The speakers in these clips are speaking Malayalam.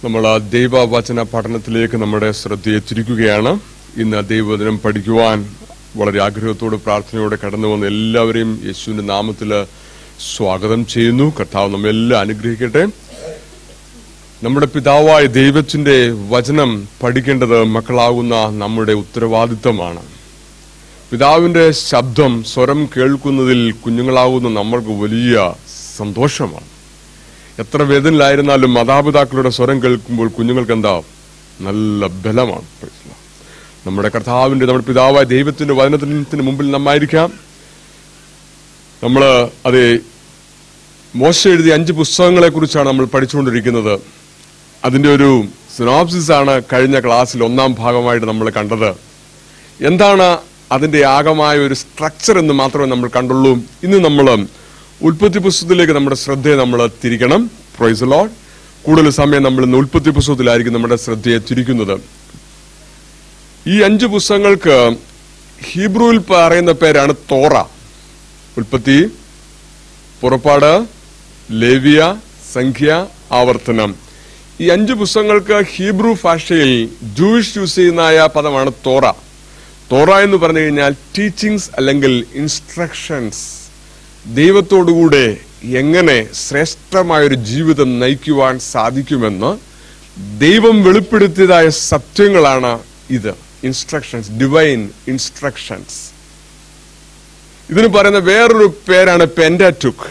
നമ്മൾ ആ ദൈവവചന പഠനത്തിലേക്ക് നമ്മുടെ ശ്രദ്ധയെ തിരിക്കുകയാണ് ഇന്ന് ദൈവവചനം പഠിക്കുവാൻ വളരെ ആഗ്രഹത്തോട് പ്രാർത്ഥനയോടെ കടന്നു വന്ന എല്ലാവരെയും യേശുവിന്റെ നാമത്തിൽ സ്വാഗതം ചെയ്യുന്നു കർത്താവ് നമ്മെല്ലാം അനുഗ്രഹിക്കട്ടെ നമ്മുടെ പിതാവായ ദൈവത്തിന്റെ വചനം പഠിക്കേണ്ടത് മക്കളാകുന്ന നമ്മുടെ ഉത്തരവാദിത്തമാണ് പിതാവിന്റെ ശബ്ദം സ്വരം കേൾക്കുന്നതിൽ കുഞ്ഞുങ്ങളാകുന്ന നമ്മൾക്ക് വലിയ സന്തോഷമാണ് എത്ര വേദനയിലായിരുന്നാലും മാതാപിതാക്കളുടെ സ്വരം കേൾക്കുമ്പോൾ കുഞ്ഞുങ്ങൾക്ക് എന്താ നല്ല ബലമാണ് Praise the Lord. നമ്മുടെ കർത്താവിന്റെ നമ്മുടെ പിതാവായ ദൈവത്തിന്റെ വചനത്തിന് മുമ്പിൽ നമ്മായിരിക്കാം നമ്മള് അത് മോശ എഴുതിയ അഞ്ച് പുസ്തകങ്ങളെ കുറിച്ചാണ് നമ്മൾ പഠിച്ചുകൊണ്ടിരിക്കുന്നത് അതിന്റെ ഒരു സിനോപ്സിസ് ആണ് കഴിഞ്ഞ ക്ലാസ്സിൽ ഒന്നാം ഭാഗമായിട്ട് നമ്മൾ കണ്ടത് എന്താണ് അതിന്റെ ആകമായ ഒരു സ്ട്രക്ചർ എന്ന് മാത്രമേ നമ്മൾ കണ്ടുള്ളൂ ഇന്ന് നമ്മൾ ഉൽപ്പത്തി പുസ്തകത്തിലേക്ക് നമ്മുടെ ശ്രദ്ധയെ നമ്മൾ തിരിക്കണം പ്രൈസ് ലോഡ് കൂടുതൽ സമയം നമ്മൾ ഇന്ന് ഉൽപ്പത്തി പുസ്തകത്തിലായിരിക്കും നമ്മുടെ ശ്രദ്ധയെ തിരിക്കുന്നത് ഈ അഞ്ച് പുസ്തകങ്ങൾക്ക് ഹീബ്രുവിൽ പറയുന്ന പേരാണ് തോറ ഉൽപ്പത്തി പുറപ്പാട് ലേവിയ സംഖ്യ ആവർത്തനം ഈ അഞ്ച് പുസ്തകങ്ങൾക്ക് ഹീബ്രു ഭാഷയിൽ ജൂയിഷ് യൂസ് ചെയ്യുന്നതായ പദമാണ് തോറ തോറ എന്ന് പറഞ്ഞു കഴിഞ്ഞാൽ ടീച്ചിങ്സ് അല്ലെങ്കിൽ ഇൻസ്ട്രക്ഷൻസ് ദൈവത്തോടുകൂടെ എങ്ങനെ ശ്രേഷ്ഠമായ ഒരു ജീവിതം നയിക്കുവാൻ സാധിക്കുമെന്ന് ദൈവം വെളിപ്പെടുത്തിയതായ സത്യങ്ങളാണ് ഇത് ഇൻസ്ട്രക്ഷൻസ് ഡിവൈൻ ഇൻസ്ട്രക്ഷൻസ് ഇതിന് പറയുന്ന വേറൊരു പേരാണ് പെൻഡാറ്റുക്ക്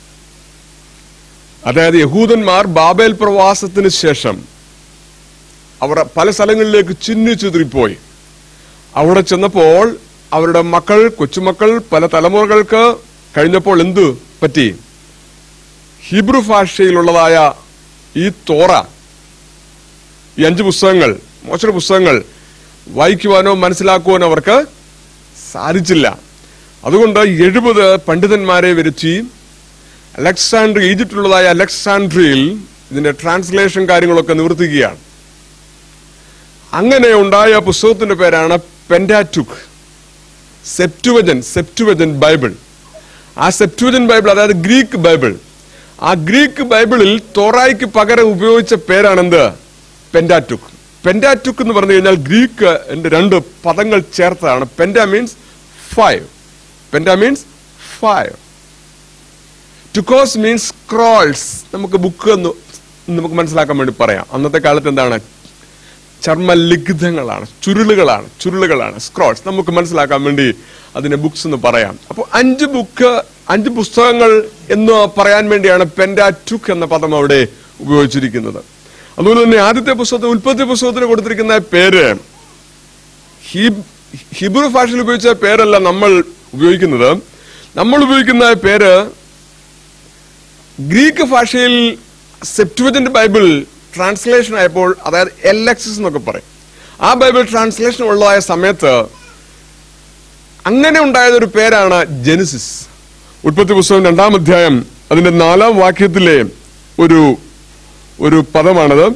അതായത് യഹൂദന്മാർ ബാബേൽ പ്രവാസത്തിന് ശേഷം അവർ പല സ്ഥലങ്ങളിലേക്ക് ചിന്നു ചിതറിപ്പോയി അവിടെ ചെന്നപ്പോൾ അവരുടെ മക്കൾ കൊച്ചുമക്കൾ പല തലമുറകൾക്ക് കഴിഞ്ഞപ്പോൾ എന്തു പറ്റി ഹിബ്രു ഭാഷയിലുള്ളതായ ഈ തോറ ഈ അഞ്ച് പുസ്തകങ്ങൾ മോശയുടെ പുസ്തകങ്ങൾ വായിക്കുവാനോ മനസ്സിലാക്കുവാനോ അവർക്ക് സാധിച്ചില്ല അതുകൊണ്ട് എഴുപത് പണ്ഡിതന്മാരെ വരുത്തി അലക്സാണ്ട്രി ഈജിപ്തിലുള്ളതായ അലക്സാണ്ട്രിയിൽ ഇതിന്റെ ട്രാൻസ്ലേഷൻ കാര്യങ്ങളൊക്കെ നിവർത്തിക്കുകയാണ് അങ്ങനെ ഉണ്ടായ പുസ്തകത്തിന്റെ പേരാണ് പെൻഡാറ്റുക് സെപ്റ്റുവജൻ സെപ്റ്റുവജൻ ബൈബിൾ ആ സെപ്റ്റുവജൻ ബൈബിൾ അതായത് ഗ്രീക്ക് ബൈബിൾ ആ ഗ്രീക്ക് ബൈബിളിൽ തോറായിക്ക് പകരം ഉപയോഗിച്ച പേരാണെന്ത് പെൻഡാറ്റുക് പെൻഡാറ്റുക് എന്ന് പറഞ്ഞു കഴിഞ്ഞാൽ ഗ്രീക്ക് എന്റെ രണ്ട് പദങ്ങൾ ചേർത്തതാണ് penta means five penta means five ടുക്കോസ് മീൻസ് സ്ക്രോൾസ് നമുക്ക് ബുക്ക് എന്ന് നമുക്ക് മനസ്സിലാക്കാൻ വേണ്ടി പറയാം അന്നത്തെ കാലത്ത് എന്താണ് ചർമ്മലിഖിതങ്ങളാണ് ചുരുളുകളാണ് ചുരുളുകളാണ് സ്ക്രോൾസ് നമുക്ക് മനസ്സിലാക്കാൻ വേണ്ടി അതിനെ ബുക്സ് എന്ന് പറയാം അപ്പോൾ അഞ്ച് ബുക്ക് അഞ്ച് പുസ്തകങ്ങൾ എന്ന് പറയാൻ വേണ്ടിയാണ് പെൻഡാറ്റുക്ക് എന്ന പദം അവിടെ ഉപയോഗിച്ചിരിക്കുന്നത് അതുപോലെ തന്നെ ആദ്യത്തെ പുസ്തകത്തിൽ ഉൽപ്പത്തി പുസ്തകത്തിന് കൊടുത്തിരിക്കുന്ന പേര് ഹീബ്- ഹിബ്രു ഭാഷയിൽ ഉപയോഗിച്ച പേരല്ല നമ്മൾ ഉപയോഗിക്കുന്നത് നമ്മൾ ഉപയോഗിക്കുന്ന പേര് ഗ്രീക്ക് ഭാഷയിൽ സെപ്റ്റുവജന്റ് ബൈബിൾ ട്രാൻസ്ലേഷൻ ആയപ്പോൾ അതായത് എൽ എക്സസ് എന്നൊക്കെ പറയും ആ ബൈബിൾ ട്രാൻസ്ലേഷൻ ഉള്ളതായ സമയത്ത് അങ്ങനെ ഉണ്ടായത് ഒരു പേരാണ് ജെനിസിസ് ഉൽപ്പത്തി പുസ്തകം രണ്ടാം അധ്യായം അതിന്റെ നാലാം വാക്യത്തിലെ ഒരു ഒരു പദമാണത്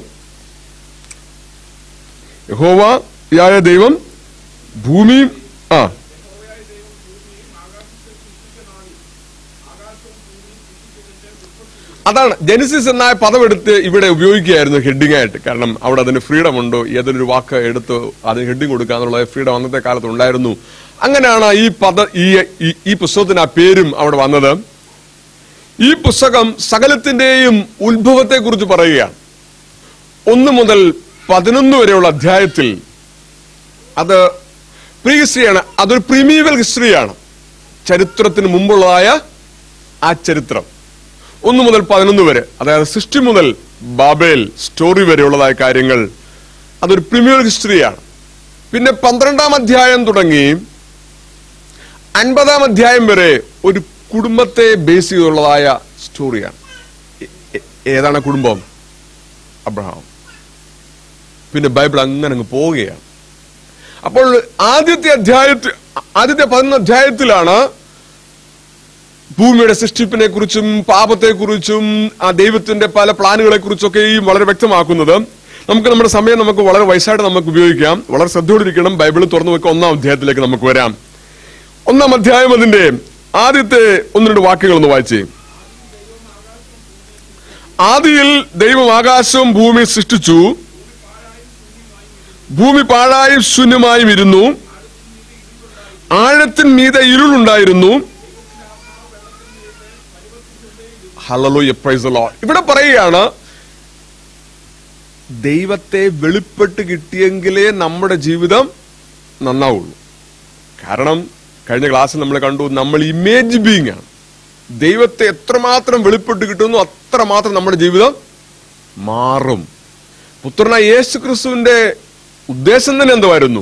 യഹോവയായ ദൈവം ഭൂമി ആ അതാണ് ജെനിസിസ് എന്ന പദം എടുത്ത് ഇവിടെ ഉപയോഗിക്കുകയായിരുന്നു ഹെഡിങ് ആയിട്ട് കാരണം അവിടെ അതിന് ഫ്രീഡം ഉണ്ട് ഏതൊരു വാക്ക് എടുത്ത് അതിന് ഹെഡിങ് കൊടുക്കുക എന്നുള്ള ഫ്രീഡം അന്നത്തെ കാലത്ത് ഉണ്ടായിരുന്നു അങ്ങനെയാണ് ഈ പദ ഈ ഈ- ഈ പുസ്തകത്തിന് ആ പേരും അവിടെ വന്നത് ഈ പുസ്തകം സകലത്തിന്റെയും ഉത്ഭവത്തെ കുറിച്ച് പറയുകയാണ് ഒന്ന് മുതൽ പതിനൊന്ന് വരെയുള്ള അധ്യായത്തിൽ അത് പ്രീ ഹിസ്റ്ററിയാണ് അതൊരു പ്രിമീവൽ ഹിസ്റ്ററിയാണ് ചരിത്രത്തിന് മുമ്പുള്ളതായ ആ ചരിത്രം ഒന്ന് മുതൽ പതിനൊന്ന് വരെ അതായത് സൃഷ്ടി മുതൽ ബാബേൽ സ്റ്റോറി വരെയുള്ളതായ കാര്യങ്ങൾ അതൊരു പ്രിമിയർ ഹിസ്റ്ററിയാണ് പിന്നെ പന്ത്രണ്ടാം അധ്യായം തുടങ്ങി അൻപതാം അധ്യായം വരെ ഒരു കുടുംബത്തെ ബേസ് ചെയ്തുള്ളതായ സ്റ്റോറിയാണ് എ- എ- ഏതാണ് കുടുംബം അബ്രഹാം പിന്നെ ബൈബിൾ അങ്ങനെ അങ്ങ് പോവുകയാണ് അപ്പോൾ ആദ്യത്തെ അധ്യായത്തിൽ ആദ്യത്തെ പതിനൊന്ന് അധ്യായത്തിലാണ് ഭൂമിയുടെ സൃഷ്ടിപ്പിനെ കുറിച്ചും പാപത്തെ കുറിച്ചും ആ ദൈവത്തിന്റെ പല പ്ലാനുകളെ കുറിച്ചൊക്കെയും വളരെ വ്യക്തമാക്കുന്നത് നമുക്ക് നമ്മുടെ സമയം നമുക്ക് വളരെ വയസ്സായിട്ട് നമുക്ക് ഉപയോഗിക്കാം വളരെ ശ്രദ്ധയോടിരിക്കണം ബൈബിൾ തുറന്നു വെക്കുക ഒന്നാം അധ്യായത്തിലേക്ക് നമുക്ക് വരാം ഒന്നാം അധ്യായം അതിന്റെ ആദ്യത്തെ ഒന്ന് രണ്ട് വാക്യങ്ങൾ ഒന്ന് വായിച്ചേ ആദിയിൽ ദൈവം ആകാശവും ഭൂമി സൃഷ്ടിച്ചു ഭൂമി പാഴായും ശൂന്യമായും ഇരുന്നു ആഴത്തിന് മീതെ ഇരുളുണ്ടായിരുന്നു ഹല്ലേലൂയ, praise the Lord. ഇവിടെ പറയുകയാണ് ദൈവത്തെ വെളിപ്പെട്ട് കിട്ടിയെങ്കിലേ നമ്മുടെ ജീവിതം നന്നാവുള്ളൂ കാരണം കഴിഞ്ഞ ക്ലാസ്സിൽ നമ്മൾ കണ്ടു നമ്മൾ ഇമേജ് ബീങ് ആണ് ദൈവത്തെ എത്രമാത്രം വെളിപ്പെട്ട് കിട്ടുന്നു അത്രമാത്രം നമ്മുടെ ജീവിതം മാറും പുത്രനായ യേശു ക്രിസ്തുവിന്റെ ഉദ്ദേശം തന്നെ എന്തുവായിരുന്നു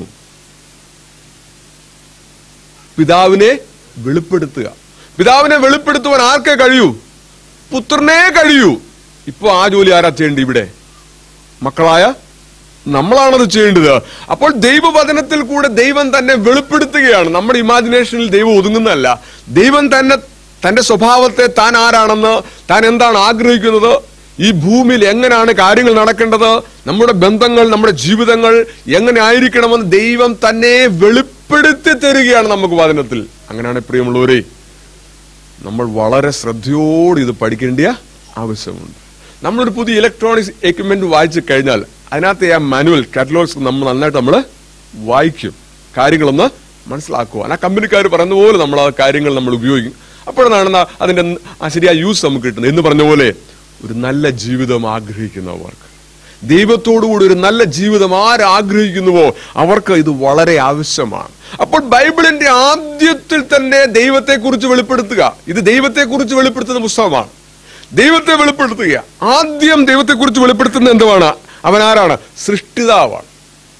പിതാവിനെ വെളിപ്പെടുത്തുക പിതാവിനെ വെളിപ്പെടുത്തുവാൻ ആർക്കേ കഴിയൂ പുത്രനെ കഴിയൂ ഇപ്പൊ ആ ജോലി ആരാ ചെയ്യേണ്ടി ഇവിടെ മക്കളായ നമ്മളാണത് ചെയ്യേണ്ടത് അപ്പോൾ ദൈവവചനത്തിൽ കൂടെ ദൈവം തന്നെ വെളിപ്പെടുത്തുകയാണ് നമ്മുടെ ഇമാജിനേഷനിൽ ദൈവം ഒതുങ്ങുന്നതല്ല ദൈവം തന്നെ തന്റെ സ്വഭാവത്തെ താൻ ആരാണെന്ന് താൻ എന്താണ് ആഗ്രഹിക്കുന്നത് ഈ ഭൂമിയിൽ എങ്ങനെയാണ് കാര്യങ്ങൾ നടക്കേണ്ടത് നമ്മുടെ ബന്ധങ്ങൾ നമ്മുടെ ജീവിതങ്ങൾ എങ്ങനെ ആയിരിക്കണമെന്ന് ദൈവം തന്നെ വെളിപ്പെടുത്തി തരികയാണ് നമുക്ക് വചനത്തിൽ അങ്ങനെയാണ് പ്രിയമുള്ളവരെ നമ്മൾ വളരെ ശ്രദ്ധയോടെ ഇത് പഠിക്കേണ്ട ആവശ്യമുണ്ട് നമ്മളൊരു പുതിയ ഇലക്ട്രോണിക്സ് എക്യുപ്മെന്റ് വായിച്ചു കഴിഞ്ഞാൽ അതിനകത്ത് ആ മാനുവൽ കാറ്റലോഗ്സ് നമ്മൾ നന്നായിട്ട് നമ്മൾ വായിക്കും കാര്യങ്ങളൊന്ന് മനസ്സിലാക്കുവാൻ ആ കമ്പനിക്കാർ പറയുന്ന പോലെ നമ്മൾ ആ കാര്യങ്ങൾ നമ്മൾ ഉപയോഗിക്കും അപ്പോഴാണ് ന- അതിന്റെ ആ ശരിയായ യൂസ് നമുക്ക് കിട്ടുന്നത് എന്ന് പറഞ്ഞ പോലെ ഒരു നല്ല ജീവിതം ആഗ്രഹിക്കുന്നവർക്ക് ദൈവത്തോടുകൂടി ഒരു നല്ല ജീവിതം ആരാഗ്രഹിക്കുന്നുവോ അവർക്ക് ഇത് വളരെ ആവശ്യമാണ് അപ്പോൾ ബൈബിളിന്റെ ആദ്യത്തിൽ തന്നെ ദൈവത്തെക്കുറിച്ച് വെളിപ്പെടുത്തുക ഇത് ദൈവത്തെക്കുറിച്ച് വെളിപ്പെടുത്തുന്ന പുസ്തകമാണ് ദൈവത്തെ വെളിപ്പെടുത്തുക ആദ്യം ദൈവത്തെക്കുറിച്ച് വെളിപ്പെടുത്തുന്ന എന്തുവാണ് അവൻ ആരാണ് സൃഷ്ടിതാവാണ്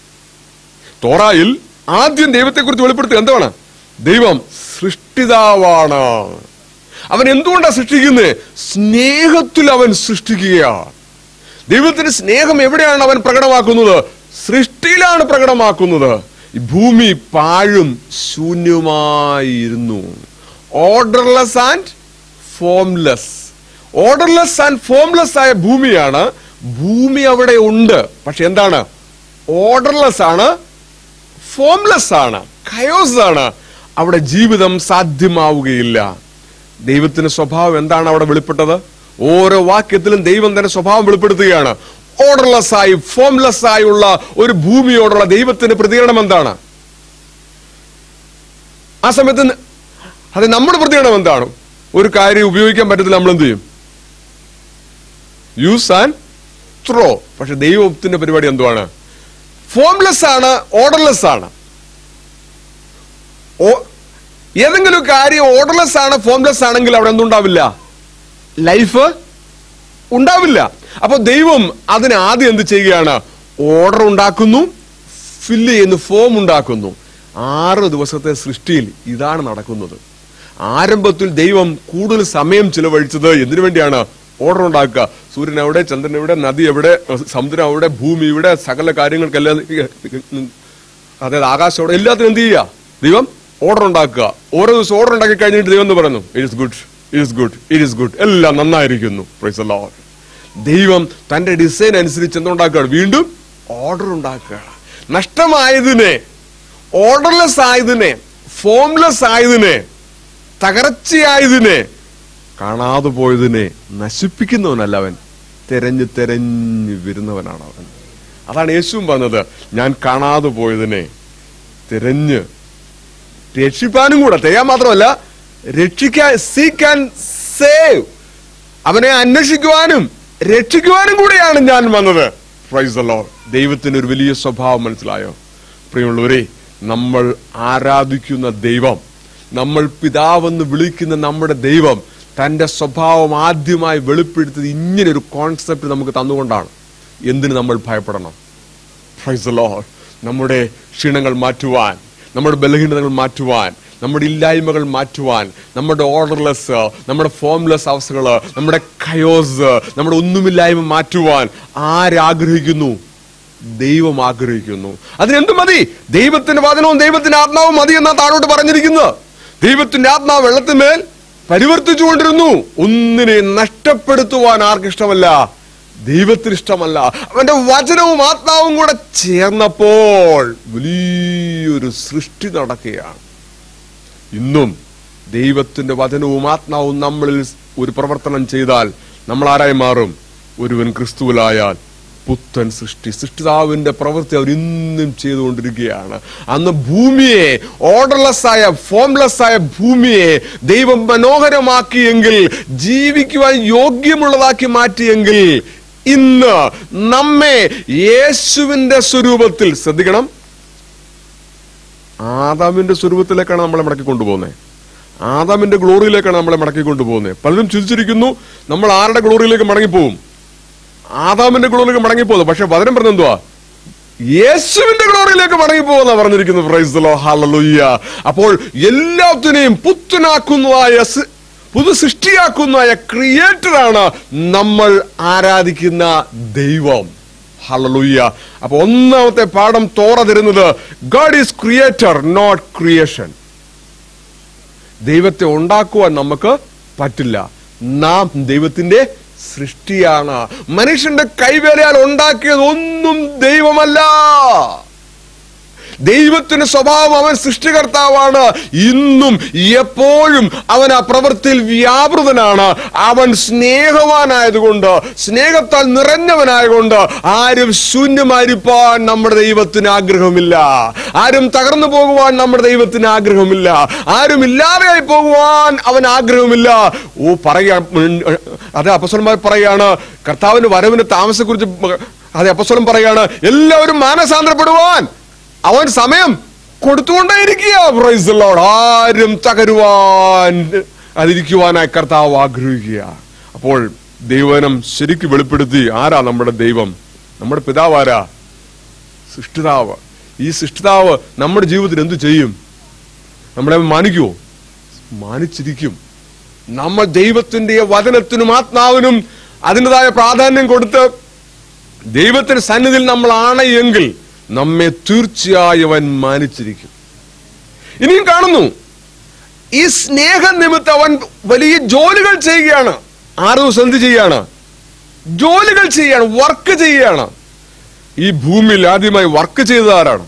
തോറായിൽ ആദ്യം ദൈവത്തെക്കുറിച്ച് വെളിപ്പെടുത്തുക എന്താണ് ദൈവം സൃഷ്ടിതാവാണ് അവൻ എന്തുകൊണ്ടാണ് സൃഷ്ടിക്കുന്നത് സ്നേഹത്തിൽ അവൻ സൃഷ്ടിക്കുകയാണ് ദൈവത്തിന്റെ സ്നേഹം എവിടെയാണ് അവൻ പ്രകടമാക്കുന്നത് സൃഷ്ടിയിലാണ് പ്രകടമാക്കുന്നത് ഈ ഭൂമി പാഴും ശൂന്യമായിരുന്നു orderless and formless orderless and formless ആയ ഭൂമിയാണ് ഭൂമി അവിടെ ഉണ്ട് പക്ഷെ എന്താണ് ഓർഡർലെസ് ആണ് ഫോംലെസ് ആണ് കയോസ് ആണ് അവിടെ ജീവിതം സാധ്യമാവുകയില്ല ദൈവത്തിന്റെ സ്വഭാവം എന്താണ് അവിടെ വെളിപ്പെട്ടത് ഓരോ വാക്യത്തിലും ദൈവം തന്നെ സ്വഭാവം വെളിപ്പെടുത്തുകയാണ് ഓർഡർലെസ് ആയി ഫോംലെസ് ആയുള്ള ഒരു ഭൂമിയോടുള്ള ദൈവത്തിന്റെ പ്രതികരണം എന്താണ് ആ സമയത്ത് ന- അത് നമ്മുടെ പ്രതികരണം എന്താണ് ഒരു കാര്യം ഉപയോഗിക്കാൻ പറ്റത്തില്ല നമ്മൾ എന്ത് ചെയ്യും യൂസ് ആൻഡ് ത്രോ പക്ഷെ ദൈവത്തിന്റെ പരിപാടി എന്തുവാണ് ഫോംലെസ് ആണ് ഓർഡർലെസ് ആണ് ഓ- ഏതെങ്കിലും കാര്യം ഓർഡർലെസ് ആണ് ഫോംലെസ് ആണെങ്കിൽ അവിടെ എന്തുണ്ടാവില്ല ലൈഫ് ഉണ്ടാവില്ല അപ്പൊ ദൈവം അതിന് ആദ്യം എന്ത് ചെയ്യുകയാണ് ഓർഡർ ഉണ്ടാക്കുന്നു ഫില്ല് ചെയ്യുന്നു ഫോം ഉണ്ടാക്കുന്നു ആറ് ദിവസത്തെ സൃഷ്ടിയിൽ ഇതാണ് നടക്കുന്നത് ആരംഭത്തിൽ ദൈവം കൂടുതൽ സമയം ചിലവഴിച്ചത് എന്തിനു വേണ്ടിയാണ് ഓർഡർ ഉണ്ടാക്കുക സൂര്യൻ എവിടെ ചന്ദ്രൻ എവിടെ നദി എവിടെ സമുദ്രം എവിടെ ഭൂമി ഇവിടെ സകല കാര്യങ്ങൾക്കെല്ലാം അതായത് ആകാശം എവിടെ എല്ലാത്തിനും എന്ത് ചെയ്യുക ദൈവം ഓർഡർ ഉണ്ടാക്കുക ഓരോ ദിവസം ഓർഡർ ഉണ്ടാക്കി കഴിഞ്ഞിട്ട് ദൈവം എന്ന് പറയുന്നു it is good it is good it is good എല്ലാം നന്നായിരിക്കുന്നു പ്രൈസ് ലോർഡ് ദൈവം തന്റെ ഡിസൈൻ അനുസരിച്ച് എന്തുണ്ടാക്കുകയാണ് വീണ്ടും ഓർഡർ ഉണ്ടാക്കുകയാണ് നഷ്ടമായതിനെ ഓർഡർലെസ് ആയതിനെ ഫോംലെസ് ആയതിനെ തകർച്ചയായതിനെ കാണാതെ പോയതിനെ നശിപ്പിക്കുന്നവനല്ല അവൻ തെരഞ്ഞു തെരഞ്ഞു വരുന്നവനാണ് അവൻ അതാണ് യേശുവും പറഞ്ഞത് ഞാൻ കാണാതെ പോയതിനെ തിരഞ്ഞ് രക്ഷിപ്പാനും കൂടെ ചെയ്യാൻ മാത്രമല്ല രക്ഷിക്കാൻ സീക്ക് ആൻഡ് സേവ് അവനെ അന്വേഷിക്കുവാനും രക്ഷിക്കുവാനും കൂടെയാണ് ഞാൻ വന്നത് പ്രൈസ് ലോ ദൈവത്തിന് ഒരു വലിയ സ്വഭാവം മനസ്സിലായോ പ്രിയമുള്ളവരെ നമ്മൾ ആരാധിക്കുന്ന ദൈവം നമ്മൾ പിതാവെന്ന് വിളിക്കുന്ന നമ്മുടെ ദൈവം തന്റെ സ്വഭാവം ആദ്യമായി വെളിപ്പെടുത്തിയത് ഇങ്ങനെ ഒരു കോൺസെപ്റ്റ് നമുക്ക് തന്നുകൊണ്ടാണ് എന്തിന് നമ്മൾ ഭയപ്പെടണം പ്രൈസ് ലോർഡ് നമ്മുടെ ക്ഷീണങ്ങൾ മാറ്റുവാൻ നമ്മുടെ ബലഹീനതകൾ മാറ്റുവാൻ നമ്മുടെ ഇല്ലായ്മകൾ മാറ്റുവാൻ നമ്മുടെ ഓർഡർലെസ് നമ്മുടെ ഫോംലെസ് അവസ്ഥകൾ നമ്മുടെ കയോസ് നമ്മുടെ ഒന്നുമില്ലായ്മ മാറ്റുവാൻ ആരാഗ്രഹിക്കുന്നു ദൈവം ആഗ്രഹിക്കുന്നു അതിനെന്ത് മതി ദൈവത്തിന്റെ വചനവും ദൈവത്തിന്റെ ആത്മാവും മതി എന്നാ താഴോട്ട് പറഞ്ഞിരിക്കുന്നത് ദൈവത്തിന്റെ ആത്മാവ് വെള്ളത്തിന്മേൽ പരിവർത്തിച്ചുകൊണ്ടിരുന്നു ഒന്നിനെ നഷ്ടപ്പെടുത്തുവാൻ ആർക്കിഷ്ടമല്ല ദൈവത്തിന് ഇഷ്ടമല്ല അവന്റെ വചനവും ആത്മാവും കൂടെ ചേർന്നപ്പോൾ വലിയൊരു സൃഷ്ടി നടക്കുകയാണ് ഇന്നും ദൈവത്തിന്റെ വചനവും ആത്മാവും നമ്മളിൽ ഒരു പ്രവർത്തനം ചെയ്താൽ നമ്മൾ ആരായി മാറും ഒരുവൻ ക്രിസ്തുവിലായാൽ പുത്തൻ സൃഷ്ടി സൃഷ്ടിതാവിന്റെ പ്രവൃത്തി അവർ ഇന്നും ചെയ്തുകൊണ്ടിരിക്കുകയാണ് അന്ന് ഭൂമിയെ ഓർഡർലെസ് ആയ ഫോംലെസ് ആയ ഭൂമിയെ ദൈവം മനോഹരമാക്കിയെങ്കിൽ ജീവിക്കുവാൻ യോഗ്യമുള്ളതാക്കി മാറ്റിയെങ്കിൽ ഇന്ന് നമ്മെ യേശുവിന്റെ സ്വരൂപത്തിൽ ശ്രദ്ധിക്കണം ആദാമിന്റെ സ്വരൂപത്തിലേക്കാണ് നമ്മളെ മടക്കി കൊണ്ടുപോകുന്നത് ആദാമിന്റെ ഗ്ലോറിയിലേക്കാണ് നമ്മളെ മടക്കി കൊണ്ടുപോകുന്നത് പലരും ചിന്തിച്ചിരിക്കുന്നു നമ്മൾ ആരുടെ ഗ്ലോറിയിലേക്ക് മടങ്ങിപ്പോകും ആദാമിന്റെ ഗ്ലോറിയിലേക്ക് മടങ്ങിപ്പോകുന്നു പക്ഷെ വചനം പറഞ്ഞ എന്തുവാ യേശുവിന്റെ ഗ്ലോറിയിലേക്ക് മടങ്ങിപ്പോകുന്ന പറഞ്ഞിരിക്കുന്നു പ്രൈസ് ഹാലലുയ്യ അപ്പോൾ എല്ലാത്തിനെയും പുത്തനാക്കുന്നതായ സൃ- പുതു സൃഷ്ടിയാക്കുന്നതായ ക്രിയേറ്ററാണ് നമ്മൾ ആരാധിക്കുന്ന ദൈവം ഹലലുയ്യ അപ്പൊ ഒന്നാമത്തെ പാഠം തോറ തരുന്നത് God is creator not creation ദൈവത്തെ ഉണ്ടാക്കുവാൻ നമുക്ക് പറ്റില്ല നാം ദൈവത്തിന്റെ സൃഷ്ടിയാണ് മനുഷ്യന്റെ കൈവേലയാൽ ഉണ്ടാക്കിയത് ഒന്നും ദൈവമല്ല ദൈവത്തിന്റെ സ്വഭാവം അവൻ സൃഷ്ടികർത്താവാണ് ഇന്നും എപ്പോഴും അവൻ ആ പ്രവൃത്തിയിൽ വ്യാപൃതനാണ് അവൻ സ്നേഹവാനായതുകൊണ്ട് സ്നേഹത്താൽ നിറഞ്ഞവനായതുകൊണ്ട് ആരും ശൂന്യമായിരിക്കാൻ നമ്മുടെ ദൈവത്തിന് ആഗ്രഹമില്ല ആരും തകർന്നു പോകുവാൻ നമ്മുടെ ദൈവത്തിന് ആഗ്രഹമില്ല ആരും ഇല്ലാതെയായി പോകുവാൻ അവൻ ആഗ്രഹമില്ല ഓ പറയാ അതെ അപ്പസ്വലന്മാർ പറയാണ് കർത്താവിന്റെ വരവിന്റെ താമസത്തെക്കുറിച്ച് അതെ അപ്പസ്വലം പറയാണ് എല്ലാവരും മാനസാന്തരപ്പെടുവാൻ അവൻ സമയം കൊടുത്തുകൊണ്ടേയിരിക്കുക Praise the Lord. ആരും തകരുവാൻ അതിരിക്കുവാനായി കർത്താവ് ആഗ്രഹിക്കുക അപ്പോൾ ദൈവനം ശരിക്ക് വെളിപ്പെടുത്തി ആരാ നമ്മുടെ ദൈവം നമ്മുടെ പിതാവ് ആരാ സൃഷ്ടിതാവ് ഈ സൃഷ്ടിതാവ് നമ്മുടെ ജീവിതത്തിൽ എന്തു ചെയ്യും നമ്മളെ മാനിക്കുവോ മാനിച്ചിരിക്കും നമ്മൾ ദൈവത്തിന്റെ വചനത്തിനും ആത്മാവിനും അതിൻ്റെതായ പ്രാധാന്യം കൊടുത്ത് ദൈവത്തിന്റെ സന്നിധിയിൽ നമ്മളാണ് എങ്കിൽ നമ്മെ തീർച്ചയായും അവൻ മാനിച്ചിരിക്കും ഇനിയും കാണുന്നു ഈ സ്നേഹനിമിത്തം അവൻ വലിയ ജോലികൾ ചെയ്യുകയാണ് ആറ് ദിവസം എന്ത് ചെയ്യാണ് ജോലികൾ ചെയ്യാണ് വർക്ക് ചെയ്യുകയാണ് ഈ ഭൂമിയിൽ ആദ്യമായി വർക്ക് ചെയ്തത് ആരാണ്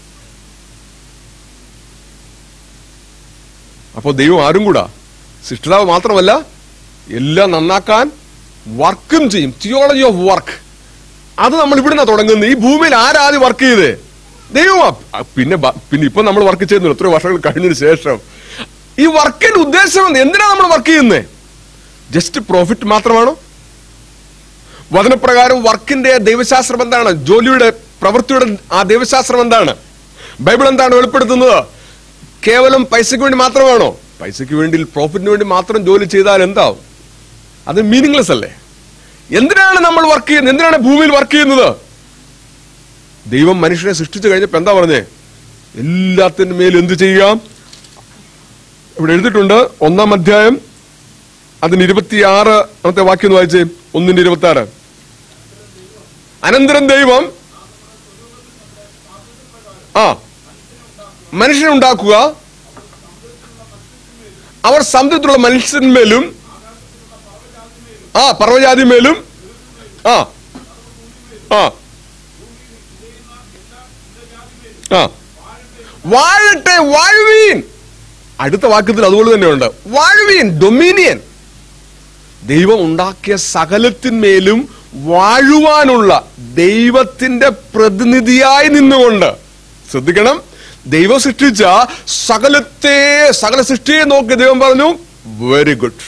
അപ്പോൾ ദൈവം ആരും കൂടാ സൃഷ്ടിതാവ് മാത്രമല്ല എല്ലാം നന്നാക്കാൻ വർക്കും ചെയ്യും തിയോളജി ഓഫ് വർക്ക് അത് നമ്മൾ ഇവിടുന്ന് തുടങ്ങുന്നത് ഈ ഭൂമിയിൽ ആരാദ്യം വർക്ക് ചെയ്തേ ദൈവമാ അ, പിന്നെ ബ- പിന്നെ ഇപ്പൊ നമ്മൾ വർക്ക് ചെയ്യുന്നു എത്രയോ വർഷങ്ങൾ കഴിഞ്ഞതിന് ശേഷം ഈ വർക്കിന്റെ ഉദ്ദേശം എന്ത്? എന്തിനാ നമ്മൾ വർക്ക് ചെയ്യുന്നത് ജസ്റ്റ് പ്രോഫിറ്റ് മാത്രമാണോ വചനപ്രകാരം വർക്കിന്റെ ദൈവശാസ്ത്രം എന്താണ് ജോലിയുടെ പ്രവൃത്തിയുടെ ആ ദൈവശാസ്ത്രം എന്താണ് ബൈബിൾ എന്താണ് വെളിപ്പെടുത്തുന്നത് കേവലം പൈസയ്ക്ക് വേണ്ടി മാത്രമാണോ പൈസയ്ക്ക് വേണ്ടി പ്രോഫിറ്റിന് വേണ്ടി മാത്രം ജോലി ചെയ്താൽ എന്താവും അത് മീനിങ്ലെസ് അല്ലേ എന്തിനാണ് നമ്മൾ വർക്ക് ചെയ്യുന്നത് എന്തിനാണ് ഭൂമിയിൽ വർക്ക് ചെയ്യുന്നത് ദൈവം മനുഷ്യനെ സൃഷ്ടിച്ചു കഴിഞ്ഞപ്പോ എന്താ പറഞ്ഞേ എല്ലാത്തിനും മേൽ എന്ത് ചെയ്യാം ഇവിടെ എഴുതിയിട്ടുണ്ട് ഒന്നാം അധ്യായം അതിന് ഇരുപത്തിയാറ് അന്നത്തെ വാക്യം ഒന്ന് വായിച്ചേ ഒന്നിന്റെ ഇരുപത്തി ആറ് അനന്തരം ദൈവം ആ മനുഷ്യനെ ഉണ്ടാക്കുക അവർ സമുദ്രത്തിലുള്ള മനുഷ്യന്മേലും ആ പർവ്വജാതി മേലും ആ ആ ആ വാഴട്ടെ വാഴുവീൻ അടുത്ത വാക്യത്തിൽ അതുപോലെ തന്നെയുണ്ട് വാഴുവീൻ ഡൊമീനിയൻ ദൈവം ഉണ്ടാക്കിയ സകലത്തിന്മേലും വാഴുവാനുള്ള ദൈവത്തിന്റെ പ്രതിനിധിയായി നിന്നുകൊണ്ട് ശ്രദ്ധിക്കണം ദൈവം സൃഷ്ടിച്ച സകലത്തെ സകല സൃഷ്ടിയെ നോക്കി ദൈവം പറഞ്ഞു വെരി ഗുഡ്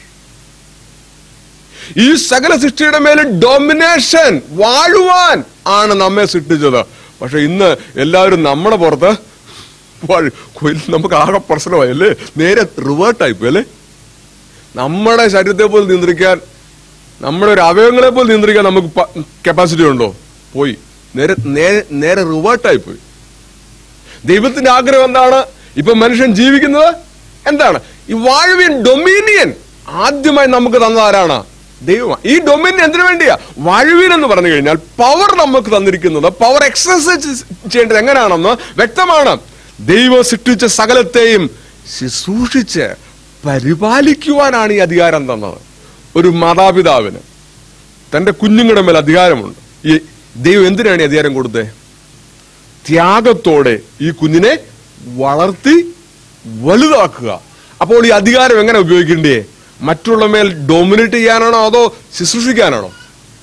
ഈ സകല സൃഷ്ടിയുടെ മേലെ ഡൊമിനേഷൻ വാഴുവാൻ ആണ് നമ്മെ സൃഷ്ടിച്ചത് പക്ഷെ ഇന്ന് എല്ലാവരും നമ്മുടെ പുറത്ത് വാഴ- കൊയ്- നമുക്ക് ആകെ പ്രശ്നമായി അല്ലേ നേരെ റിവേർട്ടായി പോയി അല്ലേ നമ്മുടെ ശരീരത്തെ പോലും നിയന്ത്രിക്കാൻ നമ്മുടെ ഒരു അവയവങ്ങളെ പോലും നിയന്ത്രിക്കാൻ നമുക്ക് കപ്പാസിറ്റി ഉണ്ടോ പോയി നേരെ നേരെ നേരെ റിവേർട്ടായി പോയി ദൈവത്തിന്റെ ആഗ്രഹം എന്താണ് ഇപ്പൊ മനുഷ്യൻ ജീവിക്കുന്നത് എന്താണ് ഈ വാഴുവിൻ ഡൊമീനിയൻ ആദ്യമായി നമുക്ക് തന്നത് ആരാണ് ദൈവമാണ് ഈ ഡൊമീനിയൻ എന്തിനു വേണ്ടിയാ വാഴുവീൻ എന്ന് പറഞ്ഞു കഴിഞ്ഞാൽ പവർ നമുക്ക് തന്നിരിക്കുന്നത് പവർ എക്സസൈസ് ചെയ്യേണ്ടത് എങ്ങനെയാണെന്ന് വ്യക്തമാണ് ദൈവം സൃഷ്ടിച്ച സകലത്തെയും ശുശ്രൂഷിച്ച് പരിപാലിക്കുവാനാണ് ഈ അധികാരം തന്നത് ഒരു മാതാപിതാവിന് തന്റെ കുഞ്ഞുങ്ങളുടെ മേൽ അധികാരമുണ്ട് ഈ ദൈവം എന്തിനാണ് ഈ അധികാരം കൊടുത്തത് ത്യാഗത്തോടെ ഈ കുഞ്ഞിനെ വളർത്തി വലുതാക്കുക അപ്പോൾ ഈ അധികാരം എങ്ങനെ ഉപയോഗിക്കണ്ടേ മറ്റുള്ള മേൽ ഡോമിനേറ്റ് ചെയ്യാനാണോ അതോ ശുശ്രൂഷിക്കാനാണോ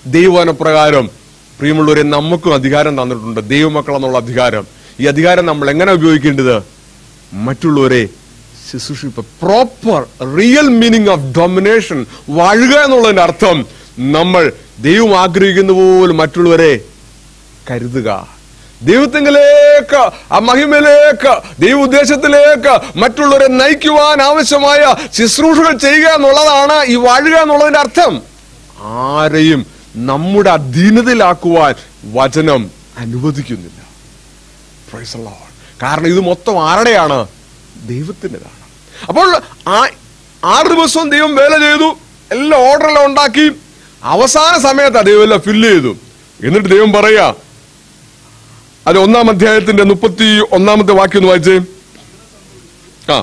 ദൈവവനപ്രകാരം പ്രിയമുള്ളവരെ നമുക്കും അധികാരം തന്നിട്ടുണ്ട് ദൈവമക്കൾ എന്നുള്ള അധികാരം ഈ അധികാരം നമ്മൾ എങ്ങനെ ഉപയോഗിക്കേണ്ടത് മറ്റുള്ളവരെ ശുശ്രൂഷിപ്പ് proper real meaning of domination വാഴുക എന്നുള്ളതിന്റെ അർത്ഥം നമ്മൾ ദൈവം ആഗ്രഹിക്കുന്ന പോലെ മറ്റുള്ളവരെ കരുതുക ദൈവത്തിങ്കിലേക്ക് ആ മഹിമയിലേക്ക് ദൈവ ഉദ്ദേശത്തിലേക്ക് മറ്റുള്ളവരെ നയിക്കുവാൻ ആവശ്യമായ ശുശ്രൂഷകൾ ചെയ്യുക എന്നുള്ളതാണ് ഈ വാഴുക എന്നുള്ളതിന്റെ അർത്ഥം ആരെയും നമ്മുടെ അധീനതയിലാക്കുവാൻ വചനം അനുവദിക്കുന്നില്ല Praise the Lord. കാരണം ഇത് മൊത്തം ആരുടെയാണ് ദൈവത്തിൻ്റെതാണ് അപ്പോൾ ആ ആറ് ദിവസവും ദൈവം വേല ചെയ്തു എല്ലാ ഓർഡറെല്ലാം ഉണ്ടാക്കി അവസാന സമയത്ത് ദൈവം എല്ലാം ഫില്ല് ചെയ്തു എന്നിട്ട് ദൈവം പറയാ അത് ഒന്നാം അധ്യായത്തിന്റെ മുപ്പത്തി ഒന്നാമത്തെ വാക്യം ഒന്ന് വായിച്ചേ ആ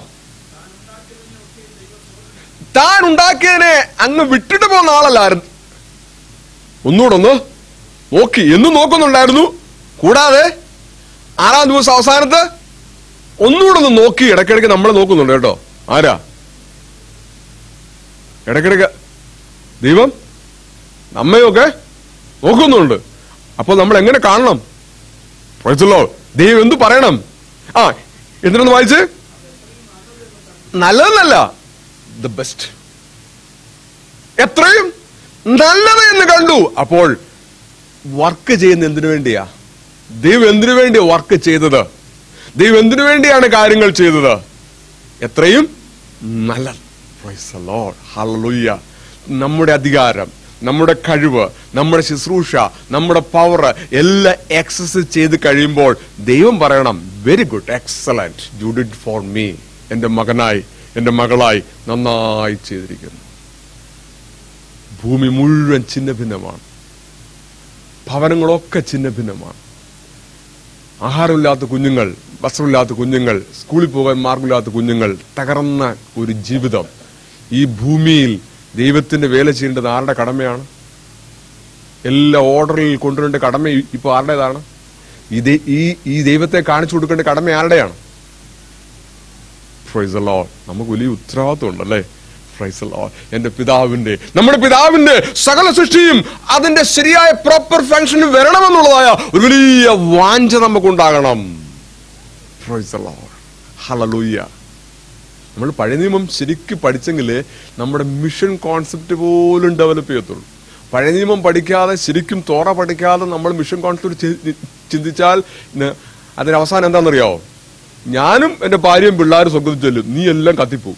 താൻ ഉണ്ടാക്കിയതിനെ അങ്ങ് വിട്ടിട്ട് പോകുന്ന ആളല്ലായിരുന്നു ഒന്നുകൂടെ ഒന്ന് നോക്കി എന്നും നോക്കുന്നുണ്ടായിരുന്നു കൂടാതെ ആറാം ദിവസം അവസാനത്ത് ഒന്നുകൂടെ ഒന്ന് നോക്കി ഇടയ്ക്കിടയ്ക്ക് നമ്മളെ നോക്കുന്നുണ്ട് കേട്ടോ ആരാ ഇടയ്ക്കിടയ്ക്ക് ദൈവം നമ്മയൊക്കെ നോക്കുന്നുണ്ട് അപ്പോൾ നമ്മൾ എങ്ങനെ കാണണം പ്രൈസല്ലോ ദൈവം എന്തു പറയണം ആ എന്തിനൊന്ന് വായിച്ച് നല്ലതെന്നല്ല ദ ബെസ്റ്റ് എത്രയും നല്ലത് എന്ന് കണ്ടു അപ്പോൾ വർക്ക് ചെയ്യുന്ന എന്തിനു വേണ്ടിയാ ദൈവം എന്തിനു വേണ്ടിയാ വർക്ക് ചെയ്തത് ദൈവം എന്തിനു വേണ്ടിയാണ് കാര്യങ്ങൾ ചെയ്തത് എത്രയും നല്ലത് Praise the Lord. Hallelujah. നമ്മുടെ അധികാരം നമ്മുടെ കഴിവ് നമ്മുടെ ശുശ്രൂഷ നമ്മുടെ പവർ എല്ലാം എക്സസൈസ് ചെയ്ത് കഴിയുമ്പോൾ ദൈവം പറയണം very good excellent you did for me എന്റെ മകനായി എന്റെ മകളായി നന്നായി ചെയ്തിരിക്കുന്നു ഭൂമി മുഴുവൻ ചിന്ന ഭിന്നമാണ് ഭവനങ്ങളൊക്കെ ചിന്ന ഭിന്നമാണ് ആഹാരമില്ലാത്ത കുഞ്ഞുങ്ങൾ വസ്ത്രമില്ലാത്ത കുഞ്ഞുങ്ങൾ സ്കൂളിൽ പോകാൻ മാർഗമില്ലാത്ത കുഞ്ഞുങ്ങൾ തകർന്ന ഒരു ജീവിതം ഈ ഭൂമിയിൽ ദൈവത്തിന്റെ വേല ചെയ്യേണ്ടത് ആരുടെ കടമയാണ് എല്ലാ ഓർഡറിൽ കൊണ്ടുവരേണ്ട കടമ ഇ- ഇപ്പൊ ആരുടേതാണ് ഈ ദൈ- ഈ ഈ ദൈവത്തെ കാണിച്ചു കൊടുക്കേണ്ട കടമ ആരുടെയാണ് Praise the Lord. നമുക്ക് വലിയ ഉത്തരവാദിത്വം ഉണ്ടല്ലേ Praise the Lord. എന്റെ പിതാവിന്റെ നമ്മുടെ പിതാവിന്റെ സകല സൃഷ്ടിയും അതിന്റെ ശരിയായ പ്രോപ്പർ ഫംഗ്ഷന് വരണമെന്നുള്ളതായ ഒരു വലിയ വാഞ്ച നമുക്കുണ്ടാകണം Praise the Lord. Hallelujah. നമ്മൾ പഴയ നിയമം ശരിക്കും പഠിച്ചെങ്കിൽ നമ്മുടെ മിഷൻ കോൺസെപ്റ്റ് പോലും ഡെവലപ്പ് ചെയ്യത്തുള്ളൂ പഴയ നിയമം പഠിക്കാതെ ശരിക്കും തോറ പഠിക്കാതെ നമ്മൾ മിഷൻ കോൺസെപ്റ്റ് ചിന്തിച്ചാൽ ന- അതിന് അവസാനം എന്താണെന്നറിയാവോ ഞാനും എന്റെ ഭാര്യയും പിള്ളേരും സ്വർഗത്തിൽ ചെല്ലും നീ എല്ലാം കത്തിപ്പോവും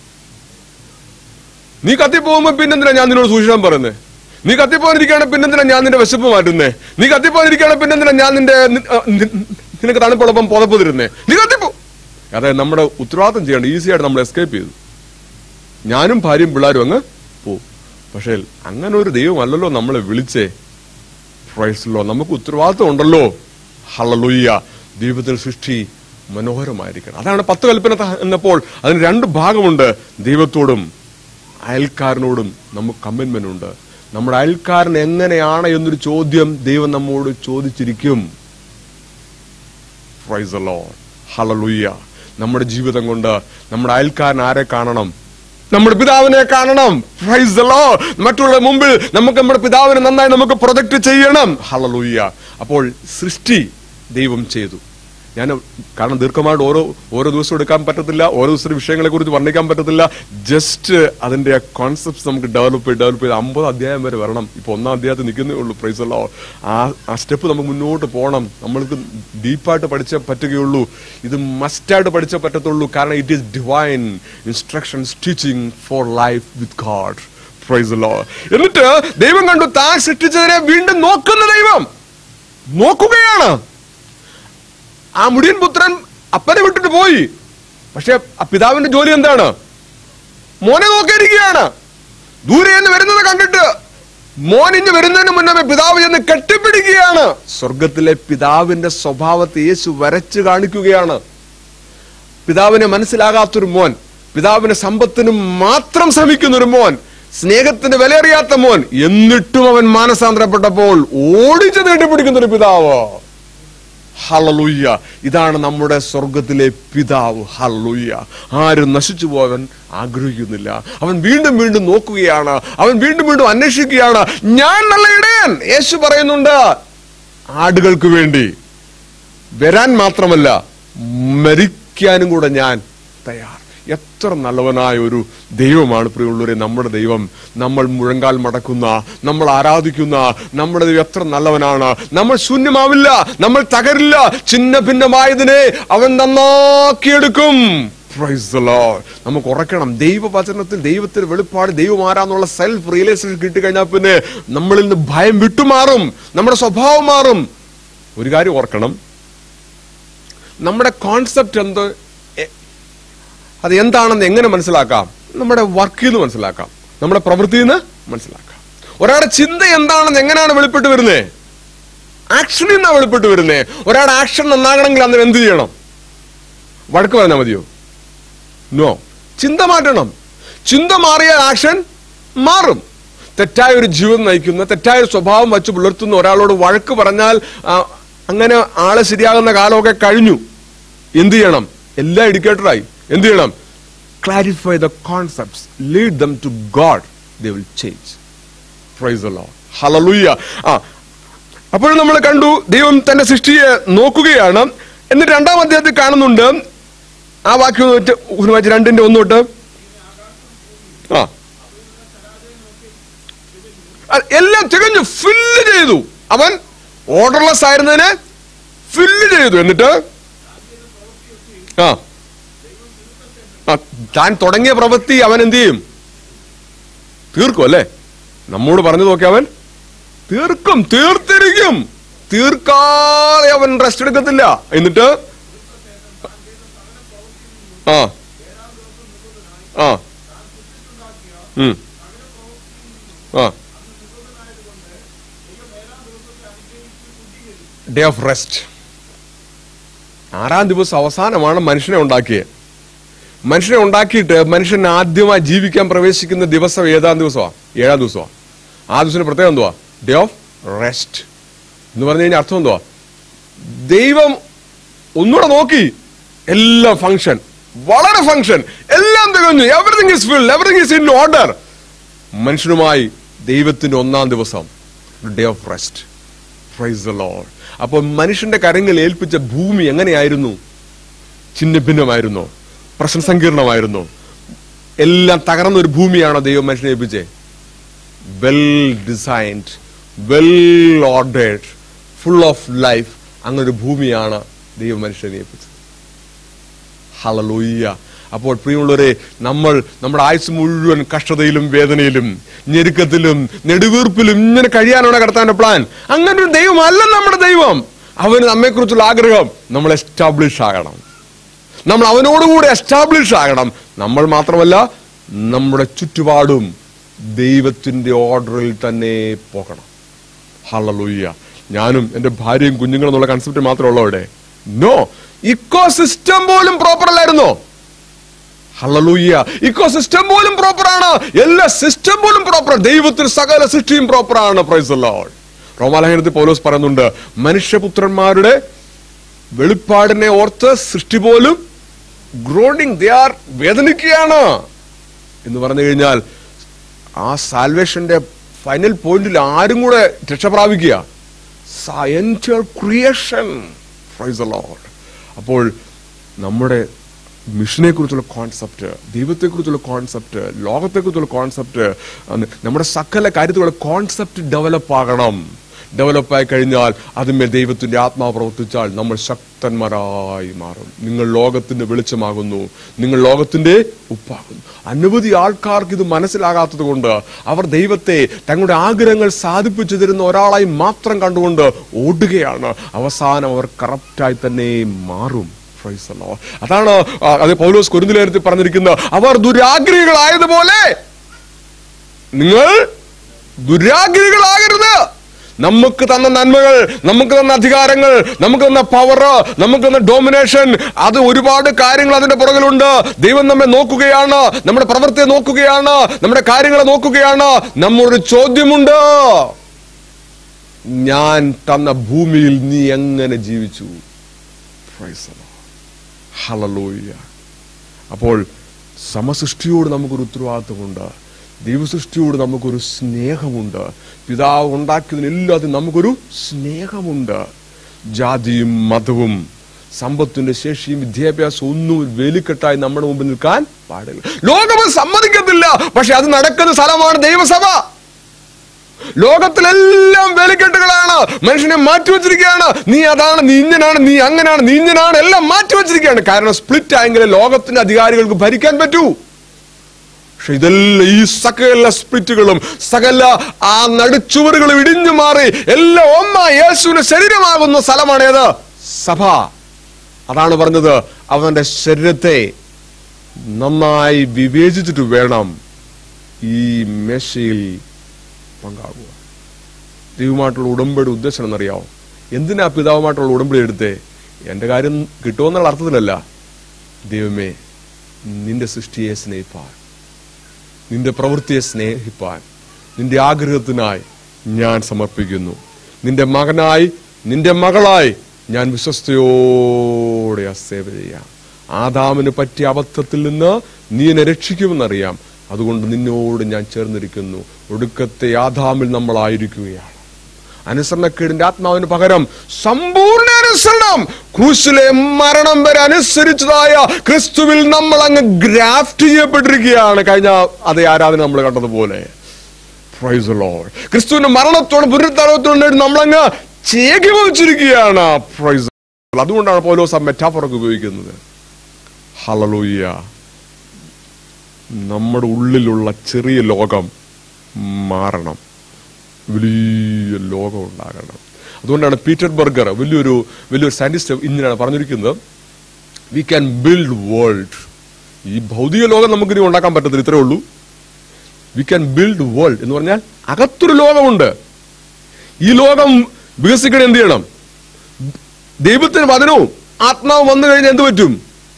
നീ കത്തിപ്പോകുമ്പോ പിന്നെന്തിനാ ഞാൻ നിന്നോട് സൂക്ഷിക്കാൻ പറയുന്നേ നീ കത്തിപ്പോകാനിരിക്കുകയാണ് പിന്നെന്തിനാ ഞാൻ നിന്റെ വിശപ്പ് മാറ്റുന്നേ നീ കത്തിപ്പോകാനിരിക്കുകയാണ് പിന്നെന്തിനാ ഞാൻ നിന്റെ നി- ആ, നി- നിനക്ക് തണുപ്പുള്ളപ്പം പുതപ്പ് തരുന്നേ നീ കത്തിപ്പോ അതായത് നമ്മുടെ ഉത്തരവാദിത്തം ചെയ്യേണ്ട ഈസി ആയിട്ട് നമ്മൾ എസ്കേപ്പ് ചെയ്തു ഞാനും ഭാര്യയും പിള്ളേരും അങ്ങ് പോവും പക്ഷേ അങ്ങനെ ഒരു ദൈവമല്ലല്ലോ നമ്മളെ വിളിച്ചേ പ്രൈസ്ലോ നമുക്ക് ഉത്തരവാദിത്വം ഉണ്ടല്ലോ ഹളലുയ്യ ദൈവത്തിന്റെ സൃഷ്ടി മനോഹരമായിരിക്കണം അതാണ് പത്ത് കൽപ്പന ത- എന്നപ്പോൾ അതിന് രണ്ട് ഭാഗമുണ്ട് ദൈവത്തോടും അയൽക്കാരനോടും നമുക്ക് കമ്മിറ്റ്മെന്റ് ഉണ്ട് നമ്മുടെ അയൽക്കാരൻ എങ്ങനെയാണ് എന്നൊരു ചോദ്യം ദൈവം നമ്മോട് ചോദിച്ചിരിക്കും Praise the Lord. Hallelujah. നമ്മുടെ ജീവിതം കൊണ്ട് നമ്മുടെ അയൽക്കാരൻ ആരെ കാണണം നമ്മുടെ പിതാവിനെ കാണണം Praise the Lord. മറ്റുള്ള മുമ്പിൽ നമുക്ക് നമ്മുടെ പിതാവിനെ നന്നായി നമുക്ക് പ്രൊജക്ട് ചെയ്യണം ഹളലൂയ്യ അപ്പോൾ സൃഷ്ടി ദൈവം ചെയ്തു ഞാൻ കാരണം ദീർഘമായിട്ട് ഓരോ ഓരോ ദിവസം എടുക്കാൻ പറ്റത്തില്ല ഓരോ ദിവസത്തെ വിഷയങ്ങളെ കുറിച്ച് വർണ്ണിക്കാൻ പറ്റത്തില്ല ജസ്റ്റ് അതിന്റെ കോൺസെപ്റ്റ് നമുക്ക് ഡെവലപ്പ് ചെയ്ത് ഡെവലപ്പ് ചെയ്ത് അമ്പത് അധ്യായം വരെ വരണം ഇപ്പൊ ഒന്നാം അധ്യായത്തിൽ നിൽക്കുന്നേ ഉള്ളൂ പ്രൈസ് അല്ലോ ആ ആ സ്റ്റെപ്പ് നമുക്ക് മുന്നോട്ട് പോകണം നമ്മൾക്ക് ഡീപ്പായിട്ട് പഠിച്ചേ പറ്റുകയുള്ളൂ ഇത് മസ്റ്റായിട്ട് പഠിച്ചേ പറ്റത്തുള്ളൂ കാരണം it is divine instructions teaching for life with God praise Lord എന്നിട്ട് ദൈവം കണ്ടു താൻ സൃഷ്ടിച്ചതിനെ വീണ്ടും നോക്കുന്ന ദൈവം നോക്കുകയാണ് ആ മുടിയൻ പുത്രൻ അപ്പനെ വിട്ടിട്ട് പോയി പക്ഷെ ആ പിതാവിന്റെ ജോലി എന്താണ് മോനെ നോക്കിയിരിക്കുകയാണ് ദൂരെ നിന്ന് വരുന്നത് കണ്ടിട്ട് മോൻ ഇഞ്ഞ് വരുന്നതിന് മുന്നേ പിതാവ് ചെന്ന് കെട്ടിപ്പിടിക്കുകയാണ് സ്വർഗത്തിലെ പിതാവിന്റെ സ്വഭാവത്തെ യേശു വരച്ചു കാണിക്കുകയാണ് പിതാവിനെ മനസ്സിലാകാത്തൊരു മോൻ പിതാവിന്റെ സമ്പത്തിന് മാത്രം ശ്രമിക്കുന്ന ഒരു മോൻ സ്നേഹത്തിന് വിലയറിയാത്ത മോൻ എന്നിട്ടും അവൻ മാനസാന്തരപ്പെട്ടപ്പോൾ ഓടിച്ചു കെട്ടിപ്പിടിക്കുന്ന ഒരു പിതാവ് ഹലലുയ്യ ഇതാണ് നമ്മുടെ സ്വർഗത്തിലെ പിതാവ് ഹലലുയ്യ ആരും നശിച്ചു പോകാൻ ആഗ്രഹിക്കുന്നില്ല അവൻ വീണ്ടും വീണ്ടും നോക്കുകയാണ് അവൻ വീണ്ടും വീണ്ടും അന്വേഷിക്കുകയാണ് ഞാൻ നല്ല ഇടയൻ യേശു പറയുന്നുണ്ട് ആടുകൾക്ക് വേണ്ടി വരാൻ മാത്രമല്ല മരിക്കാനും കൂടെ ഞാൻ തയ്യാർ എത്ര നല്ലവനായ ഒരു ദൈവമാണ് പ്രിയമുള്ളവരെ നമ്മുടെ ദൈവം നമ്മൾ മുഴങ്കാൽ മടക്കുന്ന നമ്മൾ ആരാധിക്കുന്ന നമ്മുടെ ദൈവം എത്ര നല്ലവനാണ് നമ്മൾ ശൂന്യമാവില്ല നമ്മൾ തകരില്ല ചിന്ന ഭിന്നമായതിനെ അവൻ നന്നാക്കിയെടുക്കും Praise the Lord. നമുക്ക് ഉറക്കണം ദൈവവചനത്തിൽ ദൈവത്തിന് വെളിപ്പാട് ദൈവം ആരാന്നുള്ള സെൽഫ് റിയലൈസേഷൻ കിട്ടിക്കഴിഞ്ഞാൽ പിന്നെ നമ്മളിൽ നിന്ന് ഭയം വിട്ടുമാറും നമ്മുടെ സ്വഭാവം മാറും ഒരു കാര്യം ഓർക്കണം നമ്മുടെ കോൺസെപ്റ്റ് എന്ത് എ- അത് എന്താണെന്ന് എങ്ങനെ മനസ്സിലാക്കാം നമ്മുടെ വർക്കിൽ നിന്ന് മനസ്സിലാക്കാം നമ്മുടെ പ്രവൃത്തിയിൽ നിന്ന് മനസ്സിലാക്കാം ഒരാളുടെ ചിന്ത എന്താണെന്ന് എങ്ങനെയാണ് വെളിപ്പെട്ട് വരുന്നത് ആക്ഷനിൽ നിന്നാണ് വെളിപ്പെട്ട് വരുന്നത് ഒരാളുടെ ആക്ഷൻ നന്നാകണമെങ്കിൽ അന്നേരം എന്ത് ചെയ്യണം വഴക്ക് പറഞ്ഞാൽ മതിയോ നോ ചിന്ത മാറ്റണം ചിന്ത മാറിയാൽ ആക്ഷൻ മാറും തെറ്റായ ഒരു ജീവിതം നയിക്കുന്ന തെറ്റായ ഒരു സ്വഭാവം വച്ച് പുലർത്തുന്ന ഒരാളോട് വഴക്ക് പറഞ്ഞാൽ ആ, അങ്ങനെ ആളെ ശരിയാകുന്ന കാലമൊക്കെ കഴിഞ്ഞു എന്ത് ചെയ്യണം എല്ലാം ഇൻഡിക്കേറ്ററായി എന്ത് ചെയ്യണം clarify the concepts lead them to God they will change praise the Lord hallelujah ആ അപ്പോൾ നമ്മൾ കണ്ടു ദൈവം തന്റെ സൃഷ്ടിയെ നോക്കുകയാണ് എന്നിട്ട് രണ്ടാം അധ്യായത്തിൽ കാണുന്നുണ്ട് ആ വാക്യം ഒന്ന് വെച്ച് ഒന്ന് വായിച്ച് രണ്ടിന്റെ ഒന്ന് തൊട്ട് ആ അ- എല്ലാം തികഞ്ഞു ഫില്ല് ചെയ്തു അവൻ ഓർഡർലെസ് ആയിരുന്നതിനെ ഫില്ല് ചെയ്തു എന്നിട്ട് ആ ആ, താൻ തുടങ്ങിയ പ്രവൃത്തി അവൻ എന്ത് ചെയ്യും തീർക്കും അല്ലേ നമ്മോട് പറഞ്ഞു നോക്കി അവൻ തീർക്കും തീർത്തിരിക്കും തീർക്കാതെ അവൻ റെസ്റ്റ് എടുക്കത്തില്ല എന്നിട്ട് ആ ആ ഉം. ആ ഡേ ഓഫ് റെസ്റ്റ് ആറാം ദിവസം അവസാനമാണ് മനുഷ്യനെ ഉണ്ടാക്കിയത് മനുഷ്യനെ ഉണ്ടാക്കിയിട്ട് മനുഷ്യൻ ആദ്യമായി ജീവിക്കാൻ പ്രവേശിക്കുന്ന ദിവസം ഏതാം ദിവസമാണ് ഏഴാം ദിവസമാണ് ആ ദിവസത്തിന് പ്രത്യേകം എന്തുവാ ഡേ ഓഫ് റെസ്റ്റ് എന്ന് പറഞ്ഞു കഴിഞ്ഞാൽ അർത്ഥം എന്തുവാ ദൈവം ഒന്നുകൂടെ നോക്കി എല്ലാം ഫങ്ഷൻ വളരെ ഫങ്ഷൻ എല്ലാം തികഞ്ഞു everything is fill everything is in order മനുഷ്യനുമായി ദൈവത്തിന്റെ ഒന്നാം ദിവസം day of rest praise the Lord അപ്പോൾ മനുഷ്യന്റെ കരങ്ങൾ ഏൽപ്പിച്ച ഭൂമി എങ്ങനെയായിരുന്നു ചിഹ്നഭിന്നമായിരുന്നു പ്രശ്നസങ്കീർണമായിരുന്നു എല്ലാം തകർന്ന ഒരു ഭൂമിയാണോ ദൈവം മനുഷ്യനെ ഏൽപ്പിച്ചേ well designed well ordered full of life അങ്ങനൊരു ഭൂമിയാണ് ദൈവം മനുഷ്യനെ ഏൽപ്പിച്ചത് ഹളലൂയ്യ അപ്പോൾ പ്രിയമുള്ളവരെ നമ്മൾ നമ്മുടെ ആയുസ് മുഴുവൻ കഷ്ടതയിലും വേദനയിലും ഞെരുക്കത്തിലും നെടുവീർപ്പിലും ഇങ്ങനെ കഴിയാനാണ് കടത്താൻ്റെ പ്ലാൻ അങ്ങനെ ഒരു ദൈവമല്ല നമ്മുടെ ദൈവം അവന് നമ്മെക്കുറിച്ചുള്ള ആഗ്രഹം നമ്മൾ എസ്റ്റാബ്ലിഷ് ആകണം നമ്മൾ അവനോടുകൂടി എസ്റ്റാബ്ലിഷ് ആകണം നമ്മൾ മാത്രമല്ല നമ്മുടെ ചുറ്റുപാടും ദൈവത്തിന്റെ ഓർഡറിൽ തന്നെ പോകണം ഹളലൂയ്യ ഞാനും എന്റെ ഭാര്യയും കുഞ്ഞുങ്ങളും എന്നുള്ള കൺസെപ്റ്റ് മാത്രമേ ഉള്ളൂ അവിടെ നോ ഇക്കോ സിസ്റ്റം പോലും പ്രോപ്പർ അല്ലായിരുന്നോ ഹളലൂയ്യ ഇക്കോ സിസ്റ്റം പോലും പ്രോപ്പർ ആണ് എല്ലാ സിസ്റ്റം പോലും പ്രോപ്പർ ദൈവത്തിന് സകല സൃഷ്ടിയും പ്രോപ്പർ ആണ് പ്രൈസ് ലോഡ് റോമാലഹനത്തിൽ പൗലോസ് പറയുന്നുണ്ട് മനുഷ്യപുത്രന്മാരുടെ വെളിപ്പാടിനെ ഓർത്ത് സൃഷ്ടി പോലും ഗ്രോണിങ് ദേ ആർ വേദനിക്കുകയാണ് എന്ന് പറഞ്ഞു കഴിഞ്ഞാൽ ആ സാൽവേഷന്റെ ഫൈനൽ പോയിന്റിൽ ആരും കൂടെ രക്ഷപ്രാപിക്കുക സയൻഷ്യൽ ക്രിയേഷൻ അപ്പോൾ നമ്മുടെ മിഷനെ കുറിച്ചുള്ള കോൺസെപ്റ്റ് ദൈവത്തെക്കുറിച്ചുള്ള കോൺസെപ്റ്റ് ലോകത്തെക്കുറിച്ചുള്ള കോൺസെപ്റ്റ് നമ്മുടെ സകല കാര്യത്തിലുള്ള കോൺസെപ്റ്റ് ഡെവലപ്പ് ആകണം ഡെവലപ്പ് ആയി കഴിഞ്ഞാൽ അതിന്മേൽ ദൈവത്തിന്റെ ആത്മാവ് പ്രവർത്തിച്ചാൽ നമ്മൾ ശക്തന്മാരായി മാറും നിങ്ങൾ ലോകത്തിന്റെ വെളിച്ചമാകുന്നു നിങ്ങൾ ലോകത്തിന്റെ ഉപ്പാകുന്നു അനവധി ആൾക്കാർക്ക് ഇത് മനസ്സിലാകാത്തത് കൊണ്ട് അവർ ദൈവത്തെ തങ്ങളുടെ ആഗ്രഹങ്ങൾ സാധിപ്പിച്ചു തരുന്ന ഒരാളായി മാത്രം കണ്ടുകൊണ്ട് ഓടുകയാണ് അവസാനം അവർ കറപ്റ്റായി തന്നെ മാറും Praise the Lord. അതാണ് ആ, അത് പൗലോസ് കുരുന്നിലേരത്തിൽ പറഞ്ഞിരിക്കുന്നത് അവർ ദുരാഗ്രഹികളായതുപോലെ നിങ്ങൾ ദുരാഗ്രഹികളാകരുത് നമുക്ക് തന്ന നന്മകൾ നമുക്ക് തന്ന അധികാരങ്ങൾ നമുക്ക് തന്ന പവർ നമുക്ക് തന്ന ഡോമിനേഷൻ അത് ഒരുപാട് കാര്യങ്ങൾ അതിന്റെ പുറകിലുണ്ട് ദൈവം നമ്മെ നോക്കുകയാണ് നമ്മുടെ പ്രവൃത്തിയെ നോക്കുകയാണ് നമ്മുടെ കാര്യങ്ങളെ നോക്കുകയാണ് നമ്മൊരു ചോദ്യമുണ്ട് ഞാൻ തന്ന ഭൂമിയിൽ നീ എങ്ങനെ ജീവിച്ചു Praise the Lord. Hallelujah. അപ്പോൾ സമസൃഷ്ടിയോട് നമുക്കൊരു ഉത്തരവാദിത്വമുണ്ട് ദൈവസൃഷ്ടിയോട് നമുക്കൊരു സ്നേഹമുണ്ട് പിതാവ് ഉണ്ടാക്കിയതിനെല്ലാത്തിനും നമുക്കൊരു സ്നേഹമുണ്ട് ജാതിയും മതവും സമ്പത്തിന്റെ ശേഷിയും വിദ്യാഭ്യാസവും ഒന്നും വേലിക്കെട്ടായി നമ്മുടെ മുമ്പിൽ നിൽക്കാൻ പാടില്ല ലോകം അത് സമ്മതിക്കത്തില്ല പക്ഷെ അത് നടക്കുന്ന സ്ഥലമാണ് ദൈവസഭ ലോകത്തിലെല്ലാം വേലിക്കെട്ടുകളാണ് മനുഷ്യനെ മാറ്റി വെച്ചിരിക്കുകയാണ് നീ അതാണ് നീ ഇങ്ങനാണ് നീ അങ്ങനാണ് നീ ഇങ്ങനാണ് എല്ലാം മാറ്റി വെച്ചിരിക്കുകയാണ് കാരണം സ്പ്ലിറ്റ് ആയെങ്കിലേ ലോകത്തിന്റെ അധികാരികൾക്ക് ഭരിക്കാൻ പറ്റൂ പക്ഷെ ഇതെല്ലാം ഈ സകല സ്പ്ലിറ്റുകളും സകല ആ നടുച്ചുവറുകളും ഇടിഞ്ഞു മാറി എല്ലാം ഒന്നായി യേശുവിന് ശരീരമാകുന്ന സ്ഥലമാണ് ഏത് സഭ അതാണ് പറഞ്ഞത് അവന്റെ ശരീരത്തെ നന്നായി വിവേചിച്ചിട്ട് വേണം ഈ മേശയിൽ പങ്കാകുക ദൈവമായിട്ടുള്ള ഉടമ്പടി ഉദ്ദേശം എന്നറിയാവോ എന്തിനാ പിതാവുമായിട്ടുള്ള ഉടമ്പടി എടുത്തേ എന്റെ കാര്യം കിട്ടുമെന്നുള്ള അർത്ഥത്തിലല്ല ദൈവമേ നിന്റെ സൃഷ്ടിയെ സ്നേഹിപ്പാൻ നിന്റെ പ്രവൃത്തിയെ സ്നേഹിപ്പാൻ നിന്റെ ആഗ്രഹത്തിനായി ഞാൻ സമർപ്പിക്കുന്നു നിന്റെ മകനായി നിന്റെ മകളായി ഞാൻ വിശ്വസ്തയോടെ ആ സേവ ചെയ്യാം ആദാമിന് പറ്റിയ അബദ്ധത്തിൽ നിന്ന് നീ എന്നെ രക്ഷിക്കുമെന്നറിയാം അതുകൊണ്ട് നിന്നോട് ഞാൻ ചേർന്നിരിക്കുന്നു ഒടുക്കത്തെ ആദാമിൽ നമ്മളായിരിക്കുകയാണ് അനുസരണക്കേടിന്റെ ആത്മാവിന് പകരം സമ്പൂർണ്ണ അനുസരണം ക്രൂശിലെ മരണം വരെ അനുസരിച്ചതായ ക്രിസ്തുവിൽ നമ്മൾ അങ്ങ് ഗ്രാഫ്റ്റ് ചെയ്യപ്പെട്ടിരിക്കുകയാണ് കഴിഞ്ഞ അതേ ആരാധന നമ്മൾ കണ്ടതുപോലെ Praise the Lord. ക്രിസ്തുവിന്റെ മരണത്തോടും പുനരുദ്ധാനത്തോടും നമ്മളങ്ങ് ചേകിവച്ചിരിക്കുകയാണ് Praise the Lord. അതുകൊണ്ടാണ് പൗലോസ് ആ മെറ്റാഫറൊക്കെ ഉപയോഗിക്കുന്നത് ഹലലൂയ്യ നമ്മുടെ ഉള്ളിലുള്ള ചെറിയ ലോകം മാറണം വലിയ ലോകം ഉണ്ടാകണം അതുകൊണ്ടാണ് പീറ്റർ ബർഗർ വലിയൊരു വലിയൊരു സയന്റിസ്റ്റ് ഇങ്ങനെയാണ് പറഞ്ഞിരിക്കുന്നത് വി ക്യാൻ ബിൽഡ് വേൾഡ് ഈ ഭൗതിക ലോകം നമുക്കിനി ഉണ്ടാക്കാൻ പറ്റത്തില്ല ഇത്രേ ഉള്ളൂ വി ക്യാൻ ബിൽഡ് വേൾഡ് എന്ന് പറഞ്ഞാൽ അകത്തൊരു ലോകമുണ്ട് ഈ ലോകം വികസിക്കണം എന്ത് ചെയ്യണം ദൈവത്തിന് വചനവും ആത്മാവ് വന്നു കഴിഞ്ഞാൽ എന്ത് പറ്റും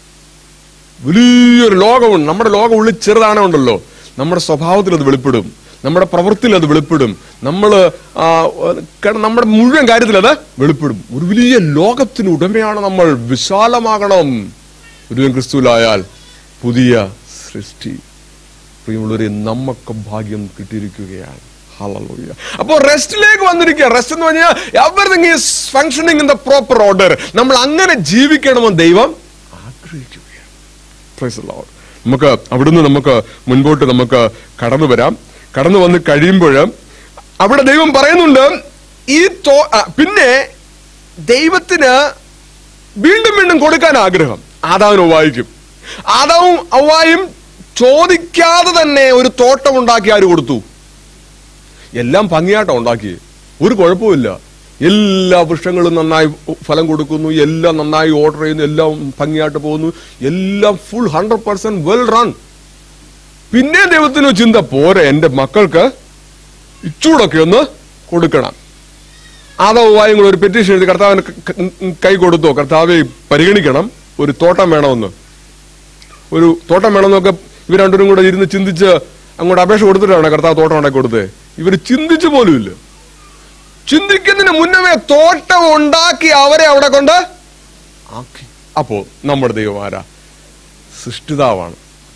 വലിയൊരു ലോകമുണ്ട് നമ്മുടെ ലോകം ഉള്ളിൽ ചെറുതാണേ ഉണ്ടല്ലോ നമ്മുടെ സ്വഭാവത്തിൽ അത് വെളിപ്പെടും നമ്മുടെ പ്രവൃത്തിയിൽ അത് വെളിപ്പെടും നമ്മൾ നമ്മുടെ മുഴുവൻ കാര്യത്തിൽ അത് വെളിപ്പെടും ഒരു വലിയ ലോകത്തിന് ഉടമയാണ് നമ്മൾ വിശാലമാകണം ഒരു ക്രിസ്തുവിലായാൽ പുതിയ സൃഷ്ടി പ്രിയമുള്ളവരെ നമുക്ക് ഭാഗ്യം കിട്ടിയിരിക്കുകയാണ് Hallelujah. അപ്പോൾ റെസ്റ്റിലേക്ക് വന്നിരിക്കുക റെസ്റ്റ് എന്ന് പറഞ്ഞാൽ everything is functioning in the proper order നമ്മൾ അങ്ങനെ ജീവിക്കണമെന്ന് ദൈവം ആഗ്രഹിക്കുകയാണ് Praise the Lord. നമുക്ക് അവിടുന്ന് നമുക്ക് മുൻപോട്ട് നമുക്ക് കടന്നു വരാം കടന്നു വന്ന് കഴിയുമ്പോൾ അവിടെ ദൈവം പറയുന്നുണ്ട് ഈ തോ- ആ, പിന്നെ ദൈവത്തിന് വീണ്ടും വീണ്ടും കൊടുക്കാൻ ആഗ്രഹം ആദാവിന് ഒവായിക്കും ആദാവും ഔവായും ചോദിക്കാതെ തന്നെ ഒരു തോട്ടം ഉണ്ടാക്കി ആര് കൊടുത്തു എല്ലാം ഭംഗിയായിട്ടാണ് ഉണ്ടാക്കി ഒരു കുഴപ്പമില്ല എല്ലാ വൃക്ഷങ്ങളും നന്നായി ഫലം കൊടുക്കുന്നു എല്ലാം നന്നായി ഓർഡർ ചെയ്യുന്നു എല്ലാം ഭംഗിയായിട്ട് പോകുന്നു എല്ലാം full hundred percent well run പിന്നെ ദൈവത്തിന് ചിന്ത പോരെ എന്റെ മക്കൾക്ക് ഇച്ചൂടൊക്കെ ഒന്ന് കൊടുക്കണം ആദവായും കൂടെ ഒരു പെറ്റീഷൻ എഴുതി കർത്താവിന് ക- ക- കൈ കൊടുത്തോ കർത്താവെ പരിഗണിക്കണം ഒരു തോട്ടം വേണമെന്ന് ഒരു തോട്ടം വേണമെന്നൊക്കെ ഇവർ രണ്ടുപേരും കൂടെ ഇരുന്ന് ചിന്തിച്ച് അങ്ങോട്ട് അപേക്ഷ കൊടുത്തിട്ടാണ് കർത്താവ് തോട്ടം ഉണ്ടാക്കി കൊടുത്തത് ഇവർ ചിന്തിച്ചു പോലുമില്ല ചിന്തിക്കുന്നതിന് മുന്നമേ തോട്ടം ഉണ്ടാക്കി അവരെ അവിടെ കൊണ്ട് ആക്കി അപ്പോ നമ്മുടെ ദൈവം ആരാ സൃഷ്ടിതാവാണ്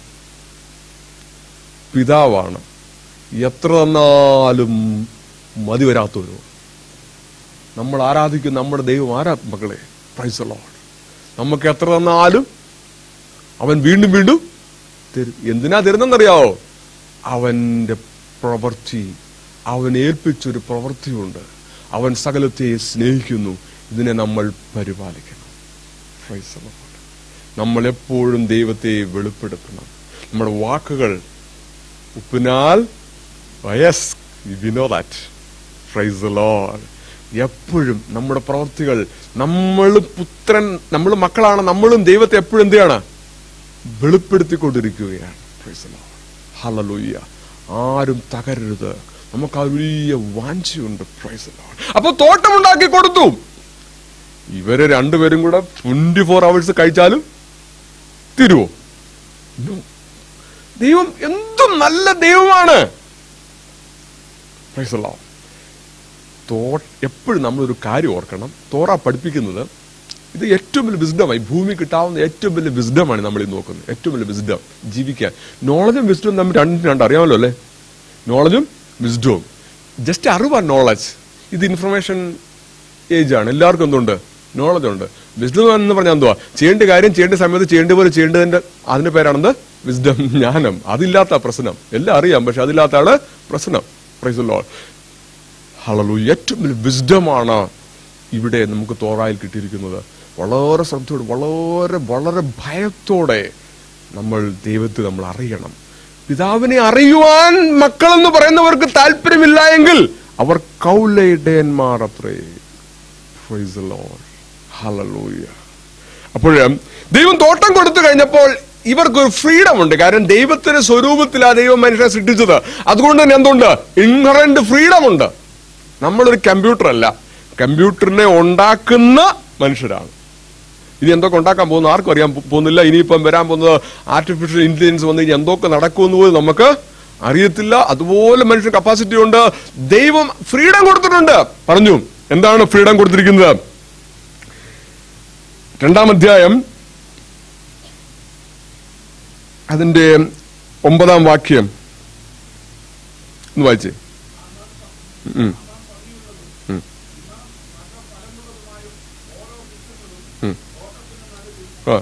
പിതാവാണ് എത്ര തന്നാലും മതി വരാത്തവരോ നമ്മൾ ആരാധിക്കുന്ന നമ്മുടെ ദൈവം ആരാ മക്കളെ പൈസലോട് നമുക്ക് എത്ര തന്നാലും അവൻ വീണ്ടും വീണ്ടും തരും എന്തിനാ തരുന്നെന്നറിയാവോ അവന്റെ പ്രവൃത്തി അവൻ ഏൽപ്പിച്ചൊരു പ്രവൃത്തിയുണ്ട് അവൻ സകലത്തെ സ്നേഹിക്കുന്നു ഇതിനെ നമ്മൾ പരിപാലിക്കണം Praise the Lord. നമ്മൾ എപ്പോഴും ദൈവത്തെ വെളിപ്പെടുത്തണം നമ്മുടെ വാക്കുകൾ ഉപ്പിനാൽ yes we know that praise the Lord എപ്പോഴും നമ്മുടെ പ്രവൃത്തികൾ നമ്മൾ പുത്രൻ നമ്മൾ മക്കളാണ് നമ്മളും ദൈവത്തെ എപ്പോഴും എന്ത് ചെയ്യണം വെളിപ്പെടുത്തിക്കൊണ്ടിരിക്കുകയാണ് Praise the Lord. Hallelujah. ആരും തകരരുത് നമുക്ക് ആ വലിയ വാഞ്ചയുണ്ട് പ്രൈസ് the Lord. അപ്പൊ തോട്ടം ഉണ്ടാക്കി കൊടുത്തു ഇവര് രണ്ടുപേരും കൂടെ ട്വന്റി ഫോർ അവേഴ്സ് കഴിച്ചാലും തീരുവോ No. ദൈവം എന്തും നല്ല ദൈവമാണ് Praise the Lord. തോ എപ്പോഴും നമ്മളൊരു കാര്യം ഓർക്കണം തോറ പഠിപ്പിക്കുന്നത് ഇത് ഏറ്റവും വലിയ വിസ്ഡമായി ഭൂമി കിട്ടാവുന്ന ഏറ്റവും വലിയ വിസ്ഡമാണ് നമ്മൾ ഈ നോക്കുന്നത് ഏറ്റവും വലിയ വിസ്ഡം ജീവിക്കാൻ നോളജും വിസ്ഡവും തമ്മിൽ രണ്ടും രണ്ട് അറിയാമല്ലോ അല്ലേ നോളജും വിസ്ഡവും ജസ്റ്റ് അറിവാണ് നോളജ് ഇത് ഇൻഫർമേഷൻ ഏജ് ആണ് എല്ലാവർക്കും എന്തുണ്ട് നോളജ് ഉണ്ട് വിസ്ഡം എന്ന് പറഞ്ഞാൽ എന്തുവാ ചെയ്യേണ്ട കാര്യം ചെയ്യേണ്ട സമയത്ത് ചെയ്യേണ്ട പോലെ ചെയ്യേണ്ടതിന്റെ അതിന്റെ പേരാണെന്ത് വിസ്ഡം ജ്ഞാനം അതില്ലാത്ത പ്രശ്നം എല്ലാം അറിയാം പക്ഷെ അതില്ലാത്താണ് പ്രശ്നം പ്രൈസ് ലോൾ ഹളലു ഏറ്റവും വലിയ വിസ്ഡമാണ് ഇവിടെ നമുക്ക് തോറായിൽ കിട്ടിയിരിക്കുന്നത് വളരെ ശ്രദ്ധയോടെ വളരെ വളരെ ഭയത്തോടെ നമ്മൾ ദൈവത്തെ നമ്മൾ അറിയണം പിതാവിനെ അറിയുവാൻ മക്കളെന്ന് പറയുന്നവർക്ക് താല്പര്യമില്ല എങ്കിൽ അവർ കൗലയിടയന്മാർ അത്രേ Praise the Lord. Hallelujah. അപ്പോൾ ദൈവം തോട്ടം കൊടുത്തു കഴിഞ്ഞപ്പോൾ ഇവർക്ക് ഒരു ഫ്രീഡം ഉണ്ട് കാരണം ദൈവത്തിന്റെ സ്വരൂപത്തിലാ ദൈവം മനുഷ്യനെ സൃഷ്ടിച്ചത് അതുകൊണ്ട് തന്നെ എന്തുണ്ട് ഇൻഹറന്റ് ഫ്രീഡം ഉണ്ട് നമ്മളൊരു കമ്പ്യൂട്ടർ അല്ല കമ്പ്യൂട്ടറിനെ ഉണ്ടാക്കുന്ന മനുഷ്യരാണ് ഇനി എന്തൊക്കെ ഉണ്ടാക്കാൻ പോകുന്നു ആർക്കും അറിയാൻ പോ- പോകുന്നില്ല ഇനിയിപ്പം വരാൻ പോകുന്നത് ആർട്ടിഫിഷ്യൽ ഇന്റലിജൻസ് വന്നു കഴിഞ്ഞാൽ എന്തൊക്കെ നടക്കുമെന്ന് പോലും നമുക്ക് അറിയത്തില്ല അതുപോലെ മനുഷ്യന് കപ്പാസിറ്റി ഉണ്ട് ദൈവം ഫ്രീഡം കൊടുത്തിട്ടുണ്ട് പറഞ്ഞു എന്താണ് ഫ്രീഡം കൊടുത്തിരിക്കുന്നത് രണ്ടാം അധ്യായം അതിന്റെ ഒമ്പതാം വാക്യം ഒന്ന് വായിച്ചേ ഉം. ഉം. ഉം. ആ.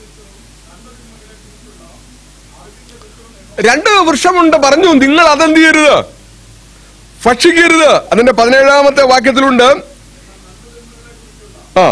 രണ്ട് വൃക്ഷമുണ്ട് പറഞ്ഞു നിങ്ങൾ അതെന്ത് ചെയ്യരുത് ഭക്ഷിക്കരുത് അതിന്റെ പതിനേഴാമത്തെ വാക്യത്തിലുണ്ട് ആ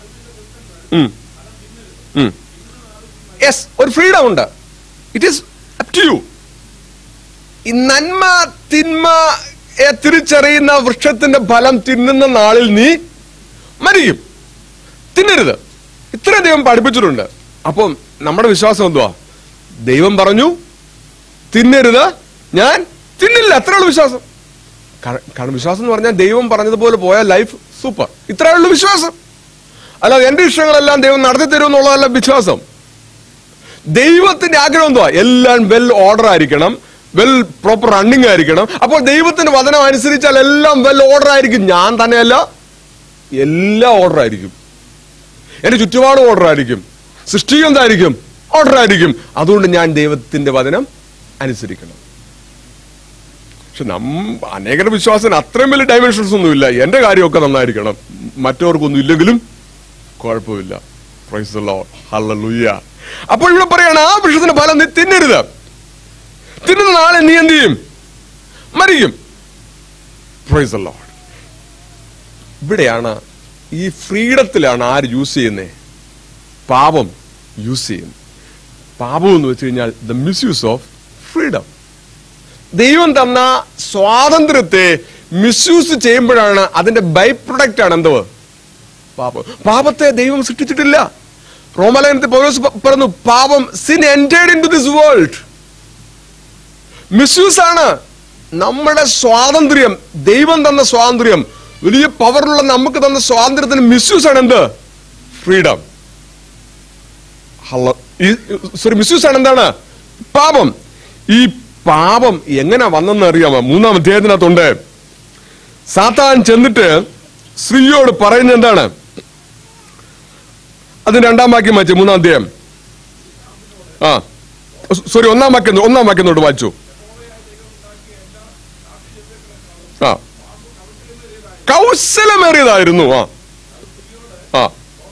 യെസ് ഒരു ഫ്രീഡം ഉണ്ട് it is up to you ഈ നന്മ തിന്മ തിരിച്ചറിയുന്ന വൃക്ഷത്തിന്റെ ഫലം തിന്നുന്ന നാളിൽ നീ മരിക്കും തിന്നരുത് ഇത്ര ദൈവം പഠിപ്പിച്ചിട്ടുണ്ട് അപ്പം നമ്മുടെ വിശ്വാസം എന്തുവാ ദൈവം പറഞ്ഞു തിന്നരുത് ഞാൻ തിന്നില്ല അത്രയുള്ള വിശ്വാസം കാര- കാരണം വിശ്വാസം എന്ന് പറഞ്ഞാൽ ദൈവം പറഞ്ഞതുപോലെ പോയാൽ ലൈഫ് സൂപ്പർ ഇത്രയുള്ള വിശ്വാസം അല്ലാതെ എന്റെ ഇഷ്ടങ്ങളെല്ലാം ദൈവം നടത്തി തരും എന്നുള്ളതല്ല വിശ്വാസം ദൈവത്തിന്റെ ആഗ്രഹം എന്തുവാ എല്ലാം വെൽ ഓർഡർ ആയിരിക്കണം വെൽ പ്രോപ്പർ റണ്ണിങ് ആയിരിക്കണം അപ്പോൾ ദൈവത്തിന്റെ വചനം അനുസരിച്ചാൽ എല്ലാം വെൽ ഓർഡർ ആയിരിക്കും ഞാൻ തന്നെയല്ല എല്ലാം ഓർഡർ ആയിരിക്കും എന്റെ ചുറ്റുപാടും ഓർഡർ ആയിരിക്കും സൃഷ്ടിയും എന്തായിരിക്കും ഓർഡർ ആയിരിക്കും അതുകൊണ്ട് ഞാൻ ദൈവത്തിന്റെ വചനം അനുസരിക്കണം പക്ഷെ നം അനേകരുടെ വിശ്വാസത്തിന് അത്രയും വലിയ ഡൈമെൻഷൻസ് ഒന്നുമില്ല എന്റെ കാര്യമൊക്കെ നന്നായിരിക്കണം മറ്റവർക്കൊന്നും ഇല്ലെങ്കിലും കുഴപ്പമില്ല പ്രൈസ് the Lord. Hallelujah. അപ്പോൾ ഇവിടെ പറയാണ് ആ വൃക്ഷത്തിന്റെ ഫലം നീ തിന്നരുത് തിന്നുന്ന നാളെ നീ എന്ത് ചെയ്യും മരിക്കും പ്രൈസ് the Lord. ഇവിടെയാണ് ഈ ഫ്രീഡത്തിലാണ് ആര് യൂസ് ചെയ്യുന്നേ പാപം യൂസ് ചെയ്യുന്നത് പാപം എന്ന് വെച്ച് കഴിഞ്ഞാൽ ദ മിസ്യൂസ് ഓഫ് ഫ്രീഡം ദൈവം തന്ന സ്വാതന്ത്ര്യത്തെ മിസ്യൂസ് ചെയ്യുമ്പോഴാണ് അതിന്റെ ബൈ പ്രൊഡക്റ്റ് ആണ് എന്തോ പാപം പാപത്തെ ദൈവം സൃഷ്ടിച്ചിട്ടില്ല റോമലേഖനത്തിൽ പൗലോസ് പ- പറഞ്ഞു പാപം sin entered into this world misuse ആണ് നമ്മുടെ സ്വാതന്ത്ര്യം ദൈവം തന്ന സ്വാതന്ത്ര്യം വലിയ പവറുള്ള നമുക്ക് തന്ന സ്വാതന്ത്ര്യത്തിന് മിസ്യൂസ് ആണ് എന്ത് ഫ്രീഡം സോറി മിസ്യൂസ് ആണ് എന്താണ് പാപം ഈ പാപം എങ്ങനെ വന്നെന്ന് അറിയാമോ മൂന്നാം അധ്യായത്തിനകത്തുണ്ട് സാത്താൻ ചെന്നിട്ട് സ്ത്രീയോട് പറയുന്നത് എന്താണ് അതിന് രണ്ടാം വാക്യം വായിച്ചു മൂന്നാം അധ്യായം ആ സോറി ഒന്നാം വാക്യം ഒന്നാം വാക്യം തൊട്ട് വായിച്ചു ആ കൗശലമേറിയതായിരുന്നു ആ ആ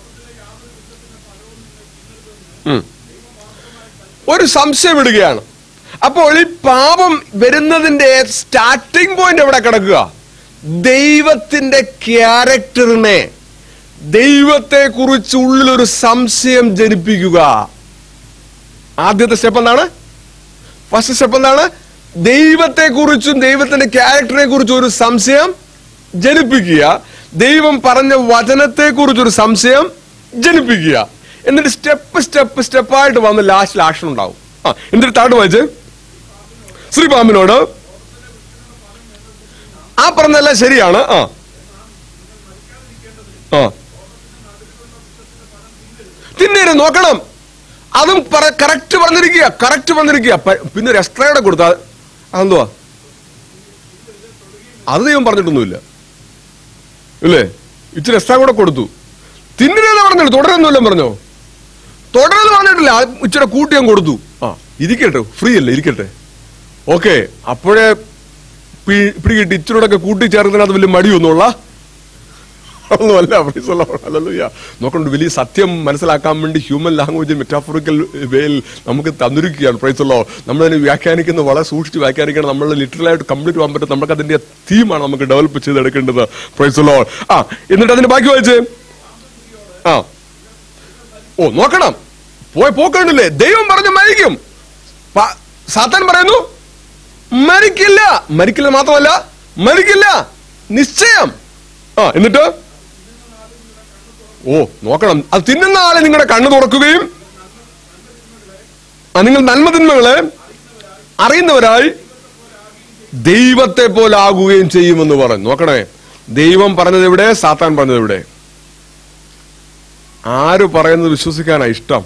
ഉം. ഒരു സംശയം ഇടുകയാണ് അപ്പോൾ ഈ പാപം വരുന്നതിന്റെ സ്റ്റാർട്ടിംഗ് പോയിന്റ് എവിടെ കിടക്കുക ദൈവത്തിന്റെ ക്യാരക്ടറിനെ ദൈവത്തെ കുറിച്ച് ഉള്ളിലൊരു സംശയം ജനിപ്പിക്കുക ആദ്യത്തെ സ്റ്റെപ്പ് എന്താണ് ഫസ്റ്റ് സ്റ്റെപ്പ് എന്താണ് ദൈവത്തെ കുറിച്ചും ദൈവത്തിന്റെ ക്യാരക്ടറിനെ കുറിച്ചും ഒരു സംശയം ജനിപ്പിക്കുക ദൈവം പറഞ്ഞ വചനത്തെ കുറിച്ചൊരു സംശയം ജനിപ്പിക്കുക എന്നിട്ട് സ്റ്റെപ്പ് സ്റ്റെപ്പ് സ്റ്റെപ്പായിട്ട് വന്ന് ലാസ്റ്റിൽ ആക്ഷൻ ഉണ്ടാവും ആ എന്നിട്ട് താട്ട് വായിച്ച് ശ്രീപാമ്പിനോട് ആ പറഞ്ഞതെല്ലാം ശരിയാണ് ആ ആ തിന്നേര് നോക്കണം അതും കറക്റ്റ് പറഞ്ഞിരിക്കുക കറക്റ്റ് പറഞ്ഞിരിക്കുക പ- പിന്നെ ഒരു എക്സ്ട്രയുടെ കൊടുത്ത അതെന്തുവാ അത് ദൈവം പറഞ്ഞിട്ടൊന്നുമില്ല ഇല്ലേ ഇച്ചിരി എക്സ്ട്രാ കൂടെ കൊടുത്തു തിന്നരുതെന്ന് പറഞ്ഞല്ലോ തുടരുന്നില്ല പറഞ്ഞോ തുടരുന്ന് പറഞ്ഞിട്ടില്ല ആ ഇച്ചിരി കൂട്ടി ഞാൻ കൊടുത്തു ആ ഇരിക്കട്ടെ ഫ്രീ അല്ലേ ഇരിക്കട്ടെ ഓക്കെ അപ്പോഴേ പി- പിടികിട്ടി ഇച്ചിരൂടെ കൂട്ടി ചേർന്നതിനകത്ത് വലിയ മടിയൊന്നുമുള്ള ഒന്നുമല്ല അല്ലല്ല നോക്കണ്ട് വലിയ സത്യം മനസ്സിലാക്കാൻ വേണ്ടി ഹ്യൂമൻ ലാംഗ്വേജ് മെറ്റാഫോറിക്കൽ വേയിൽ നമുക്ക് തന്നിരിക്കുകയാണ് പ്രൈസല്ലോ നമ്മളതിനെ വ്യാഖ്യാനിക്കുന്നത് വളരെ സൂക്ഷിച്ച് വ്യാഖ്യാനിക്കണം നമ്മൾ ലിറ്ററലായിട്ട് കംപ്ലീറ്റ് പോകാൻ പറ്റും നമുക്ക് അതിന്റെ തീമാണ് നമുക്ക് ഡെവലപ്പ് ചെയ്തെടുക്കേണ്ടത് പ്രൈസല്ലോ ആ എന്നിട്ട് അതിന് ബാക്കി വായിച്ചേ ആ ഓ നോക്കണം പോയി പോക്കണ്ടില്ലേ ദൈവം പറഞ്ഞു മരിക്കും പ- സാത്താൻ പറയുന്നു മരിക്കില്ല മരിക്കില്ല മാത്രമല്ല മരിക്കില്ല നിശ്ചയം ആ എന്നിട്ട് ഓ നോക്കണം അത് തിന്നുന്ന ആളെ നിങ്ങളുടെ കണ്ണു തുറക്കുകയും ആ, നിങ്ങൾ നന്മതിന്മകളെ അറിയുന്നവരായി ദൈവത്തെ പോലെ ആകുകയും ചെയ്യുമെന്ന് പറഞ്ഞു നോക്കണേ ദൈവം പറഞ്ഞത് എവിടെ സാത്താൻ പറഞ്ഞത് എവിടെ ആര് പറയുന്നത് വിശ്വസിക്കാനാ ഇഷ്ടം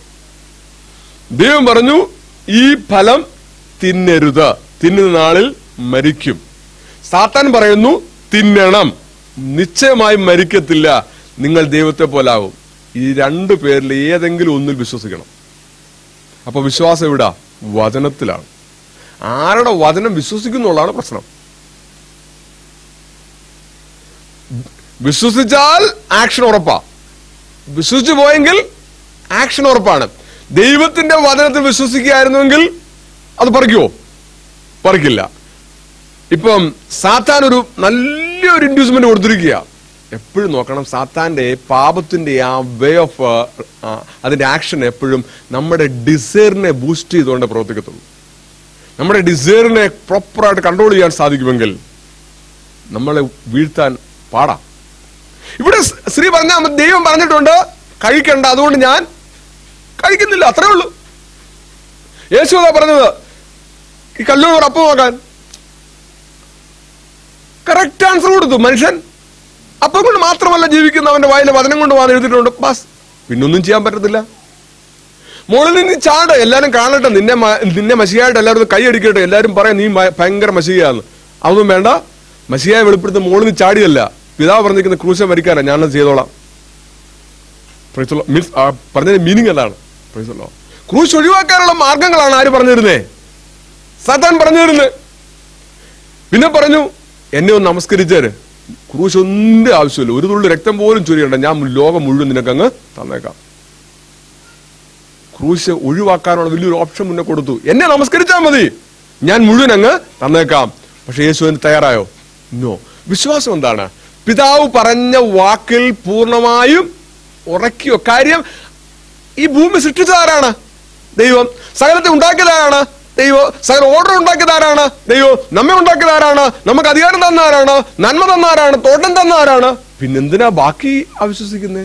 ദൈവം പറഞ്ഞു ഈ ഫലം തിന്നരുത് തിന്നുന്ന നാളിൽ മരിക്കും സാത്താൻ പറയുന്നു തിന്നണം നിശ്ചയമായും മരിക്കത്തില്ല നിങ്ങൾ ദൈവത്തെ പോലാകും ഈ രണ്ടു പേരിൽ ഏതെങ്കിലും ഒന്നിൽ വിശ്വസിക്കണം അപ്പൊ വിശ്വാസം എവിടാ വചനത്തിലാണ് ആരുടെ വചനം വിശ്വസിക്കുന്നുള്ളതാണ് പ്രശ്നം വിശ്വസിച്ചാൽ ആക്ഷൻ ഉറപ്പാ വിശ്വസിച്ചു പോയെങ്കിൽ ആക്ഷൻ ഉറപ്പാണ് ദൈവത്തിന്റെ വചനത്തിൽ വിശ്വസിക്കുകയായിരുന്നുവെങ്കിൽ അത് പറിക്കുവോ പറിക്കില്ല ഇപ്പം സാത്താൻ ഒരു നല്ലൊരു ഇൻഡ്യൂസ്മെന്റ് കൊടുത്തിരിക്കുക എപ്പോഴും നോക്കണം സാത്താന്റെ പാപത്തിന്റെ ആ വേ ഓഫ് അതിന്റെ ആക്ഷൻ എപ്പോഴും നമ്മുടെ ഡിസൈറിനെ ബൂസ്റ്റ് ചെയ്തുകൊണ്ട് പ്രവർത്തിക്കത്തുള്ളൂ നമ്മുടെ ഡിസൈറിനെ പ്രോപ്പറായിട്ട് കൺട്രോൾ ചെയ്യാൻ സാധിക്കുമെങ്കിൽ നമ്മളെ വീഴ്ത്താൻ പാടാം ഇവിടെ സ് ശ്രീ പറഞ്ഞ ദൈവം പറഞ്ഞിട്ടുണ്ട് കഴിക്കണ്ട അതുകൊണ്ട് ഞാൻ കഴിക്കുന്നില്ല അത്രേ ഉള്ളൂ യേശു അതാ പറഞ്ഞത് ഈ കല്ലൂർ അപ്പം നോക്കാൻ കറക്റ്റ് ആൻസർ കൊടുത്തു മനുഷ്യൻ അപ്പം കൊണ്ട് മാത്രമല്ല ജീവിക്കുന്നവന്റെ വായിലെ വചനം കൊണ്ട് വാന്ന് എഴുതിയിട്ടുണ്ട് ബസ് പിന്നൊന്നും ചെയ്യാൻ പറ്റത്തില്ല മുകളിൽ നിന്ന് ചാട് എല്ലാരും കാണട്ടെ നിന്നെ മ- നിന്നെ മഷിയായിട്ട് എല്ലാവരും ഒന്ന് കൈയടിക്കട്ടെ എല്ലാരും പറയാം നീ മ- ഭയങ്കര മഷികയാന്ന് അതൊന്നും വേണ്ട മഷിയായ വെളിപ്പെടുത്തുന്ന മുകളിൽ നിന്ന് ചാടിയല്ല പിതാവ് പറഞ്ഞിരിക്കുന്ന ക്രൂശ മരിക്കാനാ ഞാനത് ചെയ്തോളാം മീൻസ് പറഞ്ഞതിന്റെ മീനിങ് അതാണ് പ്രൈസല്ലോ ക്രൂശ് ഒഴിവാക്കാനുള്ള മാർഗങ്ങളാണ് ആര് പറഞ്ഞു തരുന്നേ സാത്താൻ പറഞ്ഞു തരുന്നത് പിന്നെ പറഞ്ഞു എന്നെ ഒന്ന് നമസ്കരിച്ചേര് ക്രൂശ് ഒന്നിന്റെ ആവശ്യമില്ല ഒരു തുള്ളി രക്തം പോലും ചൊരിയണ്ട ഞാൻ ലോകം മുഴുവൻ നിനക്കങ്ങ് തന്നേക്കാം ക്രൂശ് ഒഴിവാക്കാനുള്ള വലിയൊരു ഓപ്ഷൻ മുന്നേ കൊടുത്തു എന്നെ നമസ്കരിച്ചാൽ മതി ഞാൻ മുഴുവൻ അങ്ങ് തന്നേക്കാം പക്ഷെ യേശു അതിന് തയ്യാറായോ നോ വിശ്വാസം എന്താണ് പിതാവ് പറഞ്ഞ വാക്കിൽ പൂർണ്ണമായും ഉറക്കിയോ കാര്യം ഈ ഭൂമി സൃഷ്ടിച്ചതാരാണ് ദൈവം സകലത്തെ ഉണ്ടാക്കിയതാരാണ് ദൈവം സകല ഓർഡർ ഉണ്ടാക്കിയതാരാണ് ദൈവം നമ്മെ ഉണ്ടാക്കിയതാരാണ് നമുക്ക് അധികാരം തന്നാരാണ് നന്മ തന്നാരാണ് തോട്ടം തന്നാരാണ് പിന്നെന്തിനാ ബാക്കി അവിശ്വസിക്കുന്നേ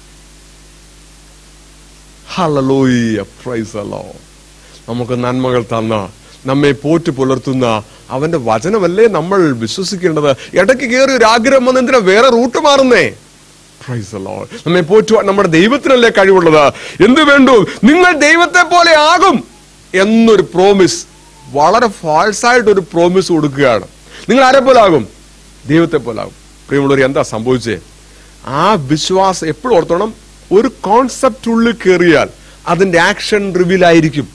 ഹല്ലേലൂയ പ്രൈസ് the Lord. നമുക്ക് നന്മകൾ തന്ന നമ്മെ പോറ്റി പുലർത്തുന്ന അവന്റെ വചനമല്ലേ നമ്മൾ വിശ്വസിക്കേണ്ടത് ഇടയ്ക്ക് കയറി ഒരു ആഗ്രഹം വന്ന് എന്തിനാ വേറെ റൂട്ട് മാറുന്നേ Praise the Lord. നമ്മെ പോറ്റുവാൻ നമ്മുടെ ദൈവത്തിനല്ലേ കഴിവുള്ളത് എന്ത് വേണ്ടു നിങ്ങൾ ദൈവത്തെ പോലെ ആകും എന്നൊരു പ്രോമിസ് വളരെ ഫാൾസ് ആയിട്ട് ഒരു പ്രോമിസ് കൊടുക്കുകയാണ് നിങ്ങൾ ആരെ പോലെ ആകും ദൈവത്തെ പോലെ ആകും പ്രിയമുള്ളവർ എന്താ സംഭവിച്ചേ ആ വിശ്വാസം എപ്പോഴും ഓർത്തോണം ഒരു കോൺസെപ്റ്റ് ഉള്ളിൽ കയറിയാൽ അതിന്റെ ആക്ഷൻ റിവീൽ ആയിരിക്കും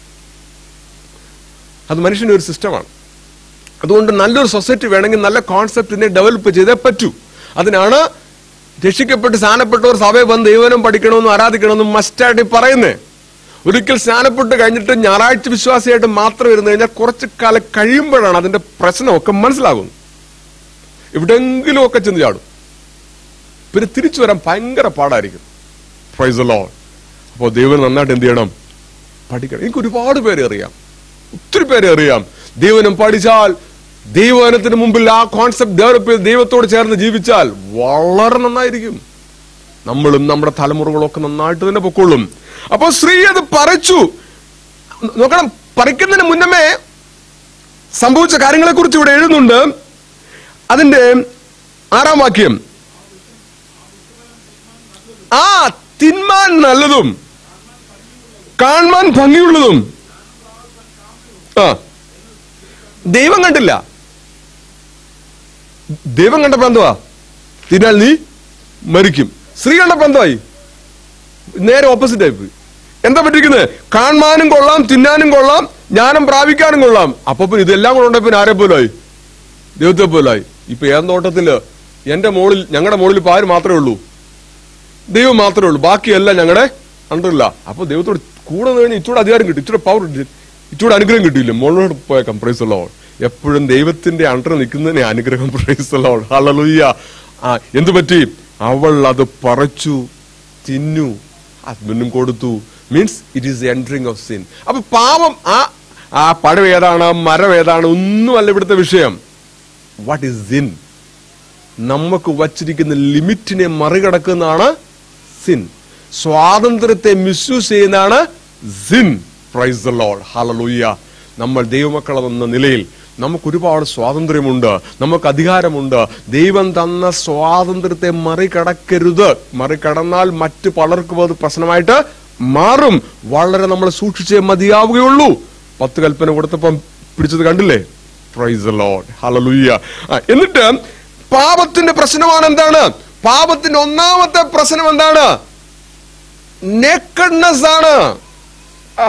അത് മനുഷ്യന്റെ ഒരു സിസ്റ്റമാണ് അതുകൊണ്ട് നല്ലൊരു സൊസൈറ്റി വേണമെങ്കിൽ നല്ല കോൺസെപ്റ്റിനെ ഡെവലപ്പ് ചെയ്തേ പറ്റൂ അതിനാണ് രക്ഷിക്കപ്പെട്ട് സ്നാനപ്പെട്ടവർ സഭയിൽ വന്ന് ദൈവനം പഠിക്കണമെന്നും ആരാധിക്കണമെന്നും മസ്റ്റായിട്ട് പറയുന്നേ ഒരിക്കൽ സ്നാനപ്പെട്ട് കഴിഞ്ഞിട്ട് ഞായറാഴ്ച വിശ്വാസിയായിട്ട് മാത്രം ഇരുന്ന് കഴിഞ്ഞാൽ കുറച്ച് കാലം കഴിയുമ്പോഴാണ് അതിന്റെ പ്രശ്നമൊക്കെ മനസ്സിലാകുന്നത് എവിടെയെങ്കിലും ഒക്കെ ചെന്ന് ചാടും പിന്നെ തിരിച്ചു വരാൻ ഭയങ്കര പാടായിരിക്കും പ്രൈസ് ലോ അപ്പോൾ ദൈവം നന്നായിട്ട് എന്ത് ചെയ്യണം പഠിക്കണം എനിക്ക് ഒരുപാട് പേരെ അറിയാം ഒത്തിരി പേരെ അറിയാം ദൈവനം പഠിച്ചാൽ ദൈവവനത്തിന് മുമ്പിൽ ആ കോൺസെപ്റ്റ് ഡെവലപ്പ് ചെയ്ത് ദൈവത്തോട് ചേർന്ന് ജീവിച്ചാൽ വളരെ നന്നായിരിക്കും നമ്മളും നമ്മുടെ തലമുറകളും ഒക്കെ നന്നായിട്ട് തന്നെ പൊക്കോളും അപ്പൊ സ്ത്രീ അത് പറിച്ചു നോക്കണം പറിക്കുന്നതിന് മുന്നമേ സംഭവിച്ച കാര്യങ്ങളെ കുറിച്ച് ഇവിടെ എഴുതുന്നുണ്ട് അതിന്റെ ആറാം വാക്യം ആ തിന്മാൻ നല്ലതും കാണാൻ ഭംഗിയുള്ളതും ആ ദൈവം കണ്ടില്ല ദൈവം കണ്ടപ്പോ എന്തുവാ തിന്നാൽ നീ മരിക്കും സ്ത്രീ കണ്ടപ്പോ എന്തായി നേരെ ഓപ്പോസിറ്റ് ആയി പോയി എന്താ പറ്റിക്കുന്നത് കാണാനും കൊള്ളാം തിന്നാനും കൊള്ളാം ജ്ഞാനം പ്രാപിക്കാനും കൊള്ളാം അപ്പൊ പിന്നെ ഇതെല്ലാം കൂടെ ഉണ്ടെങ്കിൽ പിന്നെ ആരെ പോലായി ദൈവത്തെ പോലായി ഇപ്പൊ ഏന്തോട്ടത്തില് എന്റെ മോളിൽ ഞങ്ങളുടെ മോളിൽ ഇപ്പൊ ആര് മാത്രമേ ഉള്ളൂ ദൈവം മാത്രമേ ഉള്ളൂ ബാക്കിയെല്ലാം ഞങ്ങളുടെ അണ്ടറില്ല അപ്പൊ ദൈവത്തോട് കൂടെ നിന്ന് കഴിഞ്ഞാൽ ഇച്ചൂടെ അധികാരം കിട്ടും ഇച്ചൂടെ പവർ കിട്ടും ഇച്ചൂടെ അനുഗ്രഹം കിട്ടിയില്ല മോളോട് പോയേക്കാം പ്രൈസ് ഉള്ളവൾ എപ്പോഴും ദൈവത്തിന്റെ അണ്ടർ നിൽക്കുന്നതിനെ അനുഗ്രഹം പ്രൈസ് ഉള്ളവൾ ഹലലുയ്യ ആ എന്തു പറ്റി അവൾ അത് പറിച്ചു തിന്നു ഹസ്ബൻഡും കൊടുത്തു means it is entering of sin അപ്പൊ പാപം ആ ആ പഴം ഏതാണ് മരം ഏതാണ് ഒന്നുമല്ല ഇവിടുത്തെ വിഷയം വാട്ട് ഈസ് സിൻ നമുക്ക് വച്ചിരിക്കുന്ന ലിമിറ്റിനെ മറികടക്കുന്നതാണ് സിൻ സ്വാതന്ത്ര്യത്തെ മിസ്യൂസ് ചെയ്യുന്നതാണ് sin praise the Lord hallelujah നമ്മൾ ദൈവമക്കളെന്ന നിലയിൽ നമുക്ക് ഒരുപാട് സ്വാതന്ത്ര്യമുണ്ട് നമുക്ക് അധികാരമുണ്ട് ദൈവം തന്ന സ്വാതന്ത്ര്യത്തെ മറികടക്കരുത് മറികടന്നാൽ മറ്റു പലർക്കും അത് പ്രശ്നമായിട്ട് മാറും വളരെ നമ്മൾ സൂക്ഷിച്ചേ മതിയാവുകയുള്ളൂ പത്ത് കൽപ്പന കൊടുത്തപ്പം പിടിച്ചത് കണ്ടില്ലേ പ്രൈസ് ലോഡ് ഹലലുയ്യ എന്നിട്ട് പാപത്തിന്റെ പ്രശ്നമാണ് എന്താണ് പാപത്തിന്റെ ഒന്നാമത്തെ പ്രശ്നം എന്താണ് നേക്കഡ്നെസ് ആണ് ആ.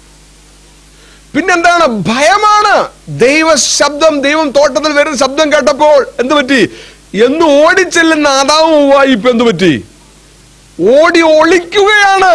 പിന്നെന്താണ് ഭയമാണ് ദൈവ ശബ്ദം ദൈവം തോട്ടത്തിൽ വരുന്ന ശബ്ദം കേട്ടപ്പോൾ എന്ത് പറ്റി എന്ന് ഓടിച്ചെല്ലുന്ന ആദാവും ഉവ്വായി ഇപ്പൊ എന്ത് പറ്റി ഓടി ഒളിക്കുകയാണ്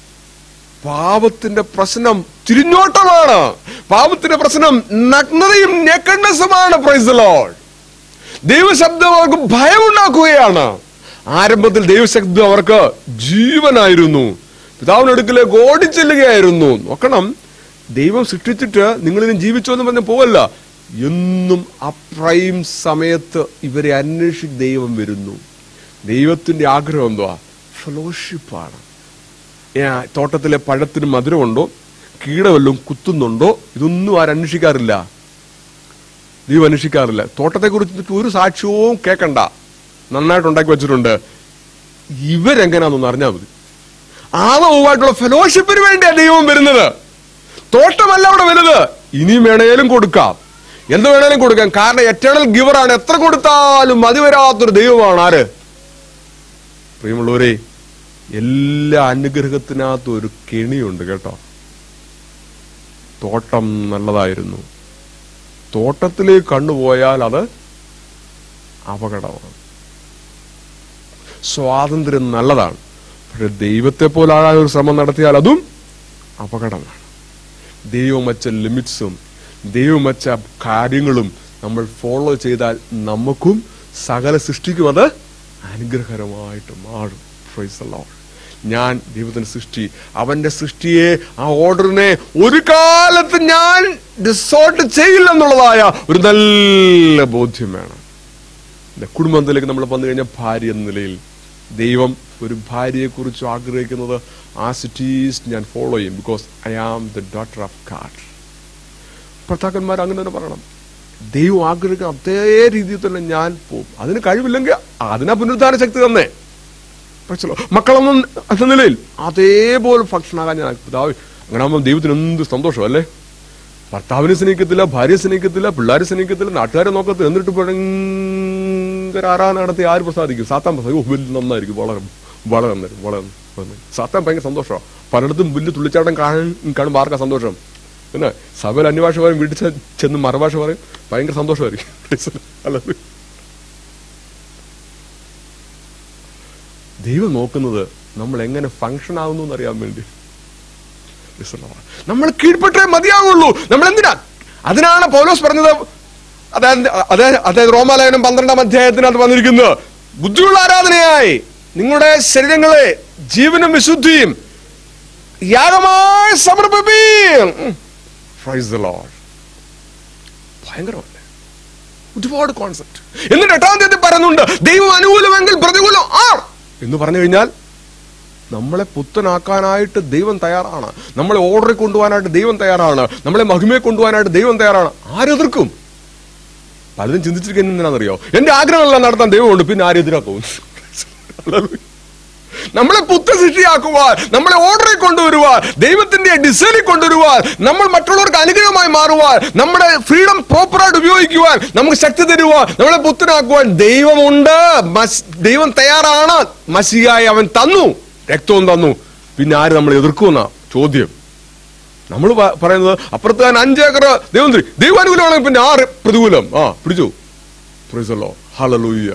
പാപത്തിന്റെ പ്രശ്നം തിരിഞ്ഞോട്ടമാണ് പാപത്തിന്റെ പ്രശ്നം നഗ്നതയും നേക്കഡ്നെസ്സുമാണ് പ്രൈസ് ലോഡ് ദൈവശബ്ദം അവർക്ക് ഭയമുണ്ടാക്കുകയാണ് ആരംഭത്തിൽ ദൈവശബ്ദം അവർക്ക് ജീവനായിരുന്നു പിതാവിനടുക്കിലേക്ക് ഓടിച്ചെല്ലുകയായിരുന്നു നോക്കണം ദൈവം സൃഷ്ടിച്ചിട്ട് നിങ്ങളിനും ജീവിച്ചോ എന്ന് പറഞ്ഞ പോവല്ല എന്നും അപ്രൈം സമയത്ത് ഇവരെ അന്വേഷിച്ച് ദൈവം വരുന്നു ദൈവത്തിന്റെ ആഗ്രഹം എന്തുവാ ഫെലോഷിപ്പാണ് ഏ, തോട്ടത്തിലെ പഴത്തിന് മധുരമുണ്ടോ കീടവല്ലതും കുത്തുന്നുണ്ടോ ഇതൊന്നും ആരും അന്വേഷിക്കാറില്ല ദൈവം അന്വേഷിക്കാറില്ല തോട്ടത്തെ കുറിച്ചിട്ട് ഒരു സാക്ഷ്യവും കേൾക്കണ്ട നന്നായിട്ട് ഉണ്ടാക്കി വെച്ചിട്ടുണ്ട് ഇവരെങ്ങനെയാണെന്ന് അറിഞ്ഞാൽ മതി ആദവുമായിട്ടുള്ള ഫെലോഷിപ്പിന് വേണ്ടിയാണ് ദൈവം വരുന്നത് തോട്ടമല്ല അവിടെ വലുത് ഇനിയും വേണേലും കൊടുക്കാം എന്ത് വേണേലും കൊടുക്കാം കാരണം എറ്റേണൽ ഗിവറാണ് എത്ര കൊടുത്താലും മതി വരാത്തൊരു ദൈവമാണ് ആര് പ്രിയമുള്ളവരെ എല്ലാ അനുഗ്രഹത്തിനകത്തും ഒരു കെണിയുണ്ട് കേട്ടോ തോട്ടം നല്ലതായിരുന്നു തോട്ടത്തിലേക്ക് കണ്ണുപോയാൽ അത് അപകടമാണ് സ്വാതന്ത്ര്യം നല്ലതാണ് പക്ഷെ ദൈവത്തെ പോലാകാൻ ഒരു ശ്രമം നടത്തിയാൽ അതും അപകടമാണ് ദൈവം വച്ച ലിമിറ്റ്സും ദൈവം വച്ച കാര്യങ്ങളും നമ്മൾ ഫോളോ ചെയ്താൽ നമുക്കും സകല സൃഷ്ടിക്കും അത് അനുഗ്രഹകരമായിട്ട് മാറും Praise the Lord. ഞാൻ ദൈവത്തിന്റെ സൃഷ്ടി അവന്റെ സൃഷ്ടിയെ ആ ഓർഡറിനെ ഒരു കാലത്ത് ഞാൻ ഡിസോർട്ട് ചെയ്യില്ലെന്നുള്ളതായ ഒരു നല്ല ബോധ്യം വേണം ഇല്ല, കുടുംബത്തിലേക്ക് നമ്മൾ വന്നു കഴിഞ്ഞാൽ ഭാര്യ എന്ന നിലയിൽ ദൈവം ഒരു ഭാര്യയെ കുറിച്ച് ആഗ്രഹിക്കുന്നത് ആ സിറ്റീസ് ഞാൻ ഫോളോ ചെയ്യും because I am the daughter of God ഭർത്താക്കന്മാർ അങ്ങനെ തന്നെ പറയണം ദൈവം ആഗ്രഹിക്കുന്ന അതേ രീതിയിൽ തന്നെ ഞാൻ പോകും അതിന് കഴിവില്ലെങ്കിൽ അതിനാ പുനരുദ്ധാന ശക്തി തന്നെ പക്ഷേ മക്കളൊന്നും എന്ന നിലയിൽ അതേപോലെ ഭക്ഷണമാകാൻ ഞാൻ പിതാവ് അങ്ങനെ ആകുമ്പോൾ ദൈവത്തിന് എന്ത് സന്തോഷം അല്ലേ ഭർത്താവിനെ സ്നേഹിക്കത്തില്ല ഭാര്യയെ സ്നേഹിക്കത്തില്ല പിള്ളേരെ സ്നേഹിക്കത്തില്ല നാട്ടുകാരെ നോക്കത്തില്ല എന്നിട്ട് ഭയങ്കര ആരാധന നടത്തി ആര് പ്രസാദിക്കും സാത്താൻ പ്രസാദിക്കും ഓ, വലിയ നന്നായിരിക്കും വളരെ വളരെ നന്നായിരിക്കും വളരെ നന്നായി. സാത്താൻ ഭയങ്കര സന്തോഷമാണ് പലയിടത്തും വലിയ തുള്ളിച്ചാട്ടം കാണാൻ കാണുമ്പോൾ ആർക്കാ സന്തോഷം പിന്നെ സഭയിൽ അന്യഭാഷ പറയും വീട്ടിൽ ചെ- ചെന്ന് മറുഭാഷ പറയും ഭയങ്കര സന്തോഷമായിരിക്കും അല്ലത് ദൈവം നോക്കുന്നത് നമ്മൾ എങ്ങനെ ഫങ്ഷൻ ആവുന്നു എന്നറിയാൻ വേണ്ടി നമ്മൾ കീഴ്പ്പെട്ടേ മതിയാവുള്ളൂ നമ്മൾ എന്തിനാ അതിനാണ് പൗലോസ് പറഞ്ഞത് അതായത് അതായത് അതായത് റോമാലയനം പന്ത്രണ്ടാം അധ്യായത്തിനകത്ത് വന്നിരിക്കുന്നത് ബുദ്ധിയുള്ള ആരാധനയായി നിങ്ങളുടെ ശരീരങ്ങളെ ജീവനും വിശുദ്ധിയും യാഗമായി സമർപ്പിപ്പീൻ Praise the Lord. ഭയങ്കരമല്ലേ ഒരുപാട് കോൺസെപ്റ്റ് എന്നിട്ട് എട്ടാം തീയതി പറയുന്നുണ്ട് ദൈവം അനുകൂലമെങ്കിൽ പ്രതികൂലം ആർ എന്ന് പറഞ്ഞു കഴിഞ്ഞാൽ നമ്മളെ പുത്തനാക്കാനായിട്ട് ദൈവം തയ്യാറാണ് നമ്മളെ ഓർഡറിൽ കൊണ്ടുപോകാനായിട്ട് ദൈവം തയ്യാറാണ് നമ്മളെ മഹിമയെ കൊണ്ടുപോകാനായിട്ട് ദൈവം തയ്യാറാണ് ആരെതിർക്കും പലരും ചിന്തിച്ചിരിക്കുന്നത് എന്തിനാണെന്നറിയോ എന്റെ ആഗ്രഹമെല്ലാം നടത്താൻ ദൈവമുണ്ട് പിന്നെ ആരെതിരാക്കും നമ്മളെ പുത്തശിഷ്ടിയാക്കുവാൻ നമ്മളെ ഓർഡറിൽ കൊണ്ടുവരുവാൻ ദൈവത്തിന്റെ ഡിസൈനിൽ കൊണ്ടുവരുവാൻ നമ്മൾ മറ്റുള്ളവർക്ക് അനുഗ്രഹമായി മാറുവാൻ നമ്മുടെ ഫ്രീഡം പ്രോപ്പറായിട്ട് ഉപയോഗിക്കുവാൻ നമുക്ക് ശക്തി തരുവാൻ നമ്മളെ പുത്തനാക്കുവാൻ ദൈവമുണ്ട് മസ്- ദൈവം തയ്യാറാണ് മസിയായി അവൻ തന്നു രക്തവും തന്നു പിന്നെ ആര് നമ്മൾ എതിർക്കുമെന്ന ചോദ്യം നമ്മൾ പറയുന്നത് അപ്പുറത്ത് ഞാൻ അഞ്ചേക്കർ ദൈവം തരും ദൈവാനുകൂലമാണെങ്കിൽ പിന്നെ ആറ് പ്രതികൂലം ആ പിടിച്ചു പ്രൈസല്ലോ ഹലലൂയ്യ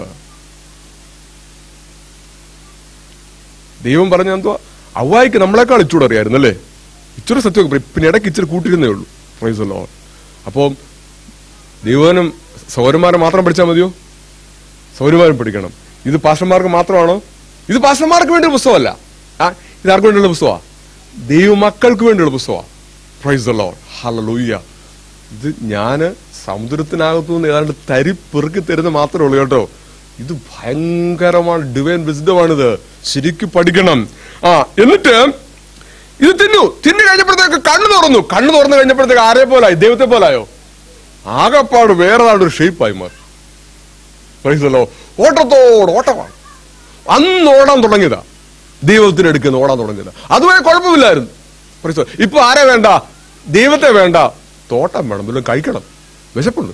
ദൈവം പറഞ്ഞ എന്തുവാ അവ്വായിക്ക് നമ്മളെക്കാൾ ഇച്ചൂടെ അറിയായിരുന്നു അല്ലേ ഇച്ചിരി സത്യമൊക്കെ പറയും. പിന്നെ ഇടയ്ക്ക് ഇച്ചിരി കൂട്ടിയിരുന്നേ ഉള്ളൂ പ്രൈസല്ലോ അപ്പം ദൈവനും സൗരന്മാരെ മാത്രം പഠിച്ചാൽ മതിയോ സൗരന്മാരും പഠിക്കണം ഇത് പാസ്റ്റർമാർക്ക് മാത്രമാണോ ഇത് പാസ്റ്റർമാർക്ക് വേണ്ടിയുള്ള പുസ്തകമല്ല ആ ഇത് ആർക്ക് വേണ്ടിയുള്ള പുസ്തകമാണ് ദൈവമക്കൾക്ക് വേണ്ടിയുള്ള പുസ്തകമാണ് പ്രൈസ് ലോഡ് ഹലലൂയ്യ ഇത് ഞാന് സമുദ്രത്തിനകത്തു നിന്ന് ഏതാണ്ട് തരി പെറുക്കി തരുന്ന മാത്രമേ ഉള്ളൂ കേട്ടോ ഇത് ഭയങ്കരമാണ് ഡിവൈൻ വിസ്ഡമാണിത് ശരിക്കും പഠിക്കണം ആ എന്നിട്ട് ഇത് തിന്നു തിന്നു കഴിഞ്ഞപ്പോഴത്തേക്ക് കണ്ണു തുറന്നു കണ്ണു തുറന്നു കഴിഞ്ഞപ്പോഴത്തേക്ക് ആരെ പോലായി ദൈവത്തെ പോലായോ ആകപ്പാട് വേറെതാണ് ഒരു ഷേപ്പായി മാറി പ്രൈസല്ലോ ഓട്ടത്തോട് ഓട്ടമാണ് അന്ന് ഓടാൻ തുടങ്ങിയതാ ദൈവത്തിന് എടുക്കുന്ന ഓടാൻ തുടങ്ങിയതാ അതുവരെ കുഴപ്പമില്ലായിരുന്നു പ്രൈസോ ഇപ്പൊ ആരെ വേണ്ട ദൈവത്തെ വേണ്ട തോട്ടം വേണം വല്ലതും കഴിക്കണം വിശപ്പുണ്ട്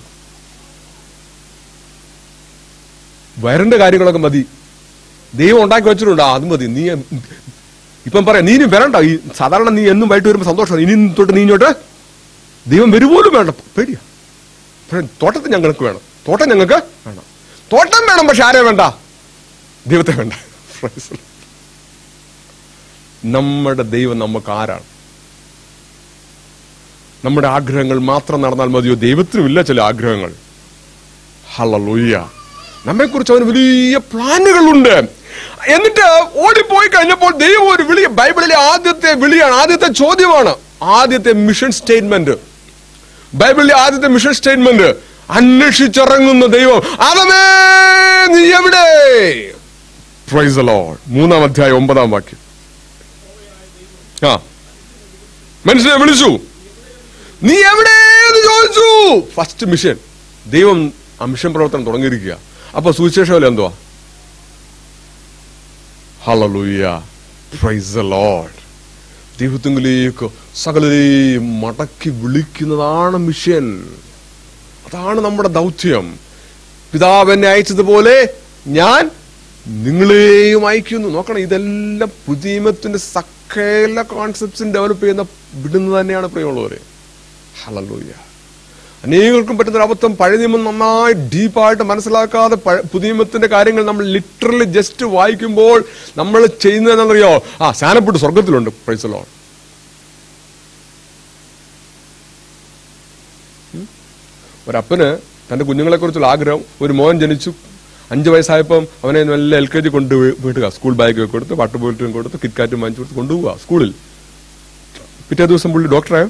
വരണ്ട കാര്യങ്ങളൊക്കെ മതി ദൈവം ഉണ്ടാക്കി വെച്ചിട്ടുണ്ട് ആ, അത് മതി നീ ഇപ്പം പറയാം നീ ഇനി വരണ്ട ഈ സാധാരണ നീ എന്നും വൈകിട്ട് വരുമ്പോൾ സന്തോഷം ഇനി തൊട്ട് നീ ഇങ്ങോട്ട് ദൈവം വരുപോലും വേണ്ട പേടിയാ പക്ഷേ തോട്ടത്തിൽ ഞങ്ങൾക്ക് വേണം തോട്ടം ഞങ്ങൾക്ക് വേണം തോട്ടം വേണം പക്ഷെ ആരെ വേണ്ട ദൈവത്തെ വേണ്ട Praise the Lord. നമ്മുടെ ദൈവം നമുക്ക് ആരാണ് നമ്മുടെ ആഗ്രഹങ്ങൾ മാത്രം നടന്നാൽ മതിയോ ദൈവത്തിനും ഇല്ല ചില ആഗ്രഹങ്ങൾ ഹലലൂയ്യ നമ്മെ കുറിച്ച് അവന് വലിയ പ്ലാനുകളുണ്ട് എന്നിട്ട് ഓടിപ്പോയി കഴിഞ്ഞപ്പോൾ ദൈവം ഒരു വിളി ബൈബിളിലെ ആദ്യത്തെ വിളിയാണ് ആദ്യത്തെ ചോദ്യമാണ് ആദ്യത്തെ മിഷൻ സ്റ്റേറ്റ്മെന്റ് ബൈബിളിലെ ആദ്യത്തെ മിഷൻ സ്റ്റേറ്റ്മെന്റ് അന്വേഷിച്ചിറങ്ങുന്ന ദൈവം അതമേ നീ എവിടെ പ്രൈസ് the Lord. മൂന്നാം അധ്യായം ഒമ്പതാം വാക്യം ആ മനുഷ്യനെ വിളിച്ചു നീ എവിടെയെന്ന് ചോദിച്ചു ഫസ്റ്റ് മിഷൻ ദൈവം ആ മിഷൻ പ്രവർത്തനം തുടങ്ങിയിരിക്കുക അപ്പൊ സുവിശേഷം എന്തുവാ ഹലലൂയ പ്രൈസ് ലോഡ് ദൈവത്തിലേക്ക് സകലരെയും മടക്കി വിളിക്കുന്നതാണ് മിഷൻ അതാണ് നമ്മുടെ ദൗത്യം പിതാവ് എന്നെ അയച്ചതുപോലെ ഞാൻ നിങ്ങളെയും അയക്കുന്നു നോക്കണം ഇതെല്ലാം പുതിയമത്തിന്റെ സകല കോൺസെപ്റ്റ്സും ഡെവലപ്പ് ചെയ്യുന്ന വിടുന്നത് തന്നെയാണ് പ്രിയമുള്ളവരെ ഹലലൂയ അനേകർക്കും പറ്റുന്ന ഒരു അബദ്ധം പഴയ നിയമം നന്നായി ഡീപ്പായിട്ട് മനസ്സിലാക്കാതെ പഴ- പുതിയ നിയമത്തിന്റെ കാര്യങ്ങൾ നമ്മൾ ലിറ്ററലി ജസ്റ്റ് വായിക്കുമ്പോൾ നമ്മൾ ചെയ്യുന്നത് എന്താണെന്നറിയോ ആ സ്നാനപ്പെട്ട് സ്വർഗത്തിലുണ്ട് പ്രൈസലോ ഒരപ്പന് തന്റെ കുഞ്ഞുങ്ങളെ കുറിച്ചുള്ള ആഗ്രഹം ഒരു മോൻ ജനിച്ചു അഞ്ചു വയസ്സായപ്പം അവനെ നല്ല എൽ കെ ജി കൊണ്ട് വീട്ടുക സ്കൂൾ ബാഗ് ഒക്കെ കൊടുത്ത് പട്ടുപോയിട്ടും കൊടുത്ത് കിറ്റ്കാറ്റും വാങ്ങിച്ചു കൊടുത്ത് കൊണ്ടുപോവുക സ്കൂളിൽ പിറ്റേ ദിവസം പുള്ളി ഡോക്ടറായോ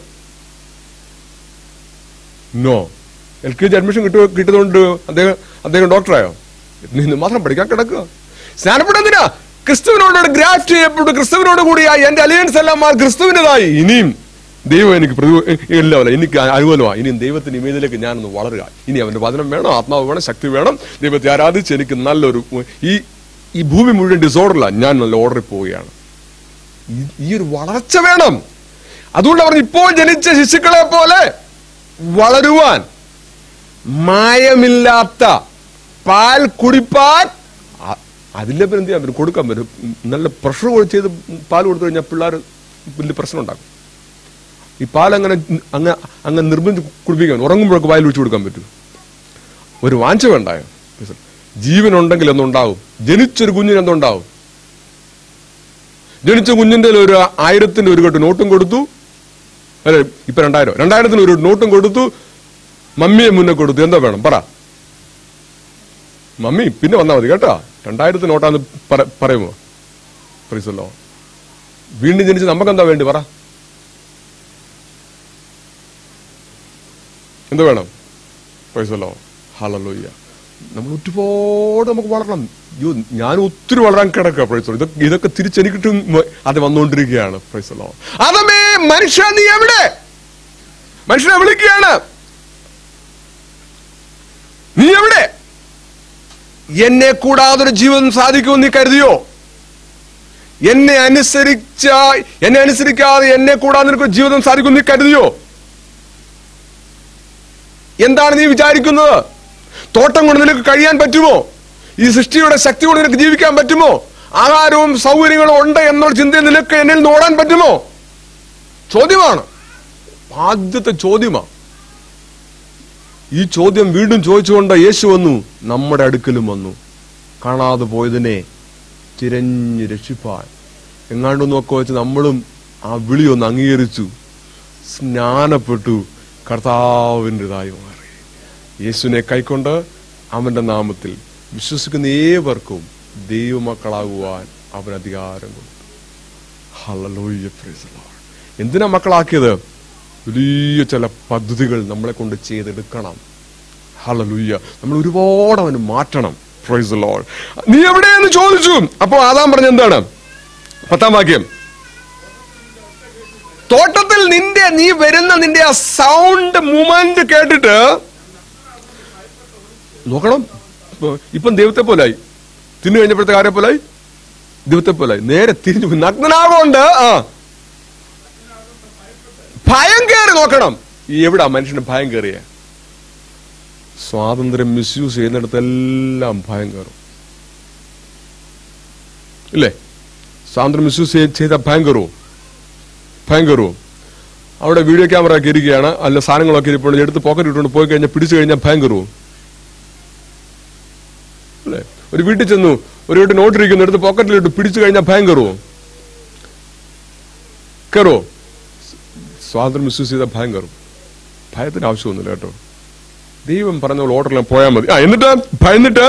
no L K G admission കിട്ടുക കിട്ടുന്നതുകൊണ്ട് അദ്ദേഹം അദ്ദേഹം ഡോക്ടറായോ നിന്ന് മാത്രം പഠിക്കാൻ കിടക്കുക സ്നാനപ്പെടുന്നതിനാ ക്രിസ്തുവിനോട് ഗ്രാഫ്റ്റ് ചെയ്യപ്പെട്ടു ക്രിസ്തുവിനോട് കൂടിയായി എന്റെ അലിയൻസ് എല്ലാം മാറി ക്രിസ്തുവിൻ്റെതായി ഇനിയും ദൈവം എനിക്ക് പ്രതി ഇല്ലവല്ല എനിക്ക് അനുകൂലമാണ് ഇനിയും ദൈവത്തിന്റെ ഇമേജിലേക്ക് ഞാനൊന്ന് വളരുക ഇനി അവന്റെ വചനം വേണം ആത്മാവ് വേണം ശക്തി വേണം ദൈവത്തെ ആരാധിച്ച് എനിക്ക് നല്ലൊരു ഈ ഈ ഭൂമി മുഴുവൻ ഡിസോർഡറിലാണ് ഞാൻ നല്ല ഓർഡറിൽ പോവുകയാണ് ഈ- ഈ ഒരു വളർച്ച വേണം അതുകൊണ്ട് പറഞ്ഞു ഇപ്പോൾ ജനിച്ച ശിശുക്കളെ പോലെ വളരുവാൻ മായമില്ലാത്ത പാൽ കുടിപ്പാൻ അ- അതിലെ പിന്നെ എന്ത് ചെയ്യാൻ പറ്റും കൊടുക്കാൻ പറ്റും ഉം, നല്ല പ്രഷർ ചെയ്ത് പാൽ കൊടുത്തു കഴിഞ്ഞാൽ പിള്ളേർ വലിയ പ്രശ്നം ഉണ്ടാക്കും ഈ പാൽ അങ്ങനെ അങ്ങ് അങ്ങ് നിർബന്ധിച്ച് കുടിപ്പിക്കാൻ ഉറങ്ങുമ്പോഴൊക്കെ വായിൽ ഒഴിച്ചു കൊടുക്കാൻ പറ്റും ഒരു വാഞ്ച വേണ്ടായോ ജീവനുണ്ടെങ്കിൽ എന്തുണ്ടാവും ജനിച്ചൊരു കുഞ്ഞിന് എന്തുണ്ടാവും ജനിച്ച കുഞ്ഞിന്റെ ഒരു ആയിരത്തിന്റെ ഒരു കെട്ട് നോട്ടും കൊടുത്തു അല്ലെ ഇപ്പൊ രണ്ടായിരം രണ്ടായിരത്തിന് ഒരു നോട്ടും കൊടുത്തു മമ്മിയെ മുന്നേ കൊടുത്തു എന്താ വേണം പറ മമ്മി പിന്നെ വന്നാ മതി കേട്ടോ രണ്ടായിരത്തിന് നോട്ടാന്ന് പറ- പറയുമോ പ്രീസല്ലോ വീണ്ടും ജനിച്ച് നമുക്ക് എന്താ വേണ്ടി പറ എന്ത് വേണം പ്രൈസല്ലോ ഹലലോയ്യ നമ്മൾ ഒരുപാട് നമുക്ക് വളരണം അയ്യോ ഞാൻ ഒത്തിരി വളരാൻ കിടക്കുക പ്രൈസലോ ഇതൊക്കെ ഇതൊക്കെ തിരിച്ചെനിക്കിട്ടും അത് വന്നുകൊണ്ടിരിക്കുകയാണ് പ്രൈസലോ അതമേ മനുഷ്യ നീ എവിടെ മനുഷ്യനെ വിളിക്കുകയാണ് നീ എവിടെ എന്നെ കൂടാതെ ഒരു ജീവിതം സാധിക്കുമെന്ന് നീ കരുതിയോ എന്നെ അനുസരിച്ച എന്നെ അനുസരിക്കാതെ എന്നെ കൂടാതെ നിനക്ക് ജീവിതം സാധിക്കും നീ കരുതിയോ എന്താണ് നീ വിചാരിക്കുന്നത് തോട്ടം കൊണ്ട് നിനക്ക് കഴിയാൻ പറ്റുമോ ഈ സൃഷ്ടിയുടെ ശക്തി കൊണ്ട് നിനക്ക് ജീവിക്കാൻ പറ്റുമോ ആഹാരവും സൗകര്യങ്ങളും ഉണ്ട് എന്നുള്ള ചിന്തയിൽ നിനക്ക് എന്നിൽ നിന്ന് ഓടാൻ പറ്റുമോ ചോദ്യമാണ് ആദ്യത്തെ ചോദ്യമാണ് ഈ ചോദ്യം വീണ്ടും ചോദിച്ചുകൊണ്ട് യേശു വന്നു നമ്മുടെ അടുക്കലും വന്നു കാണാതെ പോയതിനെ തിരഞ്ഞു രക്ഷിപ്പാൻ എങ്ങാണ്ടൊന്നൊക്കെ വെച്ച് നമ്മളും ആ വിളി ഒന്ന് അംഗീകരിച്ചു സ്നാനപ്പെട്ടു കർത്താവിൻ്റെതായി മാറി യേശുവിനെ കൈക്കൊണ്ട് അവന്റെ നാമത്തിൽ വിശ്വസിക്കുന്ന ഏവർക്കും ദൈവമക്കളാകുവാൻ അവൻ അധികാരം കൊടുത്തു ഹല്ലേലൂയ, praise the Lord. എന്തിനാ മക്കളാക്കിയത് വലിയ ചില പദ്ധതികൾ നമ്മളെ കൊണ്ട് ചെയ്തെടുക്കണം ഹലലുയ്യ നമ്മൾ ഒരുപാട് അവന് മാറ്റണം പ്രൈസ് ലോഡ് നീ എവിടെയെന്ന് ചോദിച്ചു അപ്പോ ആദാം പറഞ്ഞ എന്താണ് പത്താം വാക്യം തോട്ടത്തിൽ നിന്റെ നീ വരുന്ന നിന്റെ ആ സൗണ്ട് മൂമെന്റ് കേട്ടിട്ട് നോക്കണം ഇപ്പൊ- ഇപ്പം ദൈവത്തെ പോലായി തിന്നു കഴിഞ്ഞപ്പോഴത്തെ ആരെ പോലായി ദൈവത്തെ പോലായി നേരെ തിരിഞ്ഞു പോയി. നഗ്നനാകൊണ്ട് ആ ഭയം കയറി നോക്കണം എവിടാ മനുഷ്യന് ഭയം കയറിയ സ്വാതന്ത്ര്യം മിസ്യൂസ് ചെയ്യുന്നിടത്തെല്ലാം ഭയം കയറും ഇല്ലേ സ്വാതന്ത്ര്യം മിസ്യൂസ് ചെയ്ത ഭയം കയറുമോ ഭയം കയറുമോ അവിടെ വീഡിയോ ക്യാമറ ഒക്കെ ഇരിക്കുകയാണ് അല്ല സാധനങ്ങളൊക്കെ ഇരിപ്പുണ്ട് എടുത്ത് പോക്കറ്റ് ഇട്ടുകൊണ്ട് പോയി കഴിഞ്ഞാൽ പിടിച്ചു കഴിഞ്ഞാൽ ഭയം കയറുമോ അല്ലേ ഒരു വീട്ടിൽ ചെന്നു ഒരു വീട്ടിൽ നോട്ട് ഇരിക്കുന്നു എടുത്ത് പോക്കറ്റിലിട്ട് പിടിച്ചു കഴിഞ്ഞാൽ ഭയം കയറുമോ കയറുമോ സ്വാതന്ത്ര്യം മിസ്യൂസ് ചെയ്ത ഭയം കയറും ഭയത്തിന് ആവശ്യമൊന്നുമില്ല കേട്ടോ ദൈവം പറഞ്ഞ പോലെ ഓർഡറിൽ പോയാൽ മതി ആ എന്നിട്ട് ഭയന്നിട്ട്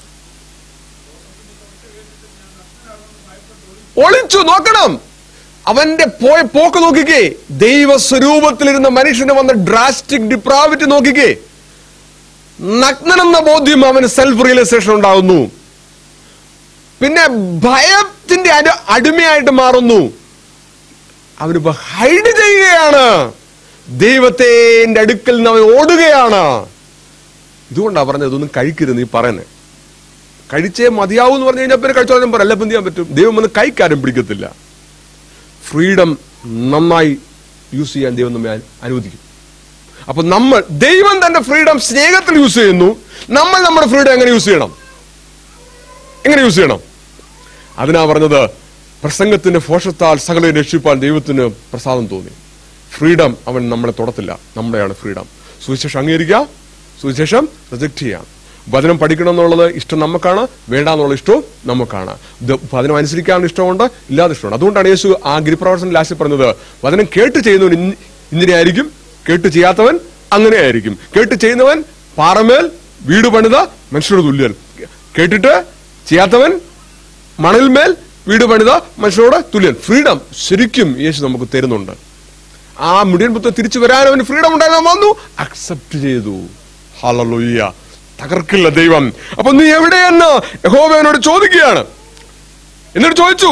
ഒളിച്ചു നോക്കണം അവന്റെ പോയ പോക്ക് നോക്കിക്കേ ദൈവ സ്വരൂപത്തിലിരുന്ന മനുഷ്യന് വന്ന ഡ്രാസ്റ്റിക് ഡിപ്രാവിറ്റി നോക്കിക്കേ നഗ്നനെന്ന ബോധ്യം അവന് സെൽഫ് റിയലൈസേഷൻ ഉണ്ടാകുന്നു പിന്നെ ഭയത്തിന്റെ അടി- അടിമയായിട്ട് മാറുന്നു അവനിപ്പോ ഹൈഡ് ചെയ്യുകയാണ് ദൈവത്തെ എന്റെ അടുക്കൽ നിന്ന് അവൻ ഓടുകയാണ് ഇതുകൊണ്ടാ പറഞ്ഞത് ഇതൊന്നും കഴിക്കരുത് നീ പറയുന്നത് കഴിച്ചേ മതിയാവൂ എന്ന് പറഞ്ഞു കഴിഞ്ഞാൽ പിന്നെ കഴിച്ചോളാൻ പറ അല്ല എന്ത് ചെയ്യാൻ പറ്റും ദൈവം ഒന്ന് കൈക്കാരും പിടിക്കത്തില്ല ഫ്രീഡം നന്നായി യൂസ് ചെയ്യാൻ ദൈവം നമ്മെ അനു- അനുവദിക്കും അപ്പൊ നമ്മൾ ദൈവം തന്റെ ഫ്രീഡം സ്നേഹത്തിൽ യൂസ് ചെയ്യുന്നു നമ്മൾ നമ്മുടെ ഫ്രീഡം എങ്ങനെ യൂസ് ചെയ്യണം എങ്ങനെ യൂസ് ചെയ്യണം അതിനാ പറഞ്ഞത് പ്രസംഗത്തിന്റെ ഫോഷത്താൽ സകല രക്ഷിപ്പാൻ ദൈവത്തിന് പ്രസാദം തോന്നി ഫ്രീഡം അവൻ നമ്മളെ തൊടത്തില്ല നമ്മുടെയാണ് ഫ്രീഡം സുവിശേഷം അംഗീകരിക്കാം സുവിശേഷം റിജക്ട് ചെയ്യാം വചനം പഠിക്കണം എന്നുള്ളത് ഇഷ്ടം നമുക്കാണ് വേണ്ട എന്നുള്ള ഇഷ്ടവും നമുക്കാണ് ഇത് വചനം അനുസരിക്കാനുള്ള ഇഷ്ടമുണ്ട് ഇല്ലാതെ ഇഷ്ടമുണ്ട് അതുകൊണ്ടാണ് യേശു ആ ഗിരിപ്രവർത്തനം ലാസ്റ്റ് പറഞ്ഞത് വചനം കേട്ട് ചെയ്യുന്നവൻ ഇന്ന- ഇങ്ങനെയായിരിക്കും കേട്ട് ചെയ്യാത്തവൻ അങ്ങനെയായിരിക്കും കേട്ട് ചെയ്യുന്നവൻ പാറമേൽ വീട് പണിത മനുഷ്യരുടെ തുല്യൻ കേട്ടിട്ട് ചെയ്യാത്തവൻ മണൽമേൽ വീട് പണിത മനുഷ്യരോട് തുല്യൻ ഫ്രീഡം ശരിക്കും യേശു നമുക്ക് തരുന്നുണ്ട് ആ മുടിയൻ പുത്ര തിരിച്ചു വരാൻ അവന് ഫ്രീഡം ഉണ്ടാകാൻ വന്നു അക്സെപ്റ്റ് ചെയ്തു ഹലലുയ്യ തകർക്കില്ല ദൈവം അപ്പൊ നീ എവിടെയെന്ന് യഹോവനോട് ചോദിക്കുകയാണ് എന്നോട് ചോദിച്ചു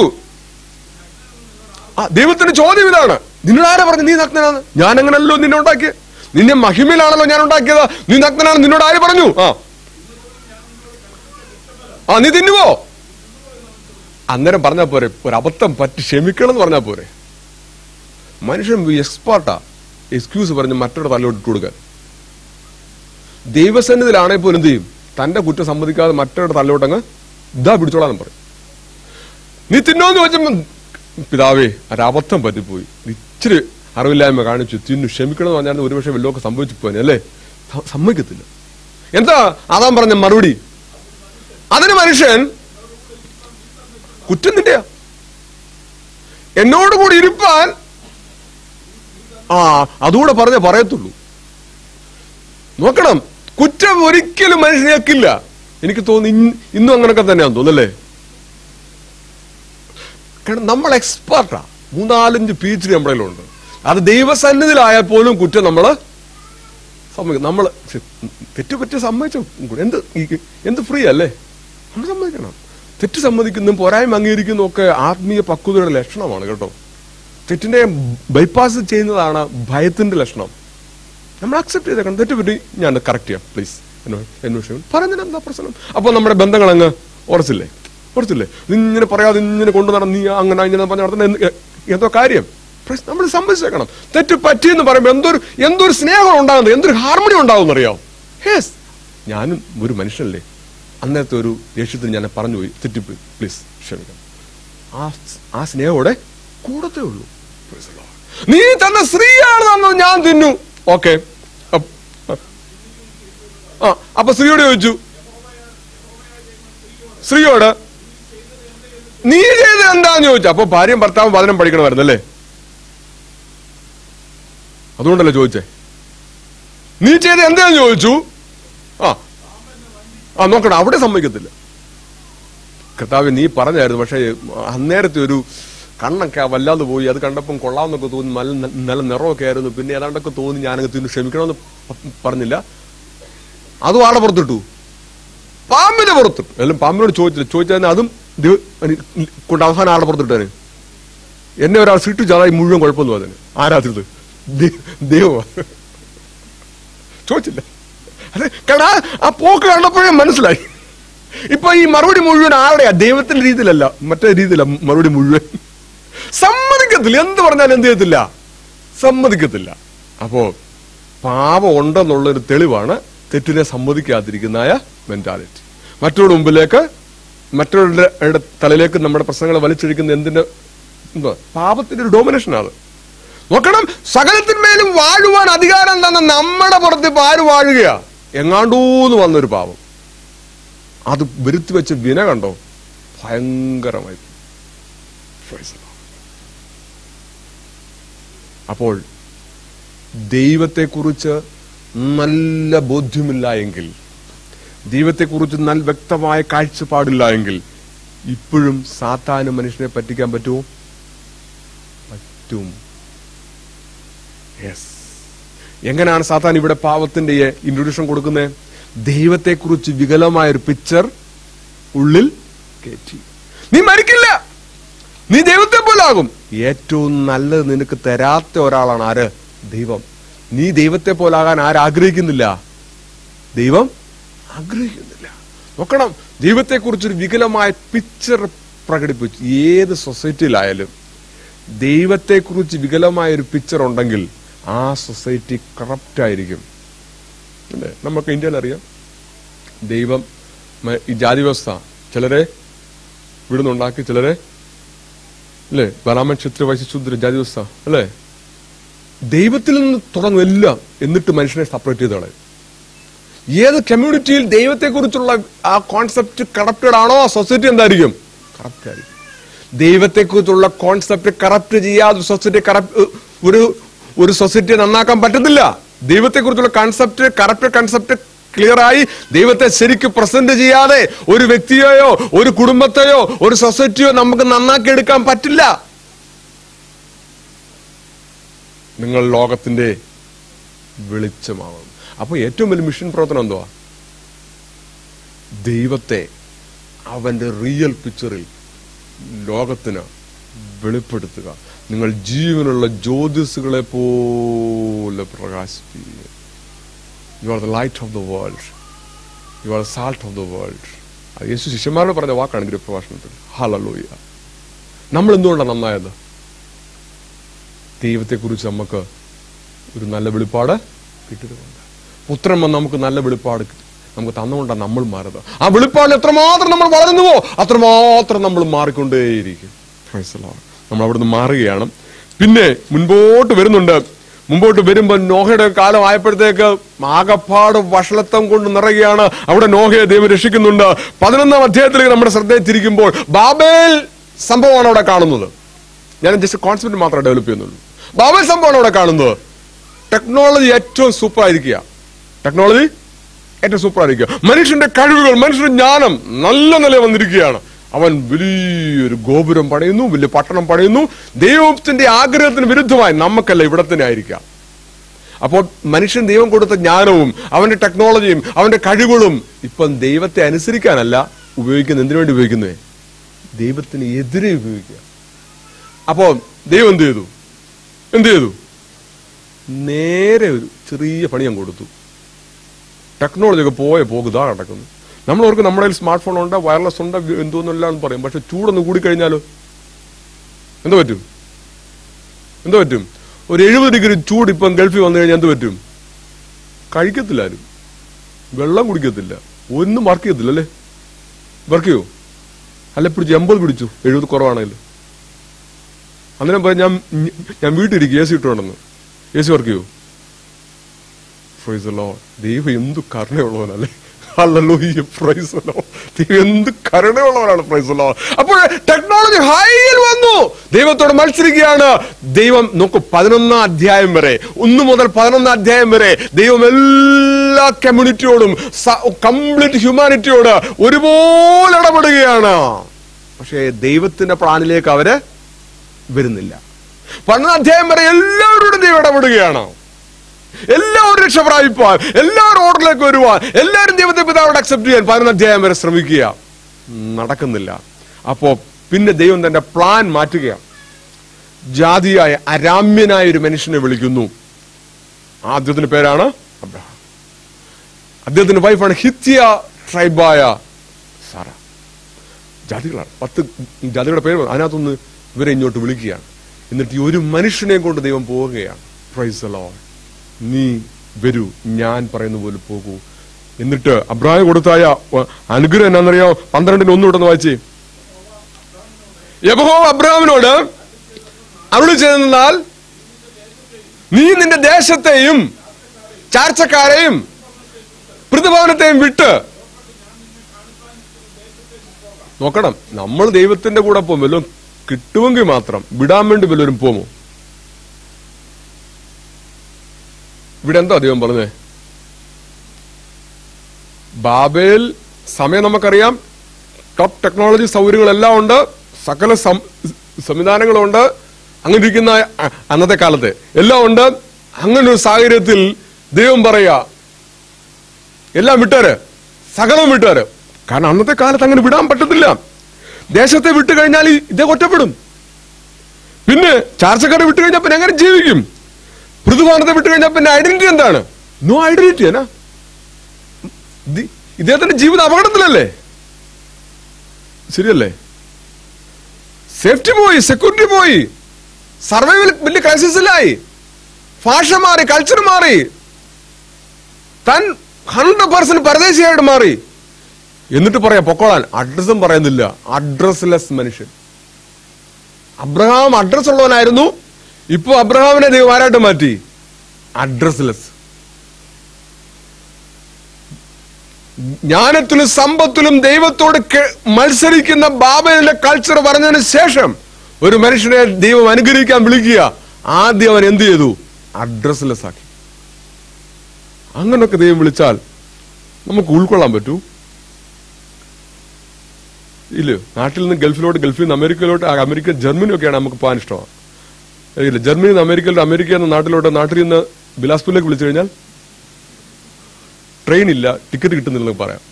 ആ ദൈവത്തിന്റെ ചോദ്യം ഇതാണ് നിന്നോട് ആരാ പറഞ്ഞു നീ നഗ്നനാണ് ഞാൻ അങ്ങനല്ലോ നിന്നെ ഉണ്ടാക്കിയത് നിന്നെ മഹിമയിലാണല്ലോ ഞാൻ ഉണ്ടാക്കിയത് നീ നഗ്നനാണ് നിന്നോട് ആര് പറഞ്ഞു ആ ആ നീ തിന്നുവോ അന്നേരം പറഞ്ഞാ പോരെ ഒരു അബദ്ധം പറ്റി ക്ഷമിക്കണം എന്ന് പറഞ്ഞാ പോരെ മനുഷ്യൻ എക്സ്പേർട്ടാ എക്സ്ക്യൂസ് പറഞ്ഞ് മറ്റൊരു തലയോട്ട് ഇട്ട് കൊടുക്കാൻ ദൈവസന്നിധിയിലാണെങ്കിൽ പോലും എന്ത് ചെയ്യും തന്റെ കുറ്റം സമ്മതിക്കാതെ മറ്റൊരു തലയോട്ടങ്ങ് ഇതാ പിടിച്ചോളാൻ പറയും നീ തിന്നോന്ന് ചോദിച്ചപ്പോ പിതാവേ ഒരബദ്ധം പറ്റിപ്പോയി ഇച്ചിരി അറിവില്ലായ്മ കാണിച്ചു തിന്നു ക്ഷമിക്കണം എന്ന് പറഞ്ഞാൽ ഒരുപക്ഷെ വല്ലതൊക്കെ സംഭവിച്ചു പോയി അല്ലേ സ- സമ്മതിക്കത്തില്ല എന്താ അതാൻ പറഞ്ഞ മറുപടി അതിന് മനുഷ്യൻ കുറ്റം നിന്റെയാ എന്നോട് കൂടി ഇരിപ്പാൻ ആ അതുകൂടെ പറഞ്ഞേ പറയത്തുള്ളൂ നോക്കണം കുറ്റം ഒരിക്കലും മനുഷ്യനേക്കില്ല എനിക്ക് തോന്നുന്നു ഇന്ന് ഇന്നും അങ്ങനൊക്കെ തന്നെയാന്ന് തോന്നുന്നല്ലേ കാരണം നമ്മൾ എക്സ്പെർട്ടാ മൂന്നാലഞ്ച് പി എച്ച് ഡി നമ്മുടെ കയ്യിലുണ്ട് അത് ദൈവസന്നിധിയിലായാൽ പോലും കുറ്റം നമ്മള് സമ്മതിക്കും നമ്മൾ തെറ്റ് പറ്റി സമ്മതിച്ചു എന്ത് ഈ- എന്ത് ഫ്രീ അല്ലേ നമ്മൾ സമ്മതിക്കണം തെറ്റ് സമ്മതിക്കുന്നതും പോരായ്മ അംഗീകരിക്കുന്നതും ഒക്കെ ആത്മീയ പക്വതയുടെ ലക്ഷണമാണ് കേട്ടോ തെറ്റിനെ ബൈപ്പാസ് ചെയ്യുന്നതാണ് ഭയത്തിന്റെ ലക്ഷണം നമ്മൾ അക്സെപ്റ്റ് ചെയ്തേക്കണം തെറ്റ് പറ്റി ഞാൻ കറക്റ്റ് ചെയ്യാം പ്ലീസ് എന്നോട് എന്നോട് പറഞ്ഞാൽ എന്താ പ്രശ്നം അപ്പൊ നമ്മുടെ ബന്ധങ്ങൾ അങ്ങ് ഉറച്ചില്ലേ ഓർത്തില്ലേ നീ ഇങ്ങനെ പറയാതെ ഇങ്ങനെ കൊണ്ടു നടന്ന് നീ അങ്ങനെ ഇങ്ങനെ പറഞ്ഞ് നടത്തുന്ന എന്ത് എ- എന്തോ കാര്യം നമ്മൾ സമ്മതിച്ചേക്കണം തെറ്റ് പറ്റിയെന്ന് പറയുമ്പോൾ എന്തൊരു എന്തൊരു സ്നേഹം ഉണ്ടാകുന്നത് എന്തൊരു ഹാർമണി ഉണ്ടാകും അറിയാം യേസ് ഞാനും ഒരു മനുഷ്യനല്ലേ അന്നത്തെ ഒരു ദേഷ്യത്തിൽ ഞാൻ പറഞ്ഞു പോയി തെറ്റിപ്പോയി പ്ലീസ് ക്ഷമിക്കണം ആ ആ സ്നേഹോടെ കൂടത്തേ ഉള്ളൂ Praise the Lord. നീ തന്ന സ്ത്രീയാണ് തന്നത് ഞാൻ തിന്നു ഓക്കെ ആ അപ്പൊ സ്ത്രീയോട് ചോദിച്ചു സ്ത്രീയോട് നീ ചെയ്ത് എന്താന്ന് ചോദിച്ചു അപ്പൊ ഭാര്യയും ഭർത്താവും വചനം പഠിക്കണമായിരുന്നു അല്ലേ അതുകൊണ്ടല്ലേ ചോദിച്ചേ നീ ചെയ്ത് എന്താന്ന് ചോദിച്ചു ആ ആ നോക്കണം അവിടെ സമ്മതിക്കത്തില്ല കർത്താവ് നീ പറഞ്ഞായിരുന്നു പക്ഷേ അന്നേരത്തെ ഒരു കണ്ണൊക്കെ വല്ലാതെ പോയി അത് കണ്ടപ്പം കൊള്ളാമെന്നൊക്കെ തോന്നി നല്ല നല്ല നിറമൊക്കെ ആയിരുന്നു പിന്നെ ഏതാണ്ടൊക്കെ തോന്നി ഞാനങ്ങ് തിന്നു ക്ഷമിക്കണമെന്ന് പ- പറഞ്ഞില്ല അതും ആളെ പുറത്തിട്ടു പാമ്പിന്റെ പുറത്തിട്ടു എല്ലാം പാമ്പിനോട് ചോദിച്ചില്ല ചോദിച്ചാൽ അതും ദൈവ- കൊണ്ട് അവസാനം ആളെ പുറത്തിട്ടേന് എന്നെ ഒരാൾ സൃഷ്ടിച്ചു അതായി മുഴുവൻ കുഴപ്പമൊന്നും അതിന് ആരാധത് ദൈവമാ ചോദിച്ചില്ല അത് കാരണം ആ- ആ പോക്ക് കണ്ടപ്പോഴേ മനസ്സിലായി ഇപ്പൊ ഈ മറുപടി മുഴുവൻ ആരുടെയാ ദൈവത്തിന്റെ രീതിയിലല്ല മറ്റേ രീതിയില മറുപടി മുഴുവൻ സമ്മതിക്കത്തില്ല എന്ത് പറഞ്ഞാലും എന്ത് ചെയ്യത്തില്ല സമ്മതിക്കത്തില്ല അപ്പോ പാപം ഉണ്ടെന്നുള്ളൊരു തെളിവാണ് തെറ്റിനെ സമ്മതിക്കാതിരിക്കുന്നതായ മെന്റാലിറ്റി മറ്റൊരു മുമ്പിലേക്ക് മറ്റൊരുടെ തലയിലേക്ക് നമ്മുടെ പ്രശ്നങ്ങളെ വലിച്ചൊഴിക്കുന്ന എന്തിന്റെ എന്താ പാപത്തിന്റെ ഒരു ഡോമിനേഷൻ ആണ് നോക്കണം സകലത്തിന്മേലും വാഴുവാൻ അധികാരം തന്ന നമ്മുടെ പുറത്ത് ഇപ്പൊ ആര് വാഴുകയാ എങ്ങാണ്ടൂന്ന് വന്നൊരു പാപം അത് വരുത്തി വെച്ച വിന കണ്ടോ ഭയങ്കരമായി Praise the Lord. അപ്പോൾ ദൈവത്തെക്കുറിച്ച് നല്ല ബോധ്യമില്ല എങ്കിൽ ദൈവത്തെക്കുറിച്ച് നല്ല വ്യക്തമായ കാഴ്ചപ്പാടില്ല എങ്കിൽ ഇപ്പോഴും സാത്താനും മനുഷ്യനെ പറ്റിക്കാൻ പറ്റുമോ പറ്റും യെസ് എങ്ങനെയാണ് സാത്താൻ ഇവിടെ പാവത്തിന്റെ ഇൻട്രൊഡ്യൂഷൻ കൊടുക്കുന്നത് ദൈവത്തെക്കുറിച്ച് വികലമായ ഒരു പിക്ചർ ഉള്ളിൽ കയറ്റി നീ മരിക്കില്ല നീ ദൈവത്തെ പോലാകും ഏറ്റവും നല്ലത് നിനക്ക് തരാത്ത ഒരാളാണ് ആര് ദൈവം നീ ദൈവത്തെ പോലാകാൻ ആരാഗ്രഹിക്കുന്നില്ല ദൈവം ആഗ്രഹിക്കുന്നില്ല നോക്കണം ദൈവത്തെക്കുറിച്ചൊരു വികലമായ പിക്ചർ പ്രകടിപ്പിച്ചു ഏത് സൊസൈറ്റിയിലായാലും ദൈവത്തെക്കുറിച്ച് വികലമായ ഒരു പിക്ചർ ഉണ്ടെങ്കിൽ ആ സൊസൈറ്റി കറപ്റ്റ് ആയിരിക്കും അല്ലേ നമുക്ക് ഇന്ത്യയിൽ അറിയാം ദൈവം മ- ഈ ജാതി വ്യവസ്ഥ ചിലരെ ഇവിടുന്നുണ്ടാക്കി ചിലരെ അല്ലേ ബലാമൻ ക്ഷത്രി വൈശ്യശൂദ്ര ജാതി വ്യവസ്ഥ അല്ലേ ദൈവത്തിൽ നിന്ന് തുടങ്ങും എല്ലാം എന്നിട്ട് മനുഷ്യനെ സെപ്പറേറ്റ് ചെയ്ത് കളയും ഏത് കമ്മ്യൂണിറ്റിയിൽ ദൈവത്തെക്കുറിച്ചുള്ള ആ കോൺസെപ്റ്റ് കറപ്റ്റഡ് ആണോ ആ സൊസൈറ്റി എന്തായിരിക്കും കറപ്റ്റ് ആയിരിക്കും ദൈവത്തെക്കുറിച്ചുള്ള കോൺസെപ്റ്റ് കറപ്റ്റ് ചെയ്യാതെ സൊസൈറ്റി കറപ്റ്റ് ഒരു ഒരു സൊസൈറ്റിയെ നന്നാക്കാൻ പറ്റത്തില്ല ദൈവത്തെക്കുറിച്ചുള്ള കൺസെപ്റ്റ് കറപ്റ്റ് കൺസെപ്റ്റ് ക്ലിയർ ആയി ദൈവത്തെ ശരിക്ക് പ്രസന്റ് ചെയ്യാതെ ഒരു വ്യക്തിയെയോ ഒരു കുടുംബത്തെയോ ഒരു സൊസൈറ്റിയോ നമുക്ക് നന്നാക്കി എടുക്കാൻ പറ്റില്ല നിങ്ങൾ ലോകത്തിന്റെ വെളിച്ചമാവും അപ്പൊ ഏറ്റവും വലിയ മിഷൻ പ്രവർത്തനം എന്തുവാ ദൈവത്തെ അവന്റെ റിയൽ പിക്ചറിൽ ലോകത്തിന് വെളിപ്പെടുത്തുക നിങ്ങൾ ജീവനുള്ള ജ്യോതിസുകളെ പോലെ പ്രകാശിപ്പിക്കുക you are the light of the world you are salt of the world അത് യേശു ശിഷ്യന്മാരോട് പറഞ്ഞ വാക്കാണ് ഇതിന്റെ പ്രഭാഷണത്തിൽ ഹലലൂയ നമ്മൾ എന്തുകൊണ്ടാണ് നന്നായത് ദൈവത്തെക്കുറിച്ച് നമുക്ക് ഒരു നല്ല വെളിപ്പാട് കിട്ടിയതുകൊണ്ട് പുത്രൻ വന്ന് നമുക്ക് നല്ല വെളിപ്പാട് കിട്ടി. നമുക്ക് തന്നുകൊണ്ടാണ് നമ്മൾ മാറുന്നത് ആ വെളിപ്പാടിൽ എത്രമാത്രം നമ്മൾ വളരുന്നുവോ അത്രമാത്രം നമ്മൾ മാറിക്കൊണ്ടേയിരിക്കും Praise the Lord. നമ്മൾ അവിടുന്ന് മാറുകയാണ് പിന്നെ മുൻപോട്ട് വരുന്നുണ്ട് മുമ്പോട്ട് വരുമ്പോൾ നോഹയുടെ കാലം ആയപ്പോഴത്തേക്ക് ആകപ്പാട് വഷളത്വം കൊണ്ട് നിറയുകയാണ് അവിടെ നോഹയെ ദൈവം രക്ഷിക്കുന്നുണ്ട് പതിനൊന്നാം അധ്യായത്തിലേക്ക് നമ്മുടെ ശ്രദ്ധയെ തിരിക്കുമ്പോൾ ബാബേൽ സംഭവമാണ് അവിടെ കാണുന്നത് ഞാൻ ജസ്റ്റ് കോൺസെപ്റ്റ് മാത്രമേ ഡെവലപ്പ് ചെയ്യുന്നുള്ളൂ ബാബേൽ സംഭവമാണ് അവിടെ കാണുന്നത് ടെക്നോളജി ഏറ്റവും സൂപ്പർ ആയിരിക്കുക ടെക്നോളജി ഏറ്റവും സൂപ്പർ ആയിരിക്കുക മനുഷ്യന്റെ കഴിവുകൾ മനുഷ്യന്റെ ജ്ഞാനം നല്ല നില വന്നിരിക്കുകയാണ് അവൻ വലിയൊരു ഗോപുരം പണിയുന്നു വലിയ പട്ടണം പണിയുന്നു ദൈവത്തിന്റെ ആഗ്രഹത്തിന് വിരുദ്ധമായി നമുക്കല്ല ഇവിടെ തന്നെ ആയിരിക്കാം അപ്പോൾ മനുഷ്യൻ ദൈവം കൊടുത്ത ജ്ഞാനവും അവന്റെ ടെക്നോളജിയും അവന്റെ കഴിവുകളും ഇപ്പം ദൈവത്തെ അനുസരിക്കാനല്ല ഉപയോഗിക്കുന്ന എന്തിനു വേണ്ടി ഉപയോഗിക്കുന്നേ ദൈവത്തിന് എതിരെ ഉപയോഗിക്കുക അപ്പോ ദൈവം എന്ത് ചെയ്തു എന്ത് ചെയ്തു നേരെ ഒരു ചെറിയ പണി ഞാൻ കൊടുത്തു ടെക്നോളജി ഒക്കെ പോയ പോകുതാ കിടക്കുന്നു നമ്മൾ ഓർക്ക് നമ്മുടെ കയ്യിൽ സ്മാർട്ട് ഫോൺ ഉണ്ട് വയർലെസ് ഉണ്ട് എന്തോന്നെല്ലാം പറയും പക്ഷെ ചൂടൊന്ന് കൂടിക്കഴിഞ്ഞാലോ എന്ത് പറ്റും എന്ത് പറ്റും ഒരു എഴുപത് ഡിഗ്രി ചൂട് ഇപ്പം ഗൾഫിൽ വന്നു കഴിഞ്ഞാൽ എന്ത് പറ്റും കഴിക്കത്തില്ല ആരും വെള്ളം കുടിക്കത്തില്ല ഒന്നും വർക്ക് ചെയ്യത്തില്ല അല്ലേ വർക്ക് ചെയ്യോ അല്ല പിടിച്ചു എൺപത് പിടിച്ചു എഴുപത് കുറവാണെങ്കിൽ അന്നേരം പറയും ഞാൻ ഞാൻ വീട്ടിലിരിക്കും എ സി ഇട്ടുണ്ടെന്ന് എ സി വർക്ക് ചെയ്യൂ പ്രൈസ് ലോ ദൈവം എന്ത് കരുണയുള്ളവനല്ലേ അല്ലല്ലോ ഈ പ്രൈസ് ലോ ദൈവം എന്ത് കരുണയുള്ളവനാണ് പ്രൈസ് ലോ അപ്പോൾ ടെക്നോളജി ഹൈയിൽ വന്നു ദൈവത്തോട് മത്സരിക്കുകയാണ് ദൈവം നോക്കൂ പതിനൊന്നാം അധ്യായം വരെ ഒന്ന് മുതൽ പതിനൊന്നാം അധ്യായം വരെ ദൈവം എല്ലാ കമ്മ്യൂണിറ്റിയോടും കംപ്ലീറ്റ് ഹ്യൂമാനിറ്റിയോട് ഒരുപോലെ ഇടപെടുകയാണ് പക്ഷേ ദൈവത്തിന്റെ പ്ലാനിലേക്ക് അവര് വരുന്നില്ല പതിനൊന്നാം അധ്യായം വരെ എല്ലാവരോടും ദൈവം ഇടപെടുകയാണ് എല്ലാവരും രക്ഷ പ്രാപിപ്പാൻ എല്ലാവരും ഓർഡറിലേക്ക് വരുവാൻ എല്ലാവരും ദൈവത്തെ പിതാവോട് അക്സെപ്റ്റ് ചെയ്യാൻ പതിനൊന്ന് അധ്യായം വരെ ശ്രമിക്കുക നടക്കുന്നില്ല അപ്പോ പിന്നെ ദൈവം തന്റെ പ്ലാൻ മാറ്റുകയാണ് ജാതിയായ അരാമ്യനായ ഒരു മനുഷ്യനെ വിളിക്കുന്നു ആദ്യത്തിന്റെ പേരാണ് അബ്രഹാം അദ്ദേഹത്തിന്റെ വൈഫാണ് ഹിത്യ ട്രൈബായ സാറ ജാതികളാണ് പത്ത് ജാതികളുടെ പേര് പറ- അതിനകത്തൊന്ന് ഇവരെ ഇങ്ങോട്ട് വിളിക്കുകയാണ് എന്നിട്ട് ഈ ഒരു മനുഷ്യനെ കൊണ്ട് ദൈവം പോവുകയാണ് പ്രൈസ് ലോ നീ വരൂ ഞാൻ പറയുന്ന പോലെ പോകൂ എന്നിട്ട് അബ്രാഹിം കൊടുത്തായ അഹ്, അനുഗ്രഹം എന്നാന്നറിയോ പന്ത്രണ്ടിന് ഒന്ന് വിട്ടെന്ന് വായിച്ചേ യബഹോ അബ്രാഹിമിനോട് അരുളി ചെയ്തെന്നാൽ നീ നിന്റെ ദേശത്തെയും ചാർച്ചക്കാരെയും പ്രതിഭവനത്തെയും വിട്ട് നോക്കണം നമ്മൾ ദൈവത്തിന്റെ കൂടെ പോകും വല്ലതും കിട്ടുമെങ്കിൽ മാത്രം വിടാൻ വേണ്ടി വല്ലവരും പോമോ ഇവിടെ എന്താ ദൈവം പറഞ്ഞേ ബാബേൽ സമയം നമുക്കറിയാം ടോപ്പ് ടെക്നോളജി സൗകര്യങ്ങളെല്ലാം ഉണ്ട് സകല സം- സംവിധാനങ്ങളുണ്ട് അങ്ങനെ ഇരിക്കുന്ന അ- അന്നത്തെ കാലത്ത് എല്ലാം ഉണ്ട് അങ്ങനെ ഒരു സാഹചര്യത്തിൽ ദൈവം പറയാ എല്ലാം വിട്ടേര് സകലം വിട്ടേര് കാരണം അന്നത്തെ കാലത്ത് അങ്ങനെ വിടാൻ പറ്റത്തില്ല ദേശത്തെ വിട്ടു കഴിഞ്ഞാൽ ഈ- ഇദ്ദേഹം ഒറ്റപ്പെടും പിന്നെ ചാർച്ചക്കാരെ വിട്ടു കഴിഞ്ഞാൽ പിന്നെ എങ്ങനെ ജീവിക്കും പൃഥുവാനത്തെ വിട്ടു കഴിഞ്ഞാൽ പിന്നെ ഐഡന്റിറ്റി എന്താണ് നോ ഐഡന്റിറ്റി എന്നാ ദി- ഇദ്ദേഹത്തിന്റെ ജീവിതം അപകടത്തിലല്ലേ ശരിയല്ലേ സേഫ്റ്റി പോയി സെക്യൂരിറ്റി പോയി സർവൈവൽ വലിയ ക്രൈസിസിലായി ഭാഷ മാറി കൾച്ചർ മാറി താൻ ഹൺഡ്രഡ് പെർസെന്റ് പരദേശിയായിട്ട് മാറി എന്നിട്ട് പറയാം പൊക്കോളാൻ അഡ്രസ്സും പറയുന്നില്ല അഡ്രസ്ലെസ് മനുഷ്യൻ അബ്രഹാം അഡ്രസ് ഉള്ളവനായിരുന്നു ഇപ്പൊ അബ്രഹാമിനെ ദൈവം ആരായിട്ട് മാറ്റി അഡ്രസ്ലെസ് ജ്ഞാനത്തിലും സമ്പത്തിലും ദൈവത്തോട് കെ- മത്സരിക്കുന്ന ബാബയിലെ കൾച്ചർ പറഞ്ഞതിന് ശേഷം ഒരു മനുഷ്യനെ ദൈവം അനുഗ്രഹിക്കാൻ വിളിക്കുക ആദ്യം അവൻ എന്ത് ചെയ്തു അഡ്രസ്ലെസ് ആക്കി അങ്ങനൊക്കെ ദൈവം വിളിച്ചാൽ നമുക്ക് ഉൾക്കൊള്ളാൻ പറ്റൂ ഇല്ല നാട്ടിൽ നിന്ന് ഗൾഫിലോട്ട് ഗൾഫിൽ നിന്ന് അമേരിക്കയിലോട്ട് ആ, അമേരിക്ക ജർമ്മനി ഒക്കെയാണ് നമുക്ക് പോകാൻ ഇഷ്ടമാണ് ഇല്ല ജർമ്മനിയിൽ നിന്ന് അമേരിക്കയിലോട്ട് അമേരിക്കയിൽ നിന്ന് നാട്ടിലോട്ട് നാട്ടിൽ നിന്ന് ബിലാസ്പൂരിലേക്ക് വിളിച്ചു കഴിഞ്ഞാൽ ട്രെയിൻ ഇല്ല ടിക്കറ്റ് കിട്ടുന്നില്ലെന്ന് പറയാം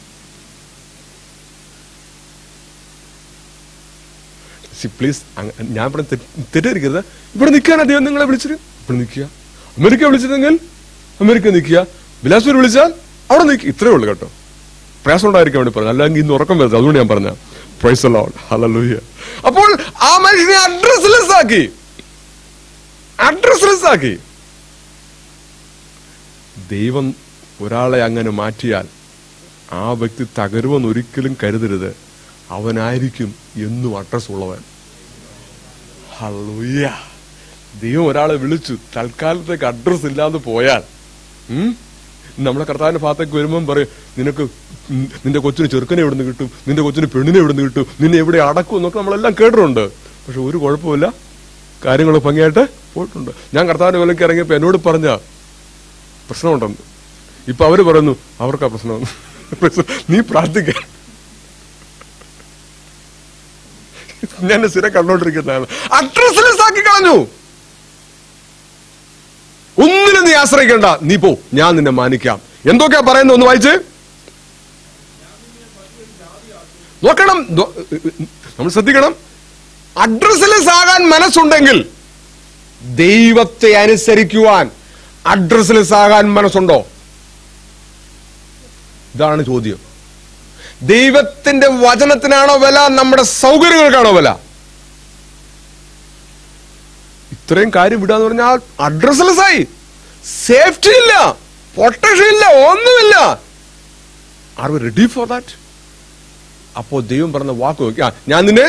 പ്ലീസ് ഞാൻ ഇവിടെ തെറ്റിദ്ധരിക്കരുത് ഇവിടെ നിൽക്കാനാ ദൈവം നിങ്ങളെ വിളിച്ചത് ഇവിടെ നിൽക്കുക അമേരിക്ക വിളിച്ചതെങ്കിൽ അമേരിക്ക നിൽക്കുക ബിലാസ്പൂർ വിളിച്ചാൽ അവിടെ നിൽക്കുക ഇത്രേ ഉള്ളൂ കേട്ടോ പ്രയാസം ഉണ്ടായിരിക്കാൻ വേണ്ടി പറഞ്ഞു അല്ലെങ്കിൽ ഇന്ന് ഉറക്കം വരുന്നത് അതുകൊണ്ട് ഞാൻ പറഞ്ഞ പ്രൈസ് ഹലലൂയ അപ്പോൾ ആ മനുഷ്യനെ അഡ്രസ്ലെസ് ആക്കി അഡ്രസ്ലെസ് ആക്കി ദൈവം ഒരാളെ അങ്ങനെ മാറ്റിയാൽ ആ വ്യക്തി തകരുമെന്ന് ഒരിക്കലും കരുതരുത് അവനായിരിക്കും എന്നും അഡ്രസ് ഉള്ളവൻ ഹല്ലേലൂയ ദൈവം ഒരാളെ വിളിച്ചു തൽക്കാലത്തേക്ക് അഡ്രസ് ഇല്ലാതെ പോയാൽ ഉം, നമ്മളെ കർത്താവിന്റെ ഭാഗത്തേക്ക് വരുമ്പം പറയും നിനക്ക് ഉം നിന്റെ കൊച്ചിന് ചെറുക്കനെ എവിടുന്ന് കിട്ടും നിന്റെ കൊച്ചിന് പെണ്ണിനെ എവിടുന്ന് കിട്ടും നിന്നെ എവിടെ അടക്കും എന്നൊക്കെ നമ്മളെല്ലാം കേട്ടിട്ടുണ്ട് പക്ഷെ ഒരു കുഴപ്പമില്ല കാര്യങ്ങൾ ഭംഗിയായിട്ട് പോയിട്ടുണ്ട് ഞാൻ കർത്താവിന്റെ വിലക്ക് ഇറങ്ങിയപ്പോ എന്നോട് പറഞ്ഞ പ്രശ്നമുണ്ടെന്ന് ഇപ്പൊ അവര് പറയുന്നു അവർക്കാ പ്രശ്നം നീ പ്രാർത്ഥിക്ക ഞാൻ സ്ഥിരം കണ്ടോണ്ടിരിക്കുന്നതാണ് അഡ്രസ്ലെസ് ആക്കി കളഞ്ഞു ഒന്നിനും നീ ആശ്രയിക്കണ്ട നീ പോ ഞാൻ നിന്നെ മാനിക്കാം എന്തൊക്കെയാ പറയുന്നത് ഒന്ന് വായിച്ച് നോക്കണം ദോ- നമ്മൾ ശ്രദ്ധിക്കണം അഡ്രസ്ലെസ് ആകാൻ മനസ്സുണ്ടെങ്കിൽ ദൈവത്തെ അനുസരിക്കുവാൻ അഡ്രസ്ലെസ് ആകാൻ മനസ്സുണ്ടോ ഇതാണ് ചോദ്യം ദൈവത്തിന്റെ വചനത്തിനാണോ വില നമ്മുടെ സൗകര്യങ്ങൾക്കാണോ വില ഇത്രയും കാര്യം വിടാന്ന് പറഞ്ഞാൽ അഡ്രസ്ലെസ് ആയി സേഫ്റ്റി ഇല്ല പ്രൊട്ടക്ഷൻ ഇല്ല ഒന്നുമില്ല are we ready for that അപ്പോ ദൈവം പറഞ്ഞ വാക്ക് നോക്കി ആ ഞാൻ നിന്നെ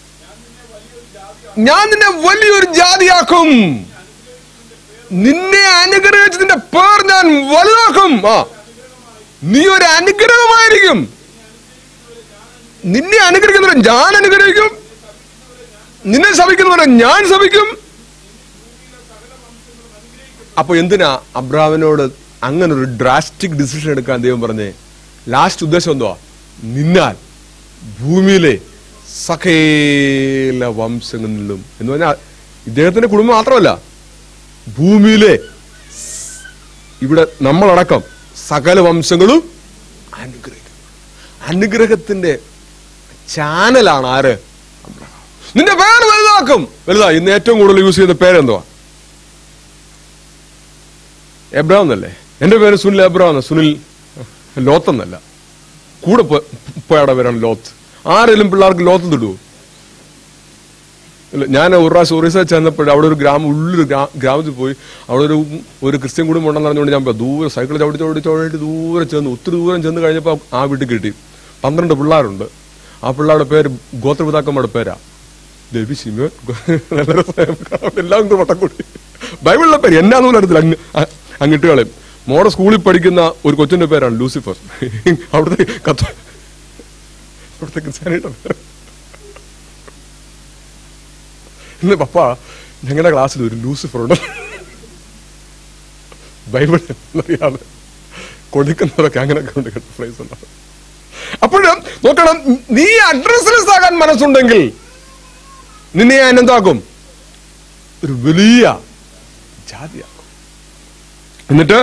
ഞാൻ നിന്നെ വലിയൊരു ജാതിയാക്കും നിന്നെ അനുഗ്രഹിച്ചതിന്റെ പേർ ഞാൻ വലുതാക്കും ആ നീ ഒരു അനുഗ്രഹമായിരിക്കും നിന്നെ അനുഗ്രഹിക്കുന്നവരെ ഞാൻ അനുഗ്രഹിക്കും നിന്നെ ശപിക്കുന്നവരെ ഞാൻ ശപിക്കും അപ്പൊ എന്തിനാ അബ്രാമിനോട് അങ്ങനെ ഒരു ഡ്രാസ്റ്റിക് ഡിസിഷൻ എടുക്കാൻ ദൈവം പറഞ്ഞേ ലാസ്റ്റ് ഉദ്ദേശം എന്തുവാ നിന്നാൽ ഭൂമിയിലെ സകല വംശങ്ങളിലും എന്ന് പറഞ്ഞാൽ ഇദ്ദേഹത്തിന്റെ കുടുംബം മാത്രമല്ല ഭൂമിയിലെ സ്- ഇവിടെ നമ്മളടക്കം സകല വംശങ്ങളും അനുഗ്രഹിക്കും അനുഗ്രഹത്തിന്റെ ചാനലാണ് ആര് അബ്രഹാം. നിന്റെ പേര് വലുതാക്കും വലുതാ ഇന്ന് ഏറ്റവും കൂടുതൽ യൂസ് ചെയ്യുന്ന പേരെന്തുവാ എബ്രാം എന്നല്ലേ എന്റെ പേര് സുനിൽ എബ്രാം എന്ന സുനിൽ ലോത്ത് എന്നല്ല കൂടെ പോ- പോയാടെ പേരാണ് ലോത്ത് ആരെങ്കിലും പിള്ളേർക്ക് ലോത്ത് തിടുവോ ഇല്ല ഞാൻ ഒരു പ്രാവശ്യം ഒറീസ ചെന്നപ്പോൾ അവിടെ ഒരു ഗ്രാമം ഉള്ളൊരു ഗ്രാ- ഗ്രാമത്തിൽ പോയി അവിടെ ഒരു ഒരു ക്രിസ്ത്യൻ കുടുംബം ഉണ്ടെന്ന് അറിഞ്ഞുകൊണ്ട് ഞാൻ പോയി. ദൂരെ സൈക്കിൾ ചവിട്ടി ചവിട്ടി ചവിട്ടി ദൂരെ ചെന്ന് ഒത്തിരി ദൂരം ചെന്ന് കഴിഞ്ഞപ്പോൾ ആ വീട്ടിൽ കിട്ടി പന്ത്രണ്ട് പിള്ളേരുണ്ട് ആ പിള്ളേരുടെ പേര് ഗോത്രപിതാക്കന്മാരുടെ പേരാ ദേവി ശിമോൻ നല്ല രസമായിരുന്നു. എല്ലാം കൂടെ വട്ടം കൂടി ബൈബിളിലെ പേര് എന്നാന്ന് പോലും അറിയത്തില്ല അങ്ങ് അ- അങ്ങിട്ട് കളയും മോടെ സ്കൂളിൽ പഠിക്കുന്ന ഒരു കൊച്ചിന്റെ പേരാണ് ലൂസിഫർ അവിടുത്തെ കത്ത അവിടുത്തെ ക്രിസ്ത്യാനിയുടെ പേര് ഇന്ന് പപ്പ ഞങ്ങളുടെ ക്ലാസ്സിൽ ഒരു ലൂസിഫർ ഉണ്ട് ബൈബിൾ എന്നറിയാതെ കൊടുക്കുന്നവരൊക്കെ അങ്ങനെയൊക്കെ ഉണ്ട് കേട്ടോ ഫ്രൈസ് ഉണ്ടാവും അപ്പോഴും നോക്കണം നീ അഡ്രസ്ലെസ് ആകാൻ മനസ്സുണ്ടെങ്കിൽ നിന്നെ ഞാൻ എന്താക്കും ഒരു വലിയ ജാതിയാക്കും എന്നിട്ട്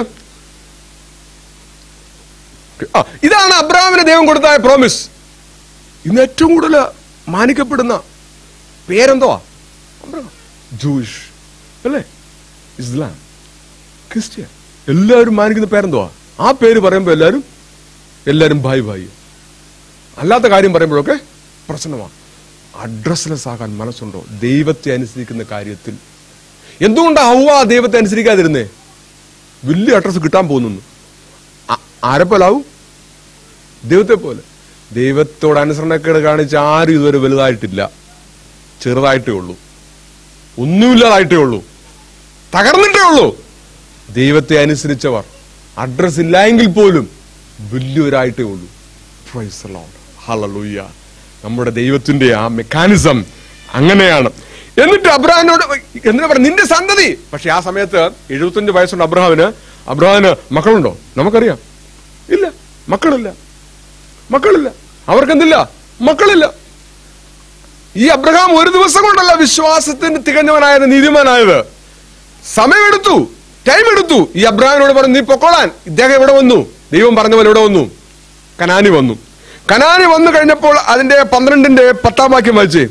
ആ ഇതാണ് അബ്രാമിന് ദൈവം കൊടുത്തായ പ്രോമിസ് ഇന്ന് ഏറ്റവും കൂടുതൽ മാനിക്കപ്പെടുന്ന പേരെന്തോവാ അബ്രഹാം ജൂയിഷ് അല്ലേ ഇസ്ലാം ക്രിസ്ത്യൻ എല്ലാവരും മാനിക്കുന്ന പേരെന്തുവാ ആ പേര് പറയുമ്പോൾ എല്ലാവരും എല്ലാവരും ഭായി ഭായി അല്ലാത്ത കാര്യം പറയുമ്പോഴൊക്കെ പ്രശ്നമാണ് അഡ്രസ്ലെസ് ആകാൻ മനസ്സുണ്ടോ ദൈവത്തെ അനുസരിക്കുന്ന കാര്യത്തിൽ എന്തുകൊണ്ടാ ഹൗവ ദൈവത്തെ അനുസരിക്കാതിരുന്നേ വലിയ അഡ്രസ് കിട്ടാൻ പോകുന്നു ആ- ആരെപ്പോലാവും ദൈവത്തെ പോലെ ദൈവത്തോട് അനുസരണക്കേട് കാണിച്ച് ആരും ഇതുവരെ വലുതായിട്ടില്ല ചെറുതായിട്ടേ ഉള്ളൂ ഒന്നുമില്ലാതായിട്ടേ ഉള്ളൂ തകർന്നിട്ടേ ഉള്ളൂ ദൈവത്തെ അനുസരിച്ചവർ അഡ്രസ് ഇല്ലായെങ്കിൽ പോലും വലിയവരായിട്ടേ ഉള്ളൂ Praise the Lord. Hallelujah. നമ്മുടെ ദൈവത്തിന്റെ ആ മെക്കാനിസം അങ്ങനെയാണ് എന്നിട്ട് അബ്രഹാമിനോട് എന്തിനാ പറയുക നിന്റെ സന്തതി പക്ഷെ ആ സമയത്ത് എഴുപത്തഞ്ച് വയസ്സുണ്ട് അബ്രഹാമിന് അബ്രഹാമിന് മക്കളുണ്ടോ നമുക്കറിയാം ഇല്ല മക്കളില്ല മക്കളില്ല അവർക്കെന്തില്ല മക്കളില്ല ഈ അബ്രഹാം ഒരു ദിവസം കൊണ്ടല്ല വിശ്വാസത്തിന് തികഞ്ഞവനായത് നീതിമാനായത് സമയമെടുത്തു ടൈം എടുത്തു ഈ അബ്രഹാമിനോട് പറഞ്ഞു നീ പൊക്കോളാൻ ഇദ്ദേഹം ഇവിടെ വന്നു ദൈവം പറഞ്ഞ പോലെ ഇവിടെ വന്നു കനാനി വന്നു കനാനി വന്നു കഴിഞ്ഞപ്പോൾ അതിന്റെ പന്ത്രണ്ടിന്റെ പത്താം വാക്യം വായിച്ചേ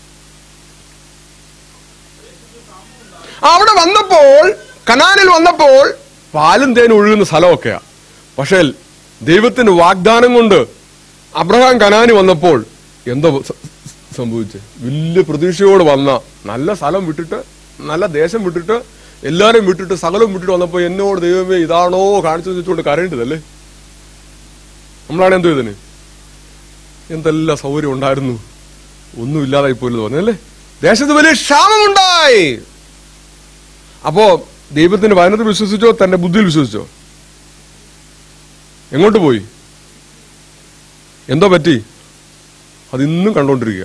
അവിടെ വന്നപ്പോൾ കനാനിൽ വന്നപ്പോൾ പാലും തേനും ഒഴുകുന്ന സ്ഥലമൊക്കെയാ പക്ഷേ ദൈവത്തിന്റെ വാഗ്ദാനം കൊണ്ട് അബ്രഹാം കനാനി വന്നപ്പോൾ എന്തോ സ- സംഭവിച്ചേ വലിയ പ്രതീക്ഷയോട് വന്ന നല്ല സ്ഥലം വിട്ടിട്ട് നല്ല ദേശം വിട്ടിട്ട് എല്ലാരും വിട്ടിട്ട് സകലം വിട്ടിട്ട് വന്നപ്പോ എന്നോട് ദൈവമേ ഇതാണോ കാണിച്ചു വെച്ചുകൊണ്ട് കരയേണ്ടതല്ലേ നമ്മളാണ് എന്തോ ഇതിന് എന്തെല്ലാം സൗകര്യം ഉണ്ടായിരുന്നു ഒന്നും ഇല്ലാതായി പോലും തോന്നിയല്ലേ ദേശത്ത് വലിയ ക്ഷാമമുണ്ടായി അപ്പോ ദൈവത്തിന്റെ വചനത്തിൽ വിശ്വസിച്ചോ തന്റെ ബുദ്ധിയിൽ വിശ്വസിച്ചോ എങ്ങോട്ട് പോയി എന്തോ പറ്റി അത് ഇന്നും കണ്ടോണ്ടിരിക്കുക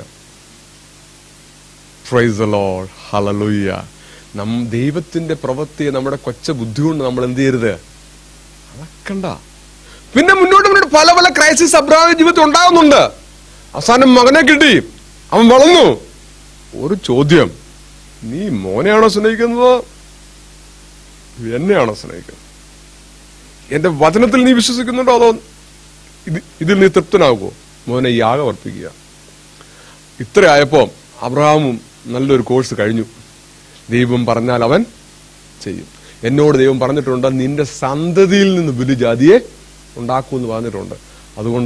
പ്രൈസ് ലോൾ ഹലലുയ്യ നം ദൈവത്തിന്റെ പ്രവൃത്തിയെ നമ്മുടെ കൊച്ച ബുദ്ധി കൊണ്ട് നമ്മൾ എന്ത് ചെയ്യരുത് അളക്കണ്ട പിന്നെ മുന്നോട്ട് മുന്നോട്ട് പല പല ക്രൈസിസ് അബ്രാഹിം ജീവിതത്തിൽ ഉണ്ടാകുന്നുണ്ട് അവസാനം മകനെ കിട്ടി അവൻ വളർന്നു ഒരു ചോദ്യം നീ മോനെയാണോ സ്നേഹിക്കുന്നത് എന്നെയാണോ സ്നേഹിക്കുന്നത് എന്റെ വചനത്തിൽ നീ വിശ്വസിക്കുന്നുണ്ടോ അതോ ഇത് ഇതിൽ നീ തൃപ്തനാകുമോ മോനെ യാഗം അർപ്പിക്കുക ഇത്രയായപ്പോ അബ്രഹാമും നല്ലൊരു കോഴ്സ് കഴിഞ്ഞു ദൈവം പറഞ്ഞാൽ അവൻ ചെയ്യും എന്നോട് ദൈവം പറഞ്ഞിട്ടുണ്ട് നിന്റെ സന്തതിയിൽ നിന്ന് വലിയ ജാതിയെ ഉണ്ടാക്കുമെന്ന് പറഞ്ഞിട്ടുണ്ട് അതുകൊണ്ട്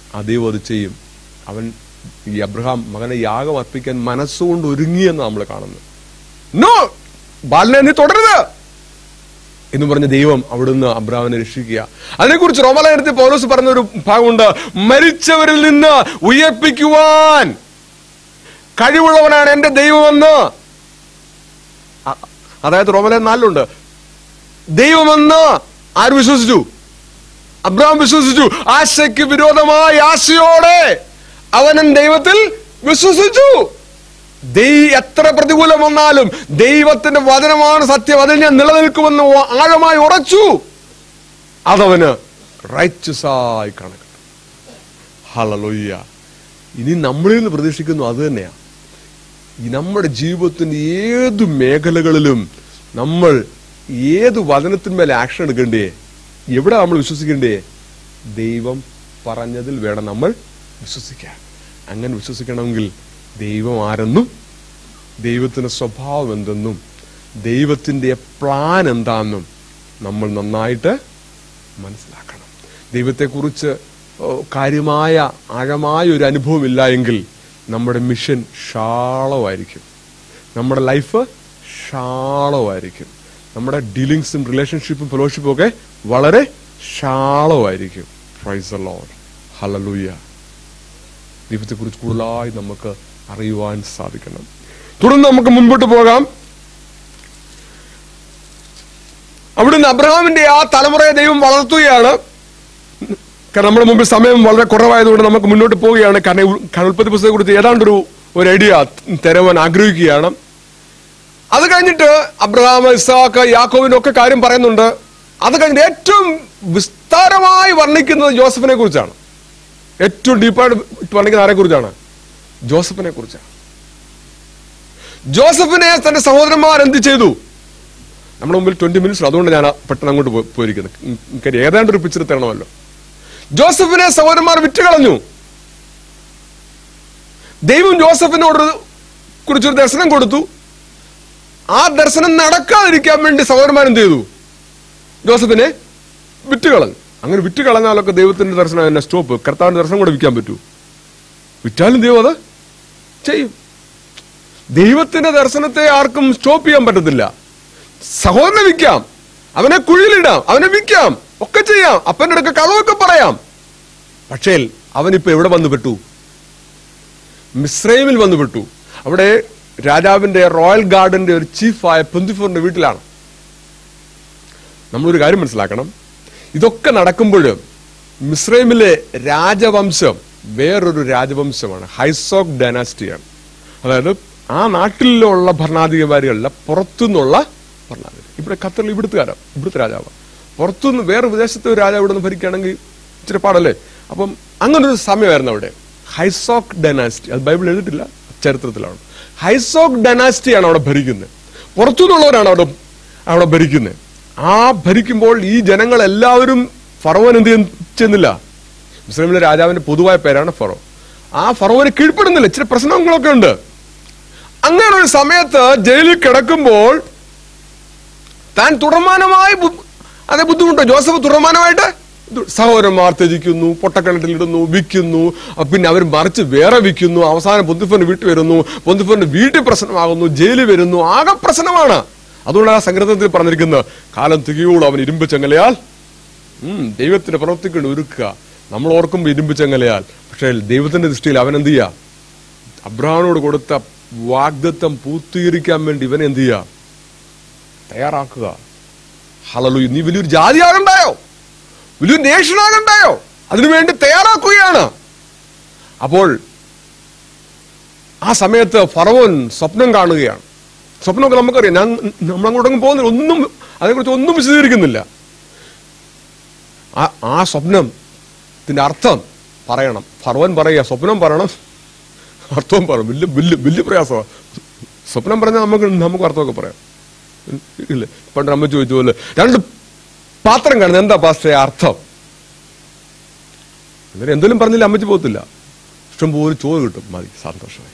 ആ ദൈവം അത് ചെയ്യും അവൻ ഈ അബ്രഹാം മകനെ യാഗം അർപ്പിക്കാൻ മനസ്സുകൊണ്ട് ഒരുങ്ങിയെന്ന് നമ്മൾ കാണുന്നത് നോ ബാലനെ നീ തുടരുത് എന്ന് പറഞ്ഞ ദൈവം അവിടുന്ന് അബ്രാമിനെ രക്ഷിക്കുക അതിനെക്കുറിച്ച് റോമലേഖനത്തിൽ പൗലോസ് പറഞ്ഞ ഒരു ഭാഗമുണ്ട് മരിച്ചവരിൽ നിന്ന് ഉയർപ്പിക്കുവാൻ കഴിവുള്ളവനാണ് എന്റെ ദൈവമെന്ന് അ- അതായത് റോമലേഖനം നാലിലുണ്ട് ദൈവമെന്ന് ആര് വിശ്വസിച്ചു അബ്രഹാം വിശ്വസിച്ചു ആശയ്ക്ക് വിരോധമായ ആശയോടെ അവനൻ ദൈവത്തിൽ വിശ്വസിച്ചു ദൈ എത്ര പ്രതികൂലം വന്നാലും ദൈവത്തിന്റെ വചനമാണ് സത്യം അതിൽ ഞാൻ നിലനിൽക്കുമെന്ന് ഉ- ആഴമായി ഉറച്ചു അതവന് റൈറ്റസായി കണക്ക് ഹലലൊയ്യ ഇനി നമ്മളിൽ നിന്ന് പ്രതീക്ഷിക്കുന്നു അത് തന്നെയാ ഈ നമ്മുടെ ജീവിതത്തിന്റെ ഏത് മേഖലകളിലും നമ്മൾ ഏത് വചനത്തിന്മേൽ ആക്ഷൻ എടുക്കണ്ടേ എവിടെ നമ്മൾ വിശ്വസിക്കണ്ടേ ദൈവം പറഞ്ഞതിൽ വേണം നമ്മൾ വിശ്വസിക്കാൻ അങ്ങനെ വിശ്വസിക്കണമെങ്കിൽ ദൈവം ആരെന്നും ദൈവത്തിന്റെ സ്വഭാവം എന്തെന്നും ദൈവത്തിന്റെ പ്ലാൻ എന്താണെന്നും നമ്മൾ നന്നായിട്ട് മനസ്സിലാക്കണം ദൈവത്തെക്കുറിച്ച് ഓ, കാര്യമായ ആഴമായ ഒരു അനുഭവം ഇല്ല എങ്കിൽ നമ്മുടെ മിഷൻ ഷാളമായിരിക്കും നമ്മുടെ ലൈഫ് ഷാളമായിരിക്കും നമ്മുടെ ഡീലിങ്സും റിലേഷൻഷിപ്പും ഫെലോഷിപ്പും ഒക്കെ വളരെ ഷാളമായിരിക്കും പ്രൈസ് ലോഡ് ഹലലൂയ ദൈവത്തെക്കുറിച്ച് കൂടുതലായി നമുക്ക് അറിയുവാൻ സാധിക്കണം തുടർന്ന് നമുക്ക് മുൻപോട്ട് പോകാം അവിടുന്ന് അബ്രഹാമിന്റെ ആ തലമുറയെ ദൈവം വളർത്തുകയാണ് കാരണം നമ്മുടെ മുമ്പിൽ സമയം വളരെ കുറവായതുകൊണ്ട് നമുക്ക് മുന്നോട്ട് പോവുകയാണ് കാരണം ഈ കാരണം ഉൽപ്പത്തി പുസ്തകത്തെ കുറിച്ച് ഏതാണ്ടൊരു ഒരു ഐഡിയ തരുവാൻ ആഗ്രഹിക്കുകയാണ് അത് കഴിഞ്ഞിട്ട് അബ്രഹാം ഇസാഖ് യാക്കോവിന്റെ ഒക്കെ കാര്യം പറയുന്നുണ്ട് അത് കഴിഞ്ഞിട്ട് ഏറ്റവും വിസ്താരമായി വർണ്ണിക്കുന്നത് ജോസഫിനെ കുറിച്ചാണ് ഏറ്റവും ഡീപ്പായിട്ട് വർണ്ണിക്കുന്ന ആരെ കുറിച്ചാണ് ജോസഫിനെ കുറിച്ചാണ് ജോസഫിനെ തന്റെ സഹോദരന്മാർ എന്ത് ചെയ്തു നമ്മുടെ മുമ്പിൽ ട്വന്റി മിനിറ്റ്സ് അതുകൊണ്ട് ഞാൻ പെട്ടെന്ന് അങ്ങോട്ട് പോ- പോയിരിക്കുന്നത് എനിക്ക് ഏതാണ്ട് ഒരു പിക്ചർ തരണമല്ലോ ജോസഫിനെ സഹോദരന്മാർ വിറ്റുകളഞ്ഞു ദൈവം ജോസഫിനോട് കുറിച്ചൊരു ദർശനം കൊടുത്തു ആ ദർശനം നടക്കാതിരിക്കാൻ വേണ്ടി സഹോദരന്മാർ എന്ത് ചെയ്തു ജോസഫിനെ വിറ്റുകളഞ്ഞു അങ്ങനെ വിറ്റുകളഞ്ഞാലൊക്കെ ദൈവത്തിന്റെ ദർശനം എന്നെ സ്റ്റോപ്പ് കർത്താവിന്റെ ദർശനം കൂടെ വിൽക്കാൻ പറ്റൂ വിറ്റാലും ദൈവം അത് ചെയ്യും ദൈവത്തിന്റെ ദർശനത്തെ ആർക്കും സ്റ്റോപ്പ് ചെയ്യാൻ പറ്റത്തില്ല സഹോദരനെ വിൽക്കാം അവനെ കുഴിയിലിടാം അവനെ വിൽക്കാം ഒക്കെ ചെയ്യാം അപ്പന്റെ അടുക്ക കളവൊക്കെ പറയാം പക്ഷേ അവനിപ്പോ എവിടെ വന്നു പെട്ടു മിസ്രൈമിൽ വന്നു പെട്ടു അവിടെ രാജാവിന്റെ റോയൽ ഗാർഡന്റെ ഒരു ചീഫായ പൊന്തിഫോറിന്റെ വീട്ടിലാണ് നമ്മളൊരു കാര്യം മനസ്സിലാക്കണം ഇതൊക്കെ നടക്കുമ്പോൾ മിസ്രൈമിലെ രാജവംശം വേറൊരു രാജവംശമാണ് ഹൈസോക് ഡൈനാസ്റ്റിയാണ് അതായത് ആ നാട്ടിലുള്ള ഭരണാധികാരികളല്ല പുറത്തുനിന്നുള്ള ഭരണാധികാരി ഇവിടെ ഖത്തറിൽ ഇവിടുത്തുകാരാ ഇവിടുത്തെ രാജാവ് പുറത്തുനിന്ന് വേറെ വിദേശത്തെ ഒരു രാജാവ് ഇവിടെ നിന്ന് ഭരിക്കുകയാണെങ്കിൽ ഇച്ചിരി പാടല്ലേ അപ്പം അങ്ങനെ ഒരു സമയമായിരുന്നു അവിടെ ഹൈസോക് ഡൈനാസ്റ്റി അത് ബൈബിൾ എഴുതിയിട്ടില്ല ചരിത്രത്തിലാണ് ഹൈസോക് ഡൈനാസ്റ്റിയാണ് അവിടെ ഭരിക്കുന്നത് പുറത്തുനിന്നുള്ളവരാണ് അവിടെ അവിടെ ഭരിക്കുന്നത് ആ ഭരിക്കുമ്പോൾ ഈ ജനങ്ങൾ എല്ലാവരും ഫറവൻ എന്ത് ചെയ്യ- ചെയ്യുന്നില്ല മുസ്ലിമിലെ രാജാവിന്റെ പൊതുവായ പേരാണ് ഫറോ ആ ഫറോവിന് കീഴ്പ്പെടുന്നില്ല ഇച്ചിരി പ്രശ്നങ്ങളൊക്കെ ഉണ്ട് അങ്ങനെ ഒരു സമയത്ത് ജയിലിൽ കിടക്കുമ്പോൾ താൻ തുടർമാനമായി ബു- അതെ ബുദ്ധിമുട്ടോ ജോസഫ് തുടർമാനമായിട്ട് ഇത് സഹോദരന്മാർ ത്യജിക്കുന്നു പൊട്ടക്കിണറ്റിലിടുന്നു വിൽക്കുന്നു അഹ് പിന്നെ അവർ മറിച്ച് വേറെ വിൽക്കുന്നു അവസാനം പൊന്തിഫറിന് വീട്ടിൽ വരുന്നു പൊന്തിഫറിന് വീട്ടിൽ പ്രശ്നമാകുന്നു ജയിലിൽ വരുന്നു ആകെ പ്രശ്നമാണ് അതുകൊണ്ട് ആ സങ്കീർത്തനത്തിൽ പറഞ്ഞിരിക്കുന്നത് കാലം തികയോളം അവൻ ഇരുമ്പ് ചെങ്ങലയാൽ ഉം, ദൈവത്തിന്റെ പ്രവർത്തിക്കൊണ്ട് ഒരുക്കുക നമ്മൾ ഓർക്കുമ്പോൾ ഇരുമ്പ് ചെങ്ങലയാൽ പക്ഷേ ദൈവത്തിന്റെ ദൃഷ്ടിയിൽ അവൻ എന്ത് ചെയ്യുക അബ്രഹാമിനോട് കൊടുത്ത വാഗ്ദത്തം പൂർത്തീകരിക്കാൻ വേണ്ടി ഇവൻ എന്ത് ചെയ്യുക തയ്യാറാക്കുക ഹലലു നീ വലിയൊരു ജാതിയാകണ്ടായോ വലിയൊരു നേഷനാകണ്ടായോ അതിനുവേണ്ടി തയ്യാറാക്കുകയാണ് അപ്പോൾ ആ സമയത്ത് ഫറവോൻ സ്വപ്നം കാണുകയാണ് സ്വപ്നമൊക്കെ നമുക്കറിയാം ഞാൻ നമ്മളങ്ങോട്ടൊന്നും പോകുന്നില്ല ഒന്നും അതേക്കുറിച്ച് ഒന്നും വിശദീകരിക്കുന്നില്ല ആ ആ സ്വപ്നത്തിന്റെ അർത്ഥം പറയണം ഫറവൻ പറയുക സ്വപ്നം പറയണം അർത്ഥവും പറയണം വലിയ വലിയ വലിയ പ്രയാസമാണ് സ്വപ്നം പറഞ്ഞാൽ നമുക്ക് നമുക്ക് അർത്ഥമൊക്കെ പറയാം ഇല്ല പണ്ട് അമ്മ ചോദിച്ച പോലെ രണ്ട് പാത്രം കാണുന്നത് എന്താ പാസ്റ്റേ അർത്ഥം അങ്ങനെ എന്തെങ്കിലും പറഞ്ഞില്ല അമ്മച്ചി പോകത്തില്ല ഇഷ്ടം പോലെ ചോറ് കിട്ടും മതി സന്തോഷമായി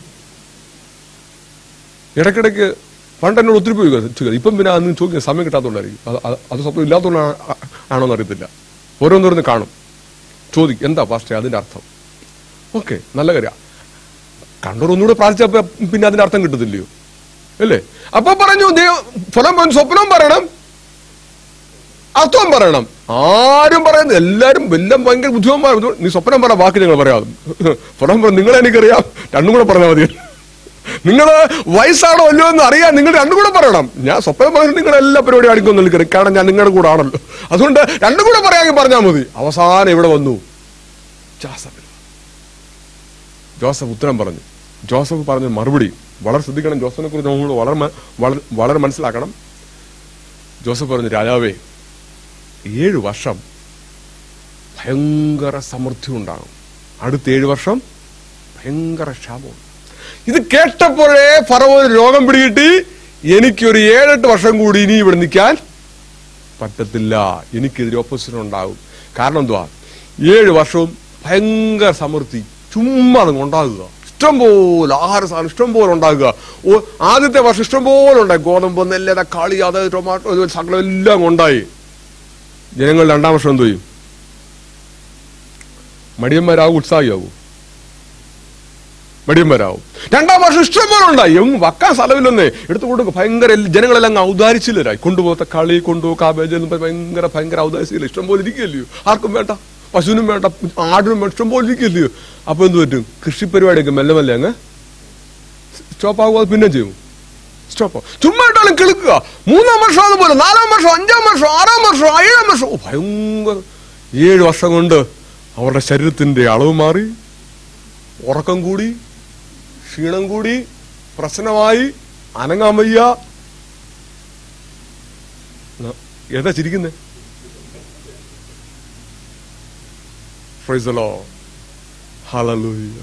ഇടയ്ക്കിടയ്ക്ക് പണ്ട് എന്നോട് ഒത്തിരി പോയി ചോദിക്കുക ഇപ്പം പിന്നെ അന്ന് ചോദിക്കാൻ സമയം കിട്ടാത്തതുകൊണ്ടായിരിക്കും അത് അത് അത് സ്വപ്നം ഇല്ലാത്തതുകൊണ്ടാണ് ആണോന്ന് അറിയത്തില്ല ഓരോന്നോരോന്ന് കാണും ചോദിക്കും എന്താ പാസ്റ്റേ അതിന്റെ അർത്ഥം ഓക്കെ നല്ല കാര്യം കണ്ണൂർ ഒന്നുകൂടെ പ്രാർത്ഥിച്ചപ്പോ പിന്നെ അതിന്റെ അർത്ഥം കിട്ടത്തില്ലയോ അല്ലേ അപ്പൊ പറഞ്ഞു ദൈവം ഫലം പറഞ്ഞു, സ്വപ്നം പറയണം അർത്ഥം പറയണം ആരും പറയുന്നത് എല്ലാരും എല്ലാം ഭയങ്കര ബുദ്ധിമാന്മാർ നീ സ്വപ്നം പറ ബാക്കി നിങ്ങൾ പറയാം ഫലം പറ നിങ്ങളെ എനിക്കറിയാം രണ്ടും കൂടെ പറഞ്ഞാൽ മതി നിങ്ങള് വയസ്സാണോ അല്ലയോ എന്ന് അറിയാൻ നിങ്ങൾ രണ്ടും കൂടെ പറയണം ഞാൻ സ്വപ്നം പറഞ്ഞിട്ട് നിങ്ങൾ എല്ലാ പരിപാടി അടിക്കൊന്നും എനിക്കറിയാം കാരണം ഞാൻ നിങ്ങളുടെ കൂടെ ആണല്ലോ അതുകൊണ്ട് രണ്ടും കൂടെ പറയാമെങ്കിൽ പറഞ്ഞാൽ മതി അവസാനം ഇവിടെ വന്നു ജോസഫ് ജോസഫ് ഉത്തരം പറഞ്ഞു ജോസഫ് പറഞ്ഞ മറുപടി വളരെ ശ്രദ്ധിക്കണം ജോസഫിനെ കുറിച്ച് നമ്മൾ വളരെ മ- വളരെ- വളരെ മനസ്സിലാക്കണം ജോസഫ് പറഞ്ഞു രാജാവേ ഏഴ് വർഷം ഭയങ്കര സമൃദ്ധി ഉണ്ടാകും അടുത്ത ഏഴ് വർഷം ഭയങ്കര ക്ഷാമം ഇത് കേട്ടപ്പോഴേ ഫറവോന് രോഗം പിടികിട്ടി എനിക്കൊരു ഏഴെട്ട് വർഷം കൂടി ഇനി ഇവിടെ നിൽക്കാൻ പറ്റത്തില്ല എനിക്കെതിരെ ഓപ്പോസിഷൻ ഉണ്ടാകും കാരണം എന്തുവാ ഏഴ് വർഷവും ഭയങ്കര സമൃദ്ധി ചുമ്മാ അങ്ങ് ഉണ്ടാകുക ഇഷ്ടം പോലെ ആഹാര സാധനം ഇഷ്ടം പോലെ ഉണ്ടാകുക ഓ ആദ്യത്തെ വർഷം ഇഷ്ടം പോലെ ഉണ്ടായി ഗോതമ്പ് നെല്ല് തക്കാളി അത് ടൊമാറ്റോ ഇത് സകലം എല്ലാം അങ്ങ് ഉണ്ടായി ജനങ്ങൾ രണ്ടാം വർഷം എന്ത് ചെയ്യും മടിയന്മാരാവും ഉത്സാഹിയാവും മടിയന്മാരാവും രണ്ടാം വർഷം ഇഷ്ടം പോലെ ഉണ്ടായി എങ്ങും വക്കാൻ സ്ഥലമില്ലെന്നേ എടുത്തു കൊടുക്കും ഭയങ്കര എല്ല- ജനങ്ങളെല്ലാം അങ്ങ് ഔദാരിച്ചില്ലായി കൊണ്ടുപോകത്ത കളി കൊണ്ടുപോ കാബേജ് എന്നും പറഞ്ഞ് ഭയങ്കര ഭയങ്കര ഔദാരിച്ചില്ല ഇഷ്ടം പോലെ ഇരിക്കുകയല്ലയോ ആർക്കും വേണ്ട പശുവിനും വേണ്ട ആടിനും വേണ്ട ഇഷ്ടം പോലെ ഇരിക്കുകയല്ലയോ അപ്പൊ എന്ത് പറ്റും കൃഷി പരിപാടിയൊക്കെ മെല്ലെ മെല്ലെ അങ്ങ് സ്റ്റോപ്പ് ആകുക പിന്നെ ചെയ്യും സ്റ്റോപ്പ് ചുമ്മാ ഇട്ടാലും കിളുക്കുക മൂന്നാം വർഷം അതുപോലെ നാലാം വർഷം അഞ്ചാം വർഷം ആറാം വർഷം ഏഴാം വർഷം ഓ ഭയങ്കര ഏഴ് വർഷം കൊണ്ട് അവരുടെ ശരീരത്തിന്റെ അളവ് മാറി ഉറക്കം കൂടി ക്ഷീണം കൂടി പ്രശ്നമായി അനങ്ങാൻ വയ്യ ന- ഏതാ ചിരിക്കുന്നേ ഫ്രൈസലോ ഹലലൂയ്യ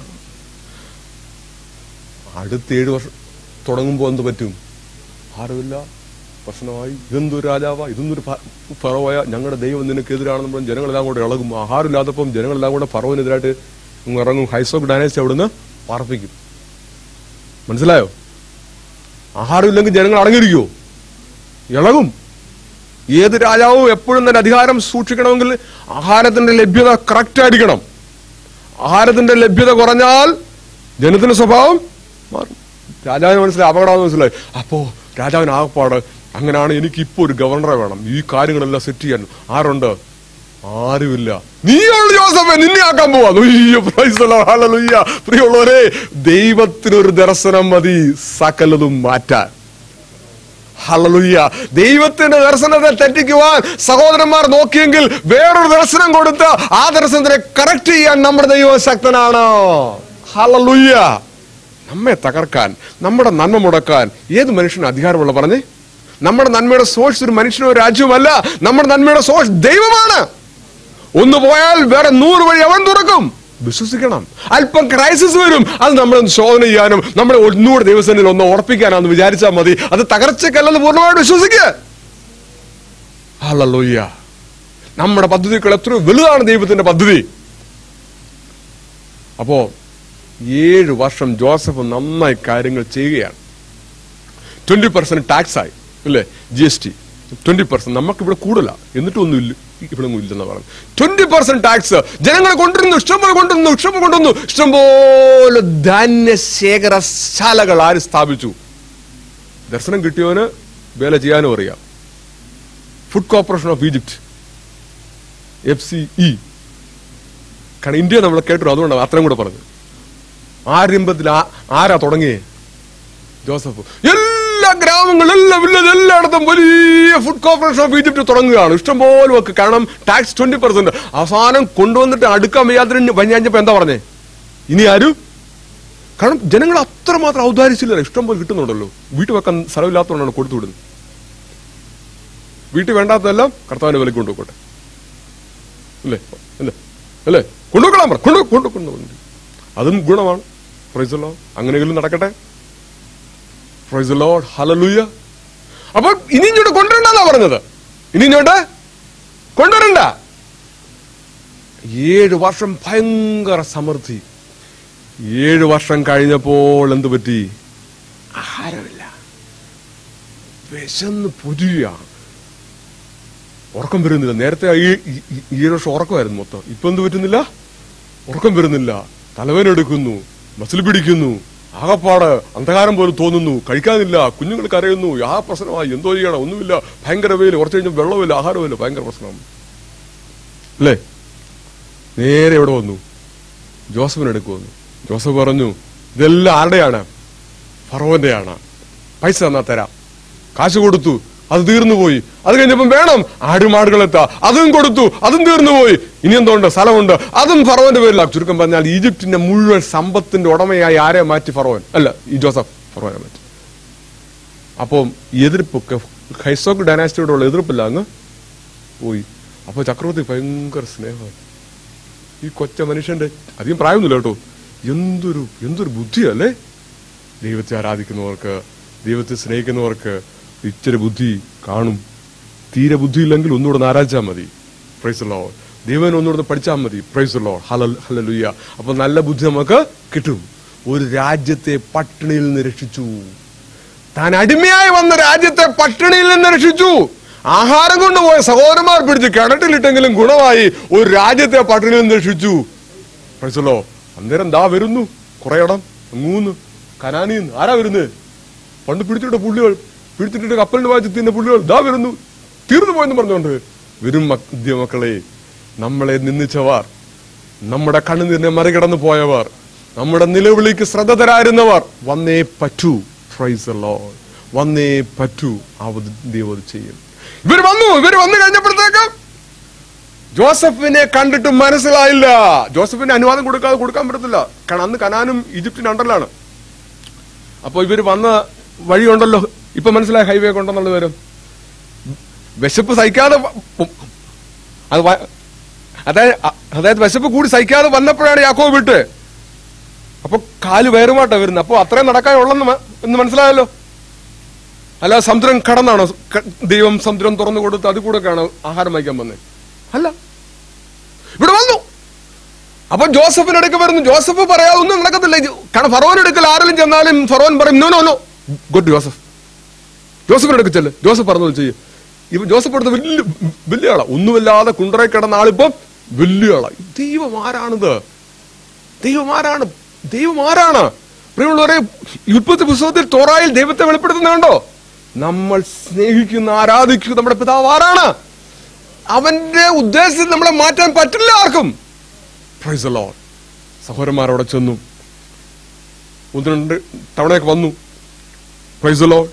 അടുത്ത ഏഴ് വർഷം തുടങ്ങുമ്പോൾ എന്ത് പറ്റും ആരുമില്ല പ്രശ്നമായി ഇതെന്തൊരു രാജാവാ ഇതൊന്നൊരു ഫറോയ ഞങ്ങളുടെ ദൈവം നിനക്കെതിരാണെന്ന് പറഞ്ഞ് ജനങ്ങളെല്ലാം കൂടെ ഇളകും ആഹാരമില്ലാത്തപ്പം ജനങ്ങളെല്ലാം കൂടെ ഫറോവിനെതിരായിട്ട് ഇങ്ങ് ഇറങ്ങും ഹൈസോക്ക് ഡൈനാസ്റ്റി അവിടുന്ന് പാർപ്പിക്കും മനസ്സിലായോ ആഹാരമില്ലെങ്കിൽ ജനങ്ങൾ അടങ്ങിയിരിക്കുമോ ഇളകും ഏത് രാജാവും എപ്പോഴും തന്നെ അധികാരം സൂക്ഷിക്കണമെങ്കിൽ ആഹാരത്തിന്റെ ലഭ്യത കറക്റ്റ് ആയിരിക്കണം ആഹാരത്തിന്റെ ലഭ്യത കുറഞ്ഞാൽ ജനത്തിന്റെ സ്വഭാവം മാറും രാജാവിന് മനസ്സിലായി അപകടം മനസ്സിലായി അപ്പോ രാജാവിന് ആകപ്പാട് അങ്ങനെയാണ് എനിക്ക് ഇപ്പൊ ഒരു ഗവർണറെ വേണം ഈ കാര്യങ്ങളെല്ലാം സെറ്റ് ചെയ്യാൻ ആരുണ്ട് ആരുമില്ല നീയുള്ള ജോസഫെ നിന്നെ ആക്കാൻ പോവാ ഉയ്യോ, praise the Lord, hallelujah. പ്രിയമുള്ളവരെ ദൈവത്തിനൊരു ദർശനം മതി സകലതും മാറ്റാൻ ഹല്ലേലൂയ ദൈവത്തിന്റെ ദർശനത്തെ തെറ്റിക്കുവാൻ സഹോദരന്മാർ നോക്കിയെങ്കിൽ വേറൊരു ദർശനം കൊടുത്ത് ആ ദർശനത്തിനെ കറക്റ്റ് ചെയ്യാൻ നമ്മുടെ ദൈവം ശക്തനാണ് ഹല്ലേലൂയ നമ്മെ തകർക്കാൻ നമ്മുടെ നന്മ മുടക്കാൻ ഏത് മനുഷ്യന് അധികാരമുള്ള പറഞ്ഞേ നമ്മുടെ നന്മയുടെ സോഴ്സ് ഒരു മനുഷ്യനോ രാജ്യവുമല്ല നമ്മുടെ നന്മയുടെ സോഴ്സ് ദൈവമാണ് ഒന്ന് പോയാൽ വേറെ നൂറ് വഴി അവൻ തുറക്കും വിശ്വസിക്കണം അല്പം ക്രൈസിസ് വരും അത് നമ്മൾ ശോധന ചെയ്യാനും നമ്മളെ ഒന്നുകൂടെ ദൈവസേനയിൽ ഒന്ന് ഉറപ്പിക്കാനാന്ന് വിചാരിച്ചാൽ മതി അത് തകർച്ചക്കല്ലെന്ന് പൂർണ്ണമായിട്ട് വിശ്വസിക്കുക ഹല്ലേലൂയ നമ്മുടെ പദ്ധതികൾ എത്ര വലുതാണ് ദൈവത്തിന്റെ പദ്ധതി അപ്പോ ഏഴ് വർഷം ജോസഫ് നന്നായി കാര്യങ്ങൾ ചെയ്യുകയാണ് ട്വന്റി പെർസെന്റ് ടാക്സ് ആയി അല്ലേ G S T twenty percent നമുക്ക് ഇവിടെ കൂടുതലാ എന്നിട്ടൊന്നും ഇല്ല ഇവിടെ ഒന്നും ഇല്ലെന്ന് പറഞ്ഞു ട്വന്റി പെർസെന്റ് ടാക്സ് ജനങ്ങളെ കൊണ്ടിരുന്നു ഇഷ്ടംപോലെ കൊണ്ടിരുന്നു ഇഷ്ടംപോലെ കൊണ്ടുവന്നു ഇഷ്ടംപോലെ ധാന്യശേഖരശാലകൾ ആര് സ്ഥാപിച്ചു ദർശനം കിട്ടിയവന് വേല ചെയ്യാനും അറിയാം food corporation of Egypt F C E കാരണം ഇന്ത്യ നമ്മൾ കേട്ടു അതുകൊണ്ടാണ് അത്രയും കൂടെ പറഞ്ഞത് ആരംഭത്തിൽ ആ- ആരാ തുടങ്ങിയേ ജോസഫ് എല്ലാ ഗ്രാമങ്ങളും എല്ലാ വില്ലേജ് എല്ലായിടത്തും വലിയ ഫുഡ് കോർപ്പറേഷൻ ഓഫ് ഈജിപ്റ്റ് തുടങ്ങുകയാണ് ഇഷ്ടംപോലെ വെക്ക് കാരണം ടാക്സ് ട്വന്റി പെർസെന്റ് അവസാനം കൊണ്ടുവന്നിട്ട് അടുക്കാൻ വയ്യാത്തിന് പഞ്ഞാഞ്ഞപ്പോ എന്താ പറഞ്ഞേ ഇനി ആരും കാരണം ജനങ്ങൾ അത്രമാത്രം ഔദാരിച്ചില്ല ഇഷ്ടംപോലെ കിട്ടുന്നുണ്ടല്ലോ വീട്ടിൽ വെക്കാൻ സ്ഥലമില്ലാത്തതുകൊണ്ടാണ് കൊടുത്തു വിടുന്നത് വീട്ടിൽ വേണ്ടാത്തതെല്ലാം കർത്താവിന്റെ വിലക്ക് കൊണ്ടുപോയിക്കോട്ടെ അല്ലേ അല്ലേ അല്ലേ കൊണ്ടുപോക്കണം പറ കൊണ്ടു കൊണ്ടു കൊണ്ടു അതും ഗുണമാണ് പ്രൈസല്ലോ അങ്ങനെയെങ്കിലും നടക്കട്ടെ പ്രൈസ് ലോഡ് ഹലലൂയ അപ്പൊ ഇനി ഇങ്ങോട്ട് കൊണ്ടുവരണ്ടെന്നാ പറഞ്ഞത് ഇനി ഇങ്ങോട്ട് കൊണ്ടുവരണ്ട ഏഴ് വർഷം ഭയങ്കര സമൃദ്ധി ഏഴ് വർഷം കഴിഞ്ഞപ്പോൾ എന്ത് പറ്റി ആഹാരമില്ല വിശന്ന് പൊരിയാണ് ഉറക്കം വരുന്നില്ല നേരത്തെ ഈ ഈ- ഈ- ഈ ഒരു വർഷം ഉറക്കമായിരുന്നു മൊത്തം ഇപ്പൊ എന്ത് പറ്റുന്നില്ല ഉറക്കം വരുന്നില്ല തലവേന എടുക്കുന്നു മസിൽ പിടിക്കുന്നു ആകപ്പാട് അന്ധകാരം പോലെ തോന്നുന്നു കഴിക്കാനില്ല കുഞ്ഞുങ്ങൾ കരയുന്നു ആ പ്രശ്നമായി എന്തോ ചെയ്യണം ഒന്നുമില്ല ഭയങ്കര വെയിൽ കുറച്ച് കഴിഞ്ഞ് വെള്ളമില്ല ആഹാരമില്ല ഭയങ്കര പ്രശ്നം അല്ലേ നേരെ എവിടെ വന്നു ജോസഫിന് അടുക്ക് വന്നു ജോസഫ് പറഞ്ഞു ഇതെല്ലാം ആരുടെയാണ് ഫറോന്റെയാണ് പൈസ തന്നാ തരാം കാശ് കൊടുത്തു അത് തീർന്നു പോയി അത് കഴിഞ്ഞപ്പം വേണം ആടുമാടുകളെത്താ അതും കൊടുത്തു അതും തീർന്നു പോയി ഇനി എന്തുണ്ട് സ്ഥലമുണ്ട് അതും ഫറോന്റെ പേരിലാണ് ചുരുക്കം പറഞ്ഞാൽ ഈജിപ്തിന്റെ മുഴുവൻ സമ്പത്തിന്റെ ഉടമയായി ആരെ മാറ്റി ഫറോൻ അല്ല ഈ ജോസഫ് ഫറോനെ മാറ്റി അപ്പം എതിർപ്പൊക്കെ ഹൈസോക്ക് ഡൈനാസ്റ്റിയോടുള്ള എതിർപ്പില്ല അങ്ങ് പോയി അപ്പൊ ചക്രവർത്തി ഭയങ്കര സ്നേഹമായി ഈ കൊച്ച മനുഷ്യന്റെ അധികം പ്രായമൊന്നുമില്ല കേട്ടോ എന്തൊരു എന്തൊരു ബുദ്ധിയല്ലേ ദൈവത്തെ ആരാധിക്കുന്നവർക്ക് ദൈവത്തെ സ്നേഹിക്കുന്നവർക്ക് ഇച്ചിരി ബുദ്ധി കാണും തീരെ ബുദ്ധിയില്ലെങ്കിൽ ഒന്നുകൂടെ ഒന്ന് ആരാധിച്ചാൽ മതി പ്രൈസ് ലോ ദൈവൻ ഒന്നുകൂടെ പഠിച്ചാൽ മതി പ്രൈസ് ലോ ഹല ഹലലുയ്യ അപ്പൊ നല്ല ബുദ്ധി നമുക്ക് കിട്ടും ഒരു രാജ്യത്തെ പട്ടിണിയിൽ നിന്ന് രക്ഷിച്ചു താൻ അടിമയായി വന്ന രാജ്യത്തെ പട്ടിണിയിൽ നിന്ന് രക്ഷിച്ചു ആഹാരം കൊണ്ടുപോയ സഹോദരന്മാർ പിടിച്ച് കിണറ്റിലിട്ടെങ്കിലും ഗുണമായി ഒരു രാജ്യത്തെ പട്ടിണിയിൽ നിന്ന് രക്ഷിച്ചു മനസ്സിലോ അന്നേരം ദാ വരുന്നു കുറെ ഇടം മൂന്ന് കനാനിന്ന് ആരാ വരുന്നത് പണ്ട് പിടിച്ചിട്ട പുള്ളികൾ പിടിച്ചിട്ട് കപ്പലിന്റെ വായിച്ച് തിന്ന പുള്ളികൾ ദാ വരുന്നു തീർന്നു പോയെന്ന് പറഞ്ഞുകൊണ്ട് വരും മധ്യ മക്കളെ നമ്മളെ നിന്ദിച്ചവർ നമ്മുടെ കണ്ണുനീരിനെ മറികടന്നു പോയവർ നമ്മുടെ നിലവിളിക്ക് ശ്രദ്ധ തരായിരുന്നവർ വന്നേ പറ്റൂ പ്രൈസ് ലോഡ് വന്നേ പറ്റൂ അവത് ദൈവം അത് ചെയ്യും ഇവർ വന്നു ഇവർ വന്നു കഴിഞ്ഞപ്പോഴത്തേക്ക് ജോസഫിനെ കണ്ടിട്ട് മനസ്സിലായില്ല ജോസഫിന് അനുവാദം കൊടുക്കാതെ കൊടുക്കാൻ പറ്റത്തില്ല കാരണം അന്ന് കനാനും ഈജിപ്തിന്റെ അണ്ടറിലാണ് അപ്പൊ ഇവര് വന്ന വഴിയുണ്ടല്ലോ ഇപ്പൊ മനസ്സിലായ ഹൈവേ കൊണ്ടെന്നുള്ള വരും വിശപ്പ് സഹിക്കാതെ വ- ഉം. അത് വ- അതായത് അ- അതായത് വിശപ്പ് കൂടി സഹിക്കാതെ വന്നപ്പോഴാണ് യാക്കോബ് വിട്ട് അപ്പൊ കാല് വേറുമാട്ടാ വരുന്നത് അപ്പൊ അത്രയും നടക്കാനുള്ളെന്ന് മ- എന്ന് മനസ്സിലായല്ലോ അല്ല സമുദ്രം കടന്നാണോ ക- ദൈവം സമുദ്രം തുറന്നു കൊടുത്ത് അത് കൂടെ കാണോ ആഹാരം വഹിക്കാൻ വന്നേ അല്ല ഇവിടെ വന്നു അപ്പൊ ജോസഫിന്റെ അടുക്ക് വരുന്നു ജോസഫ് പറയാ ഒന്നും നടക്കത്തില്ല ഇത് കാരണം ഫറോൻ അടുക്കൽ ആരെങ്കിലും ചെന്നാലും ഫറോൻ പറയും no no no good Joseph ജോസഫിന്റെ അടുക്ക് ചെല്ല് ജോസഫ് പറഞ്ഞത് ചെയ്യും ഇപ്പൊ ജോസഫ് എടുത്ത വലിയ വലിയ ആളാ ഒന്നുമില്ലാതെ കുണ്ടറ കിടന്ന ആളിപ്പം വലിയ ആളാ ദൈവം ആരാണിത് ദൈവം ആരാണ് ദൈവം ആരാണ് പ്രിയമുള്ളവരെ ഈ ഉൽപ്പത്തി പുസ്തകത്തിൽ തോറായിൽ ദൈവത്തെ വെളിപ്പെടുത്തുന്നുണ്ടോ നമ്മൾ സ്നേഹിക്കുന്ന ആരാധിക്കുന്ന നമ്മുടെ പിതാവ് ആരാണ് അവന്റെ ഉദ്ദേശത്തിൽ നമ്മളെ മാറ്റാൻ പറ്റില്ല ആർക്കും പ്രൈസ് ലോഡ് സഹോദരന്മാരവിടെ ചെന്നു ഒന്ന് രണ്ട് തവണയൊക്കെ വന്നു പ്രൈസ് ലോഡ്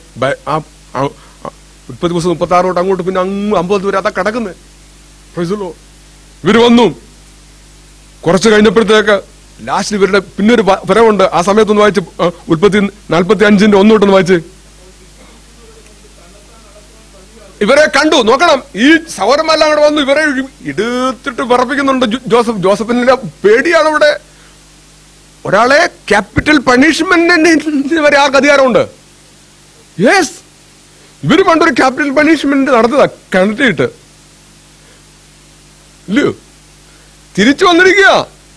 മുപ്പത്തി ദിവസം മുപ്പത്തി ആറ് തൊട്ട് അങ്ങോട്ട് പിന്നെ അങ്ങ് അമ്പത് വരെ അതാ കിടക്കുന്നത് പ്രൈസ് ലോ ഇവര് വന്നു കുറച്ച് കഴിഞ്ഞപ്പോഴത്തേക്ക് ലാസ്റ്റ് ഇവരുടെ പിന്നൊരു വ- വരവുണ്ട് ആ സമയത്തൊന്ന് വായിച്ച് ആ, ഉൽപ്പത്തി നാൽപ്പത്തി അഞ്ചിന്റെ ഒന്നോട്ടൊന്ന് വായിച്ച് ഇവരെ കണ്ടു നോക്കണം ഈ സൗരമെല്ലാം കൂടെ വന്നു ഇവരെ എടുത്തിട്ട് വിറപ്പിക്കുന്നുണ്ട് ജോ- ജോസഫ് ജോസഫിന്റെ പേടിയാണ് ഇവിടെ ഒരാളെ ക്യാപിറ്റൽ പണിഷ്മെന്റിന് വരെ ആർക്ക് അധികാരമുണ്ട് യെസ് ഇവര് പണ്ടൊരു ക്യാപിറ്റൽ പണിഷ്മെന്റ് നടത്തതാ കണ്ടിട്ട് ഇല്ലയോ തിരിച്ചു വന്നിരിക്കുക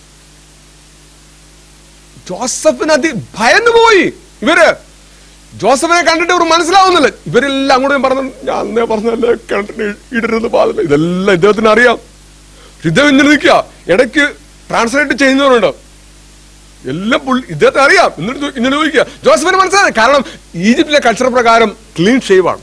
ജോസഫിന് അതി ഭയന്നു പോയി ഇവര് ജോസഫിനെ കണ്ടിട്ട് ഇവർ മനസ്സിലാവുന്നില്ല ഇവരെല്ലാം അങ്ങോട്ടും പറഞ്ഞു ഞാൻ അന്നേ പറഞ്ഞല്ലേ കിണറ്റിന് ഇടരുത് പാടില്ല ഇതെല്ലാം ഇദ്ദേഹത്തിന് അറിയാം ഇദ്ദേഹം ഇങ്ങനെ നിൽക്കുക ഇടയ്ക്ക് ട്രാൻസ്ലേറ്റ് ചെയ്യുന്നവരുണ്ട് എല്ലാം പുള്ളി ഇദ്ദേഹത്തെ അറിയാം എന്നിട്ട് ചോ- ഇങ്ങനെ ചോദിക്കുക ജോസഫിന് മനസ്സിലായി കാരണം ഈജിപ്തിലെ കൾച്ചർ പ്രകാരം ക്ലീൻ ഷേവ് ആണ്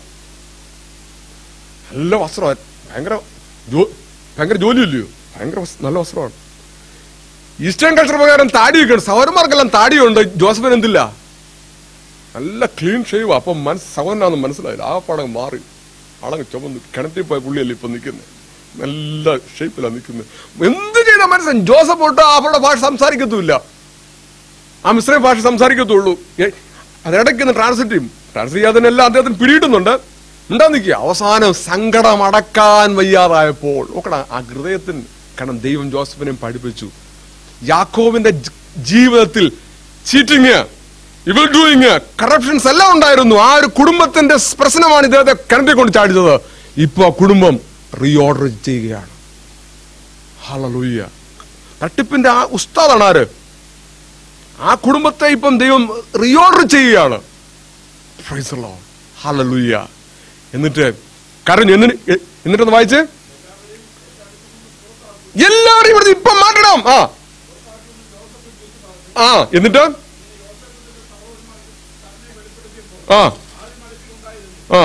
നല്ല വസ്ത്രം ഭയങ്കര ജോ- ഭയങ്കര ജോലിയില്ലയോ ഭയങ്കര വസ്- നല്ല വസ്ത്രമാണ് ഈസ്റ്റേൺ കൾച്ചർ പ്രകാരം താടിയൊക്കെ സൗരന്മാർക്കെല്ലാം താടിയുണ്ട് ജോസഫിന് എന്തില്ല നല്ല ക്ലീൻ ഷേവ് അപ്പൊ മനസ്സ് സഹോദരനാന്ന് മനസ്സിലായില്ല ആ പടം മാറി ആളങ്ങ് ചുമന്ന് കിണറ്റിൽ പോയ പുള്ളിയല്ലേ ഇപ്പൊ നിൽക്കുന്നത് നല്ല ഷേപ്പിലാണ് നിൽക്കുന്നത് എന്ത് ചെയ്ത മനസ്സിലായി ജോസഫ് ഒട്ട് അവരുടെ ഭാഷ സംസാരിക്കത്തുമില്ല ആ മിശ്രയും ഭാഷ സംസാരിക്കത്തുള്ളൂ ഏ, അതിടയ്ക്ക് ഒന്ന് ട്രാൻസ്ലേറ്റ് ചെയ്യും ട്രാൻസ്ലേറ്റ് ചെയ്യാതിനെല്ലാം അദ്ദേഹത്തിന് പിടിയിട്ടുന്നുണ്ട് ഉണ്ടാ നിൽക്കുക അവസാനം സങ്കടം അടക്കാൻ വയ്യാതായപ്പോൾ നോക്കടാ ആ ഹൃദയത്തിന് കാരണം ദൈവം ജോസഫിനെയും പഠിപ്പിച്ചു യാക്കോവിന്റെ ജ- ജീവിതത്തിൽ ചീറ്റിങ് ഇവർ ഡൂയിങ് കറപ്ഷൻസ് എല്ലാം ഉണ്ടായിരുന്നു ആ ഒരു കുടുംബത്തിന്റെ പ്രശ്നമാണ് ഇദ്ദേഹത്തെ കിണറ്റിൽ കൊണ്ട് ചാടിച്ചത് ഇപ്പൊ ആ കുടുംബം റീഓർഡർ ചെയ്യുകയാണ് ഹളലൂയ്യ തട്ടിപ്പിന്റെ ആ ഉസ്താദാണ് ആര് ആ കുടുംബത്തെ ഇപ്പം ദൈവം റീഓർഡർ ചെയ്യുകയാണ് Praise the Lord. Hallelujah. എന്നിട്ട് കരഞ്ഞു എന്തിന് എ- എന്നിട്ടൊന്ന് വായിച്ച് എല്ലാവരെയും ഇവിടുന്ന് ഇപ്പം മാറ്റണം ആ ആ എന്നിട്ട് ആ ആ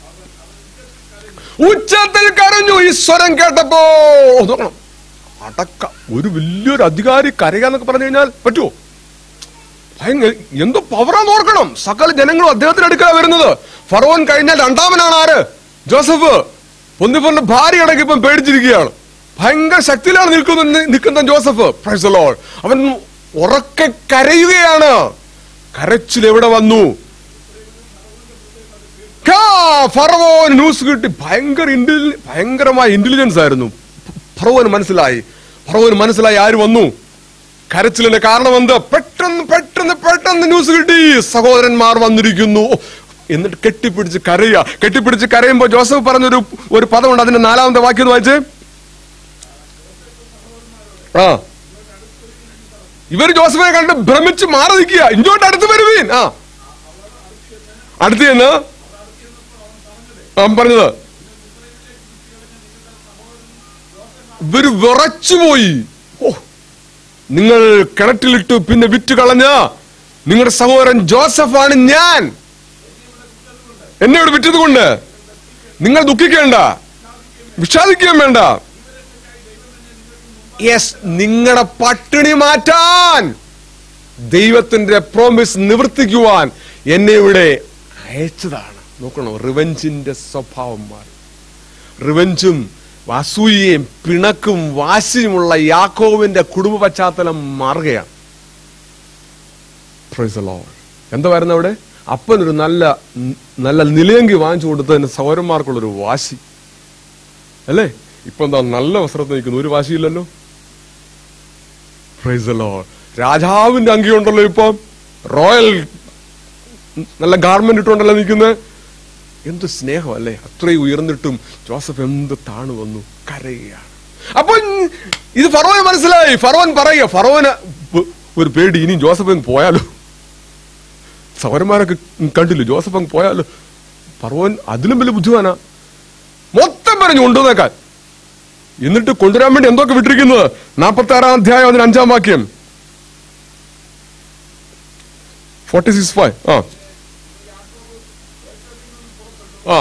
ഉച്ചത്തിൽ കരഞ്ഞു ഈ സ്വരം കേട്ടപ്പോ ഓ, നോക്കണം അടക്ക ഒരു വലിയൊരു അധികാരി കരയാന്നൊക്കെ പറഞ്ഞു കഴിഞ്ഞാൽ പറ്റുമോ ഭയങ്കര എന്തോ പവറാന്ന് ഓർക്കണം സകല ജനങ്ങളും അദ്ദേഹത്തിന് അടുക്കല വരുന്നത് ഫറോൻ കഴിഞ്ഞാൽ രണ്ടാമനാണ് ആര് ജോസഫ് പൊന്നിപ്പന്റെ ഭാര്യ അടക്കം ഇപ്പം പേടിച്ചിരിക്കുകയാണ് ഭയങ്കര ശക്തിയിലാണ് നിൽക്കുന്ന നിൽക്കുന്ന ജോസഫ് Praise the Lord. അവൻ ഉറക്കെ കരയുകയാണ് കരച്ചിൽ എവിടെ വന്നു കാ, ഫറവോൻ ന്യൂസ് കിട്ടി ഭയങ്കര ഇന്റലി- ഭയങ്കരമായ ഇന്റലിജൻസ് ആയിരുന്നു ഫറവോന് മനസ്സിലായി ഫറവോന് മനസ്സിലായി ആര് വന്നു കരച്ചിലിന്റെ കാരണം എന്ത് പെട്ടെന്ന് പെട്ടെന്ന് പെട്ടെന്ന് ന്യൂസ് കിട്ടി സഹോദരന്മാർ വന്നിരിക്കുന്നു എന്നിട്ട് കെട്ടിപ്പിടിച്ച് കരയുക കെട്ടിപ്പിടിച്ച് കരയുമ്പോ ജോസഫ് പറഞ്ഞൊരു ഒരു പദമുണ്ട് അതിന്റെ നാലാമത്തെ വാക്യം ഒന്ന് വായിച്ചേ ആ ഇവര് ജോസഫിനെ കണ്ട് ഭ്രമിച്ച് മാറി നിൽക്കുക ഇങ്ങോട്ട് അടുത്ത് വരുവീൻ ആ അടുത്ത് ചെന്ന് അവൻ പറഞ്ഞത് ഇവര് വിറച്ചുപോയി ഓ നിങ്ങൾ കിണറ്റിലിട്ടു പിന്നെ വിറ്റ് കളഞ്ഞ നിങ്ങളുടെ സഹോദരൻ ജോസഫാണ് ഞാൻ എന്നെ ഇവിടെ വിറ്റത് കൊണ്ട് നിങ്ങൾ ദുഃഖിക്കേണ്ട വിഷാദിക്കുകയും വേണ്ട യെസ് നിങ്ങളുടെ പട്ടിണി മാറ്റാൻ ദൈവത്തിന്റെ പ്രോമിസ് നിവർത്തിക്കുവാൻ എന്നെ ഇവിടെ അയച്ചതാണ് നോക്കണം റിവഞ്ചിന്റെ സ്വഭാവം മാറി റിവഞ്ചും അസൂയയും പിണക്കും വാശിയുമുള്ള യാക്കോവിന്റെ കുടുംബ പശ്ചാത്തലം മാറുകയാണ് Praise the Lord. എന്താ വരുന്ന അവിടെ അപ്പനൊരു നല്ല നല്ല നിലയങ്കി വാങ്ങിച്ചു കൊടുത്തതിന് സൗരന്മാർക്കുള്ളൊരു വാശി അല്ലേ ഇപ്പൊ എന്താ നല്ല വസ്ത്രത്തിൽ നിൽക്കുന്നു ഒരു വാശിയില്ലല്ലോ Praise the Lord. രാജാവിന്റെ അങ്കി ഉണ്ടല്ലോ ഇപ്പൊ റോയൽ നല്ല ഗാർമെന്റ് ഇട്ടുണ്ടല്ലോ നിൽക്കുന്നത് എന്ത് സ്നേഹം അല്ലേ അത്രയും ഉയർന്നിട്ടും ജോസഫ് എന്ത് താണു വന്നു കരയുകയാണ് അപ്പൊ ഇത് ഫറോന് മനസ്സിലായി ഫറോൻ പറയുക ഫറോന് പ് ഒരു പേടി ഇനി ജോസഫ് അങ്ങ് പോയാലോ സൗരന്മാരൊക്കെ കണ്ടില്ല ജോസഫ് അങ്ങ് പോയാലോ ഫറോൻ അതിലും വലിയ ബുദ്ധിമാനാ മൊത്തം പറഞ്ഞു കൊണ്ടുവന്നേക്കാൻ എന്നിട്ട് കൊണ്ടുവരാൻ വേണ്ടി എന്തൊക്കെ വിട്ടിരിക്കുന്നത് നാൽപ്പത്തി ആറാം അധ്യായം അതിന് അഞ്ചാം വാക്യം ഫോർട്ടി സിക്സ് ഫൈവ് ആ ആ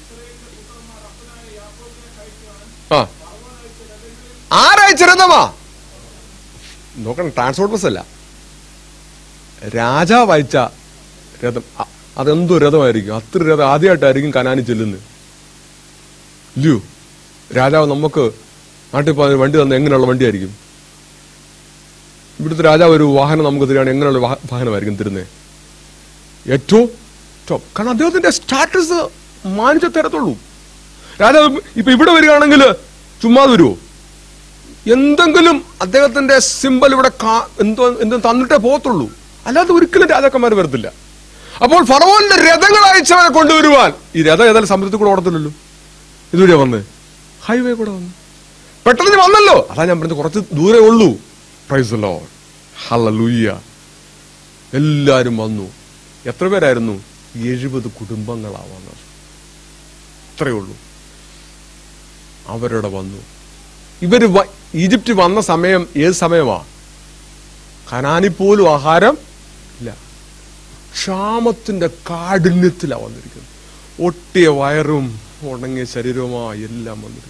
ആ ആരയച്ച രഥമാ നോക്കണം ട്രാൻസ്പോർട്ട് ബസ് അല്ല രാജാവ് അയച്ച രഥം അ- അതെന്തോ രഥമായിരിക്കും അത്ര രഥം ആദ്യമായിട്ടായിരിക്കും കനാനി ചെല്ലുന്നത് ഇല്ലയോ രാജാവ് നമുക്ക് നാട്ടിൽ പോകാൻ വണ്ടി തന്ന എങ്ങനെയുള്ള വണ്ടിയായിരിക്കും ഇവിടുത്തെ രാജാവ് ഒരു വാഹനം നമുക്ക് തരികയാണെങ്കിൽ എങ്ങനെയുള്ള വാഹ- വാഹനമായിരിക്കും തരുന്നത് ഏറ്റവും ടോപ്പ് കാരണം അദ്ദേഹത്തിന്റെ സ്റ്റാറ്റസ് മാനിച്ച തരത്തുള്ളൂ രാജാവ് ഇപ്പൊ ഇവിടെ വരികയാണെങ്കിൽ ചുമ്മാ വരുമോ എന്തെങ്കിലും അദ്ദേഹത്തിന്റെ സിമ്പൽ ഇവിടെ കാ- എന്തോ എന്തോ തന്നിട്ടേ പോകത്തുള്ളൂ അല്ലാതെ ഒരിക്കലും രാജാക്കന്മാർ വരത്തില്ല അപ്പോൾ ഫറവോന്റെ രഥങ്ങൾ അയച്ചവനെ കൊണ്ടുവരുവാൻ ഈ രഥം ഏതായാലും സമുദ്രത്തിൽ കൂടെ ഓടത്തില്ലല്ലോ ഇതുവരെയാ വന്ന് ഹൈവേ കൂടെ വന്നു പെട്ടെന്ന് ഇനി വന്നല്ലോ അതാ ഞാൻ പറഞ്ഞത് കുറച്ച് ദൂരെ ഉള്ളൂ പ്രൈസ് ലോ ഹലലൂയ്യ എല്ലാരും വന്നു എത്ര പേരായിരുന്നു എഴുപത് കുടുംബങ്ങളാ വന്നത് അത്രയേ ഉള്ളൂ അവരുടെ വന്നു ഇവര് വ- ഈജിപ്റ്റ് വന്ന സമയം ഏത് സമയമാ കനാനി പോലും ആഹാരം ഇല്ല ക്ഷാമത്തിന്റെ കാഠിന്യത്തിലാ വന്നിരിക്കുന്നത് ഒട്ടിയ വയറും ഉണങ്ങിയ ശരീരവുമായി എല്ലാം വന്നിരിക്കുന്നു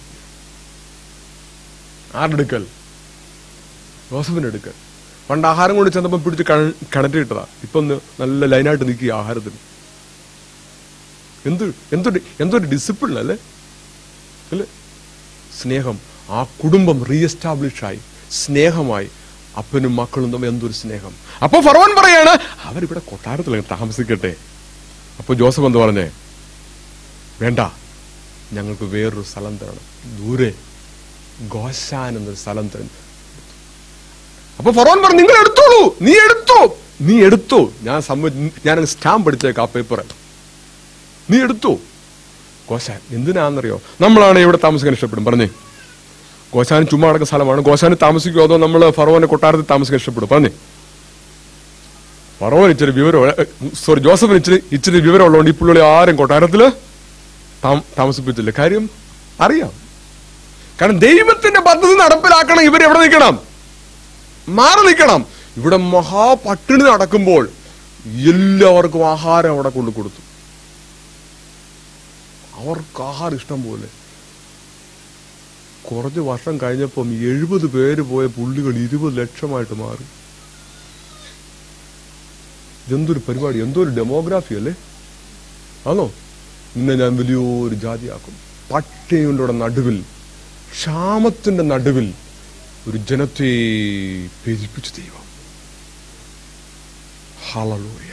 ആരുടെ അടുക്കൽ ജോസഫിന്റെ അടുക്കൽ പണ്ട് ആഹാരം കൊണ്ട് ചെന്നപ്പം പിടിച്ച് കണ- കിണറ്റിട്ടതാ ഇപ്പൊ ഒന്ന് നല്ല ലൈനായിട്ട് നിൽക്കുക ആഹാരത്തിന് എന്ത് എന്തൊരു എന്തൊരു ഡിസിപ്ലിൻ അല്ലേ അല്ലേ സ്നേഹം ആ കുടുംബം റീഎസ്റ്റാബ്ലിഷ് ആയി സ്നേഹമായി അപ്പനും മക്കളും തമ്മിൽ എന്തൊരു സ്നേഹം അപ്പൊ ഫറവൻ പറയാണ് അവരിവിടെ കൊട്ടാരത്തിൽ താമസിക്കട്ടെ അപ്പൊ ജോസഫ് എന്ത് പറഞ്ഞേ വേണ്ട ഞങ്ങൾക്ക് വേറൊരു സ്ഥലം തരണം ദൂരെ ഗോശാൻ എന്നൊരു സ്ഥലം തരണം അപ്പൊ ഫറോൻ പറഞ്ഞു നിങ്ങൾ എടുത്തോളൂ നീ എടുത്തോ നീ എടുത്തോ ഞാൻ സമ്മതി ഞാൻ സ്റ്റാമ്പ് അടിച്ചേക്കാം ആ പേപ്പർ നീ എടുത്തോ ഗോശാൻ എന്തിനാണെന്നറിയോ നമ്മളാണ് ഇവിടെ താമസിക്കാൻ ഇഷ്ടപ്പെടും പറഞ്ഞേ ഗോശാൻ ചുമ്മാ അടക്കുന്ന സ്ഥലമാണ് ഗോശാന് താമസിക്കുമോ അതോ നമ്മൾ ഫറോനെ കൊട്ടാരത്തിൽ താമസിക്കാൻ ഇഷ്ടപ്പെടും പറഞ്ഞേ ഫറോൻ ഇച്ചിരി വിവരം സോറി ജോസഫിന് ഇച്ചിരി ഇച്ചിരി വിവരം ഉള്ളതുകൊണ്ട് ഈ പുള്ളി ആരും കൊട്ടാരത്തില് താം- താമസിപ്പിച്ചില്ല കാര്യം അറിയാം കാരണം ദൈവത്തിന്റെ പദ്ധതി നടപ്പിലാക്കണം ഇവർ എവിടെ നിൽക്കണം മാറി നിൽക്കണം ഇവിടെ മഹാപട്ടിണി നടക്കുമ്പോൾ എല്ലാവർക്കും ആഹാരം അവിടെ കൊണ്ടു കൊടുത്തു അവർക്ക് ആഹാരം ഇഷ്ടം പോലെ കുറച്ച് വർഷം കഴിഞ്ഞപ്പം എഴുപത് പേര് പോയ പുള്ളികൾ ഇരുപത് ലക്ഷമായിട്ട് മാറി ഇതെന്തൊരു പരിപാടി എന്തോ ഒരു ഡെമോഗ്രാഫി അല്ലേ ആണോ നിന്നെ ഞാൻ വലിയൊരു ജാതിയാക്കും പട്ടിണിയുടെ നടുവിൽ ക്ഷാമത്തിന്റെ നടുവിൽ ഒരു ജനത്തെ പെരുപ്പിച്ചു ദൈവം ഹളലൂയ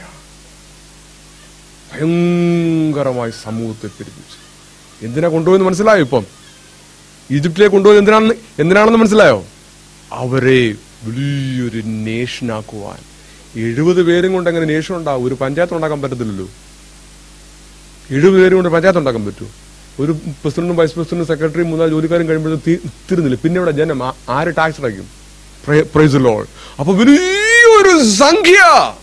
ഭയങ്കരമായി സമൂഹത്തെ പെരുപ്പിച്ചു എന്തിനാ കൊണ്ടുപോയെന്ന് മനസ്സിലായോ ഇപ്പം ഈജിപ്തിലേക്ക് കൊണ്ടുപോയത് എന്തിനാണെന്ന് എന്തിനാണെന്ന് മനസ്സിലായോ അവരെ വലിയൊരു നേഷനാക്കുവാൻ എഴുപത് പേരും കൊണ്ട് എങ്ങനെ നേഷൻ ഉണ്ടാവും ഒരു പഞ്ചായത്ത് ഉണ്ടാക്കാൻ പറ്റത്തില്ലല്ലോ എഴുപത് പേരും കൊണ്ട് പഞ്ചായത്ത് ഉണ്ടാക്കാൻ പറ്റൂ ഒരു പ്രസിഡന്റും വൈസ് പ്രസിഡന്റും സെക്രട്ടറിയും മൂന്നാല് ജോലിക്കാരും കഴിയുമ്പോൾ തീരുന്നില്ല പിന്നെ ഇവിടെ ജനം ആ- ആര് ടാക്സ് അടയ്ക്കും പ്രൈസ് ലോൾ അപ്പൊ വലിയൊരു സംഖ്യ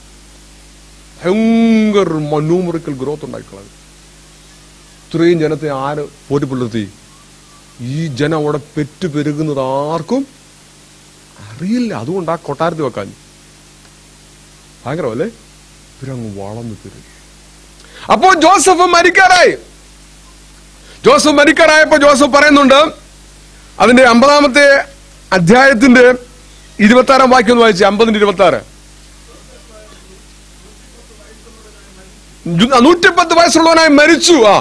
ഭയങ്കര മനോമുറിക്കൽ ഗ്രോത്ത് ഉണ്ടാക്കിക്കളത് ഇത്രയും ജനത്തെ ആര് പോറ്റിപ്പുലർത്തി ഈ ജനം അവിടെ പെറ്റു പെരുകുന്നത് ആർക്കും അറിയില്ല അതുകൊണ്ട് ആ കൊട്ടാരത്തിൽ വെക്കാൻ ഭയങ്കരമല്ലേ ഇവരങ്ങ് വളർന്നു പെരുകി അപ്പോ ജോസഫ് മരിക്കാറായി ജോസഫ് മരിക്കാറായപ്പോ ജോസഫ് പറയുന്നുണ്ട് അതിന്റെ അമ്പതാമത്തെ അധ്യായത്തിന്റെ ഇരുപത്തി ആറാം വാക്യം ഒന്ന് വായിച്ചു അമ്പതിന്റെ ഇരുപത്തി ആറ് നൂറ്റിപ്പത്ത് വയസ്സുള്ളവനായി മരിച്ചു ആ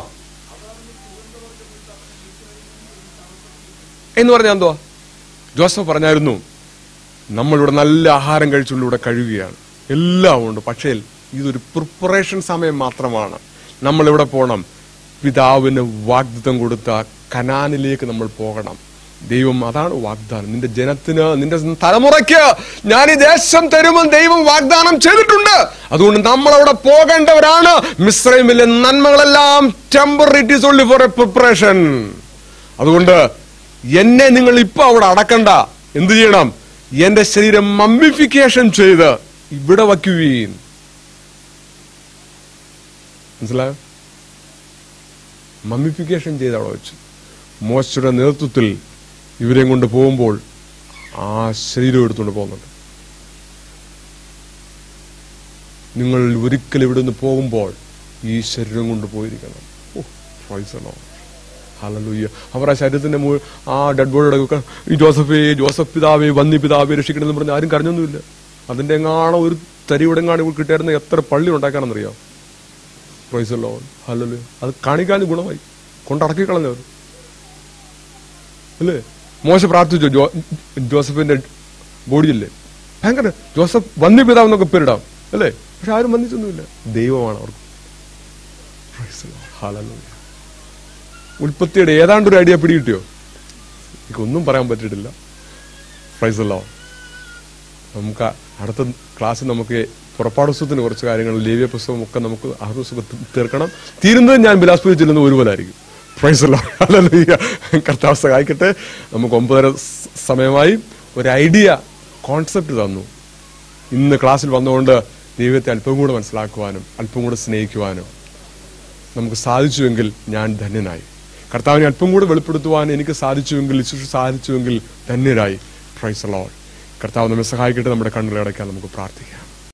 എന്ന് പറഞ്ഞാൽ എന്തുവാ ജോസഫ് പറഞ്ഞായിരുന്നു നമ്മളിവിടെ നല്ല ആഹാരം കഴിച്ചുകൊണ്ട് ഇവിടെ കഴിയുകയാണ് എല്ലാം ഉണ്ട് പക്ഷേ ഇതൊരു പ്രിപ്പറേഷൻ സമയം മാത്രമാണ് നമ്മൾ ഇവിടെ പോകണം പിതാവിന് വാഗ്ദത്തം കൊടുത്ത കനാനിലേക്ക് നമ്മൾ പോകണം ദൈവം അതാണ് വാഗ്ദാനം നിന്റെ ജനത്തിന് നിന്റെ തലമുറയ്ക്ക് ഞാൻ ഈ ദേശം തരുമെന്ന് ദൈവം വാഗ്ദാനം ചെയ്തിട്ടുണ്ട് അതുകൊണ്ട് നമ്മൾ അവിടെ പോകേണ്ടവരാണ് മിശ്രമിലെ നന്മകളെല്ലാം temporary it is only for a preparation അതുകൊണ്ട് എന്നെ നിങ്ങൾ ഇപ്പൊ അവിടെ അടക്കണ്ട എന്ത് ചെയ്യണം എന്റെ ശരീരം മമ്മിഫിക്കേഷൻ ചെയ്ത് ഇവിടെ വയ്ക്കുകയും മനസ്സിലായോ മമ്മിഫിക്കേഷൻ ചെയ്ത് അവിടെ വെച്ചു മോശയുടെ നേതൃത്വത്തിൽ ഇവരെയും കൊണ്ട് പോകുമ്പോൾ ആ ശരീരം എടുത്തുകൊണ്ട് പോകുന്നുണ്ട് നിങ്ങൾ ഒരിക്കൽ ഇവിടെ നിന്ന് പോകുമ്പോൾ ഈ ശരീരം കൊണ്ട് പോയിരിക്കണം ഓ പ്രൈസണോ ഹല്ലേലൂയ അവർ ആ ശരീരത്തിന്റെ മുകളിൽ ആ ഡെഡ് ബോഡിയുടെ ഈ ജോസഫേ ജോസഫ് പിതാവേ വന്നി പിതാവേ രക്ഷിക്കണമെന്ന് പറഞ്ഞ് ആരും കരഞ്ഞൊന്നുമില്ല അതിന്റെ എങ്ങാണോ ഒരു തരിയുടെ എങ്ങാണ് കിട്ടിയായിരുന്ന എത്ര പള്ളി ഉണ്ടാക്കാനെന്നറിയാം പ്രൈസല്ലോ ഹല്ലേലൂയ അത് കാണിക്കാൻ ഗുണമായി കൊണ്ടടക്കി കളഞ്ഞവർ അല്ലേ മോശ പ്രാർത്ഥിച്ചു ജോ ജോസഫിന്റെ ബോഡിയല്ലേ ഭയങ്കര ജോസഫ് വന്നി പിതാവ് എന്നൊക്കെ പേരിടാം അല്ലേ പക്ഷെ ആരും വന്നിച്ചൊന്നുമില്ല ദൈവമാണ് അവർക്ക് Praise the Lord. Hallelujah. ഉൽപ്പത്തിയുടെ ഏതാണ്ട് ഒരു ഐഡിയ പിടികിട്ടിയോ എനിക്കൊന്നും പറയാൻ പറ്റിയിട്ടില്ല പ്രൈസ് ലോ നമുക്ക് അടുത്ത ക്ലാസ്സിൽ നമുക്ക് പുറപ്പാട് പുസ്തകത്തിന് കുറച്ച് കാര്യങ്ങൾ ലേവ്യ പുസ്തകം ഒക്കെ നമുക്ക് ആ പുസ്തകം തി- തീർക്കണം തീരുന്നത് ഞാൻ ബിലാസ്പൂരിൽ ചെല്ലുന്ന ഒരുപോലെ ആയിരിക്കും പ്രൈസ് ലോ അല്ലല്ല കർത്താവ് സഹായിക്കട്ടെ നമുക്ക് ഒമ്പതര സ- സമയമായി ഒരു ഐഡിയ കോൺസെപ്റ്റ് തന്നു ഇന്ന് ക്ലാസ്സിൽ വന്നുകൊണ്ട് ദൈവത്തെ അല്പം കൂടെ മനസ്സിലാക്കുവാനും അല്പം കൂടെ സ്നേഹിക്കുവാനും നമുക്ക് സാധിച്ചുവെങ്കിൽ ഞാൻ ധന്യനായി കർത്താവിനെ അല്പം കൂടെ വെളിപ്പെടുത്തുവാൻ എനിക്ക് സാധിച്ചുവെങ്കിൽ ശിശു സാധിച്ചുവെങ്കിൽ ധന്യരായി പ്രൈസ് ലോൾ കർത്താവ് നമ്മെ സഹായിക്കട്ടെ നമ്മുടെ കണ്ണുകളടയ്ക്കാൻ നമുക്ക് പ്രാർത്ഥിക്കാം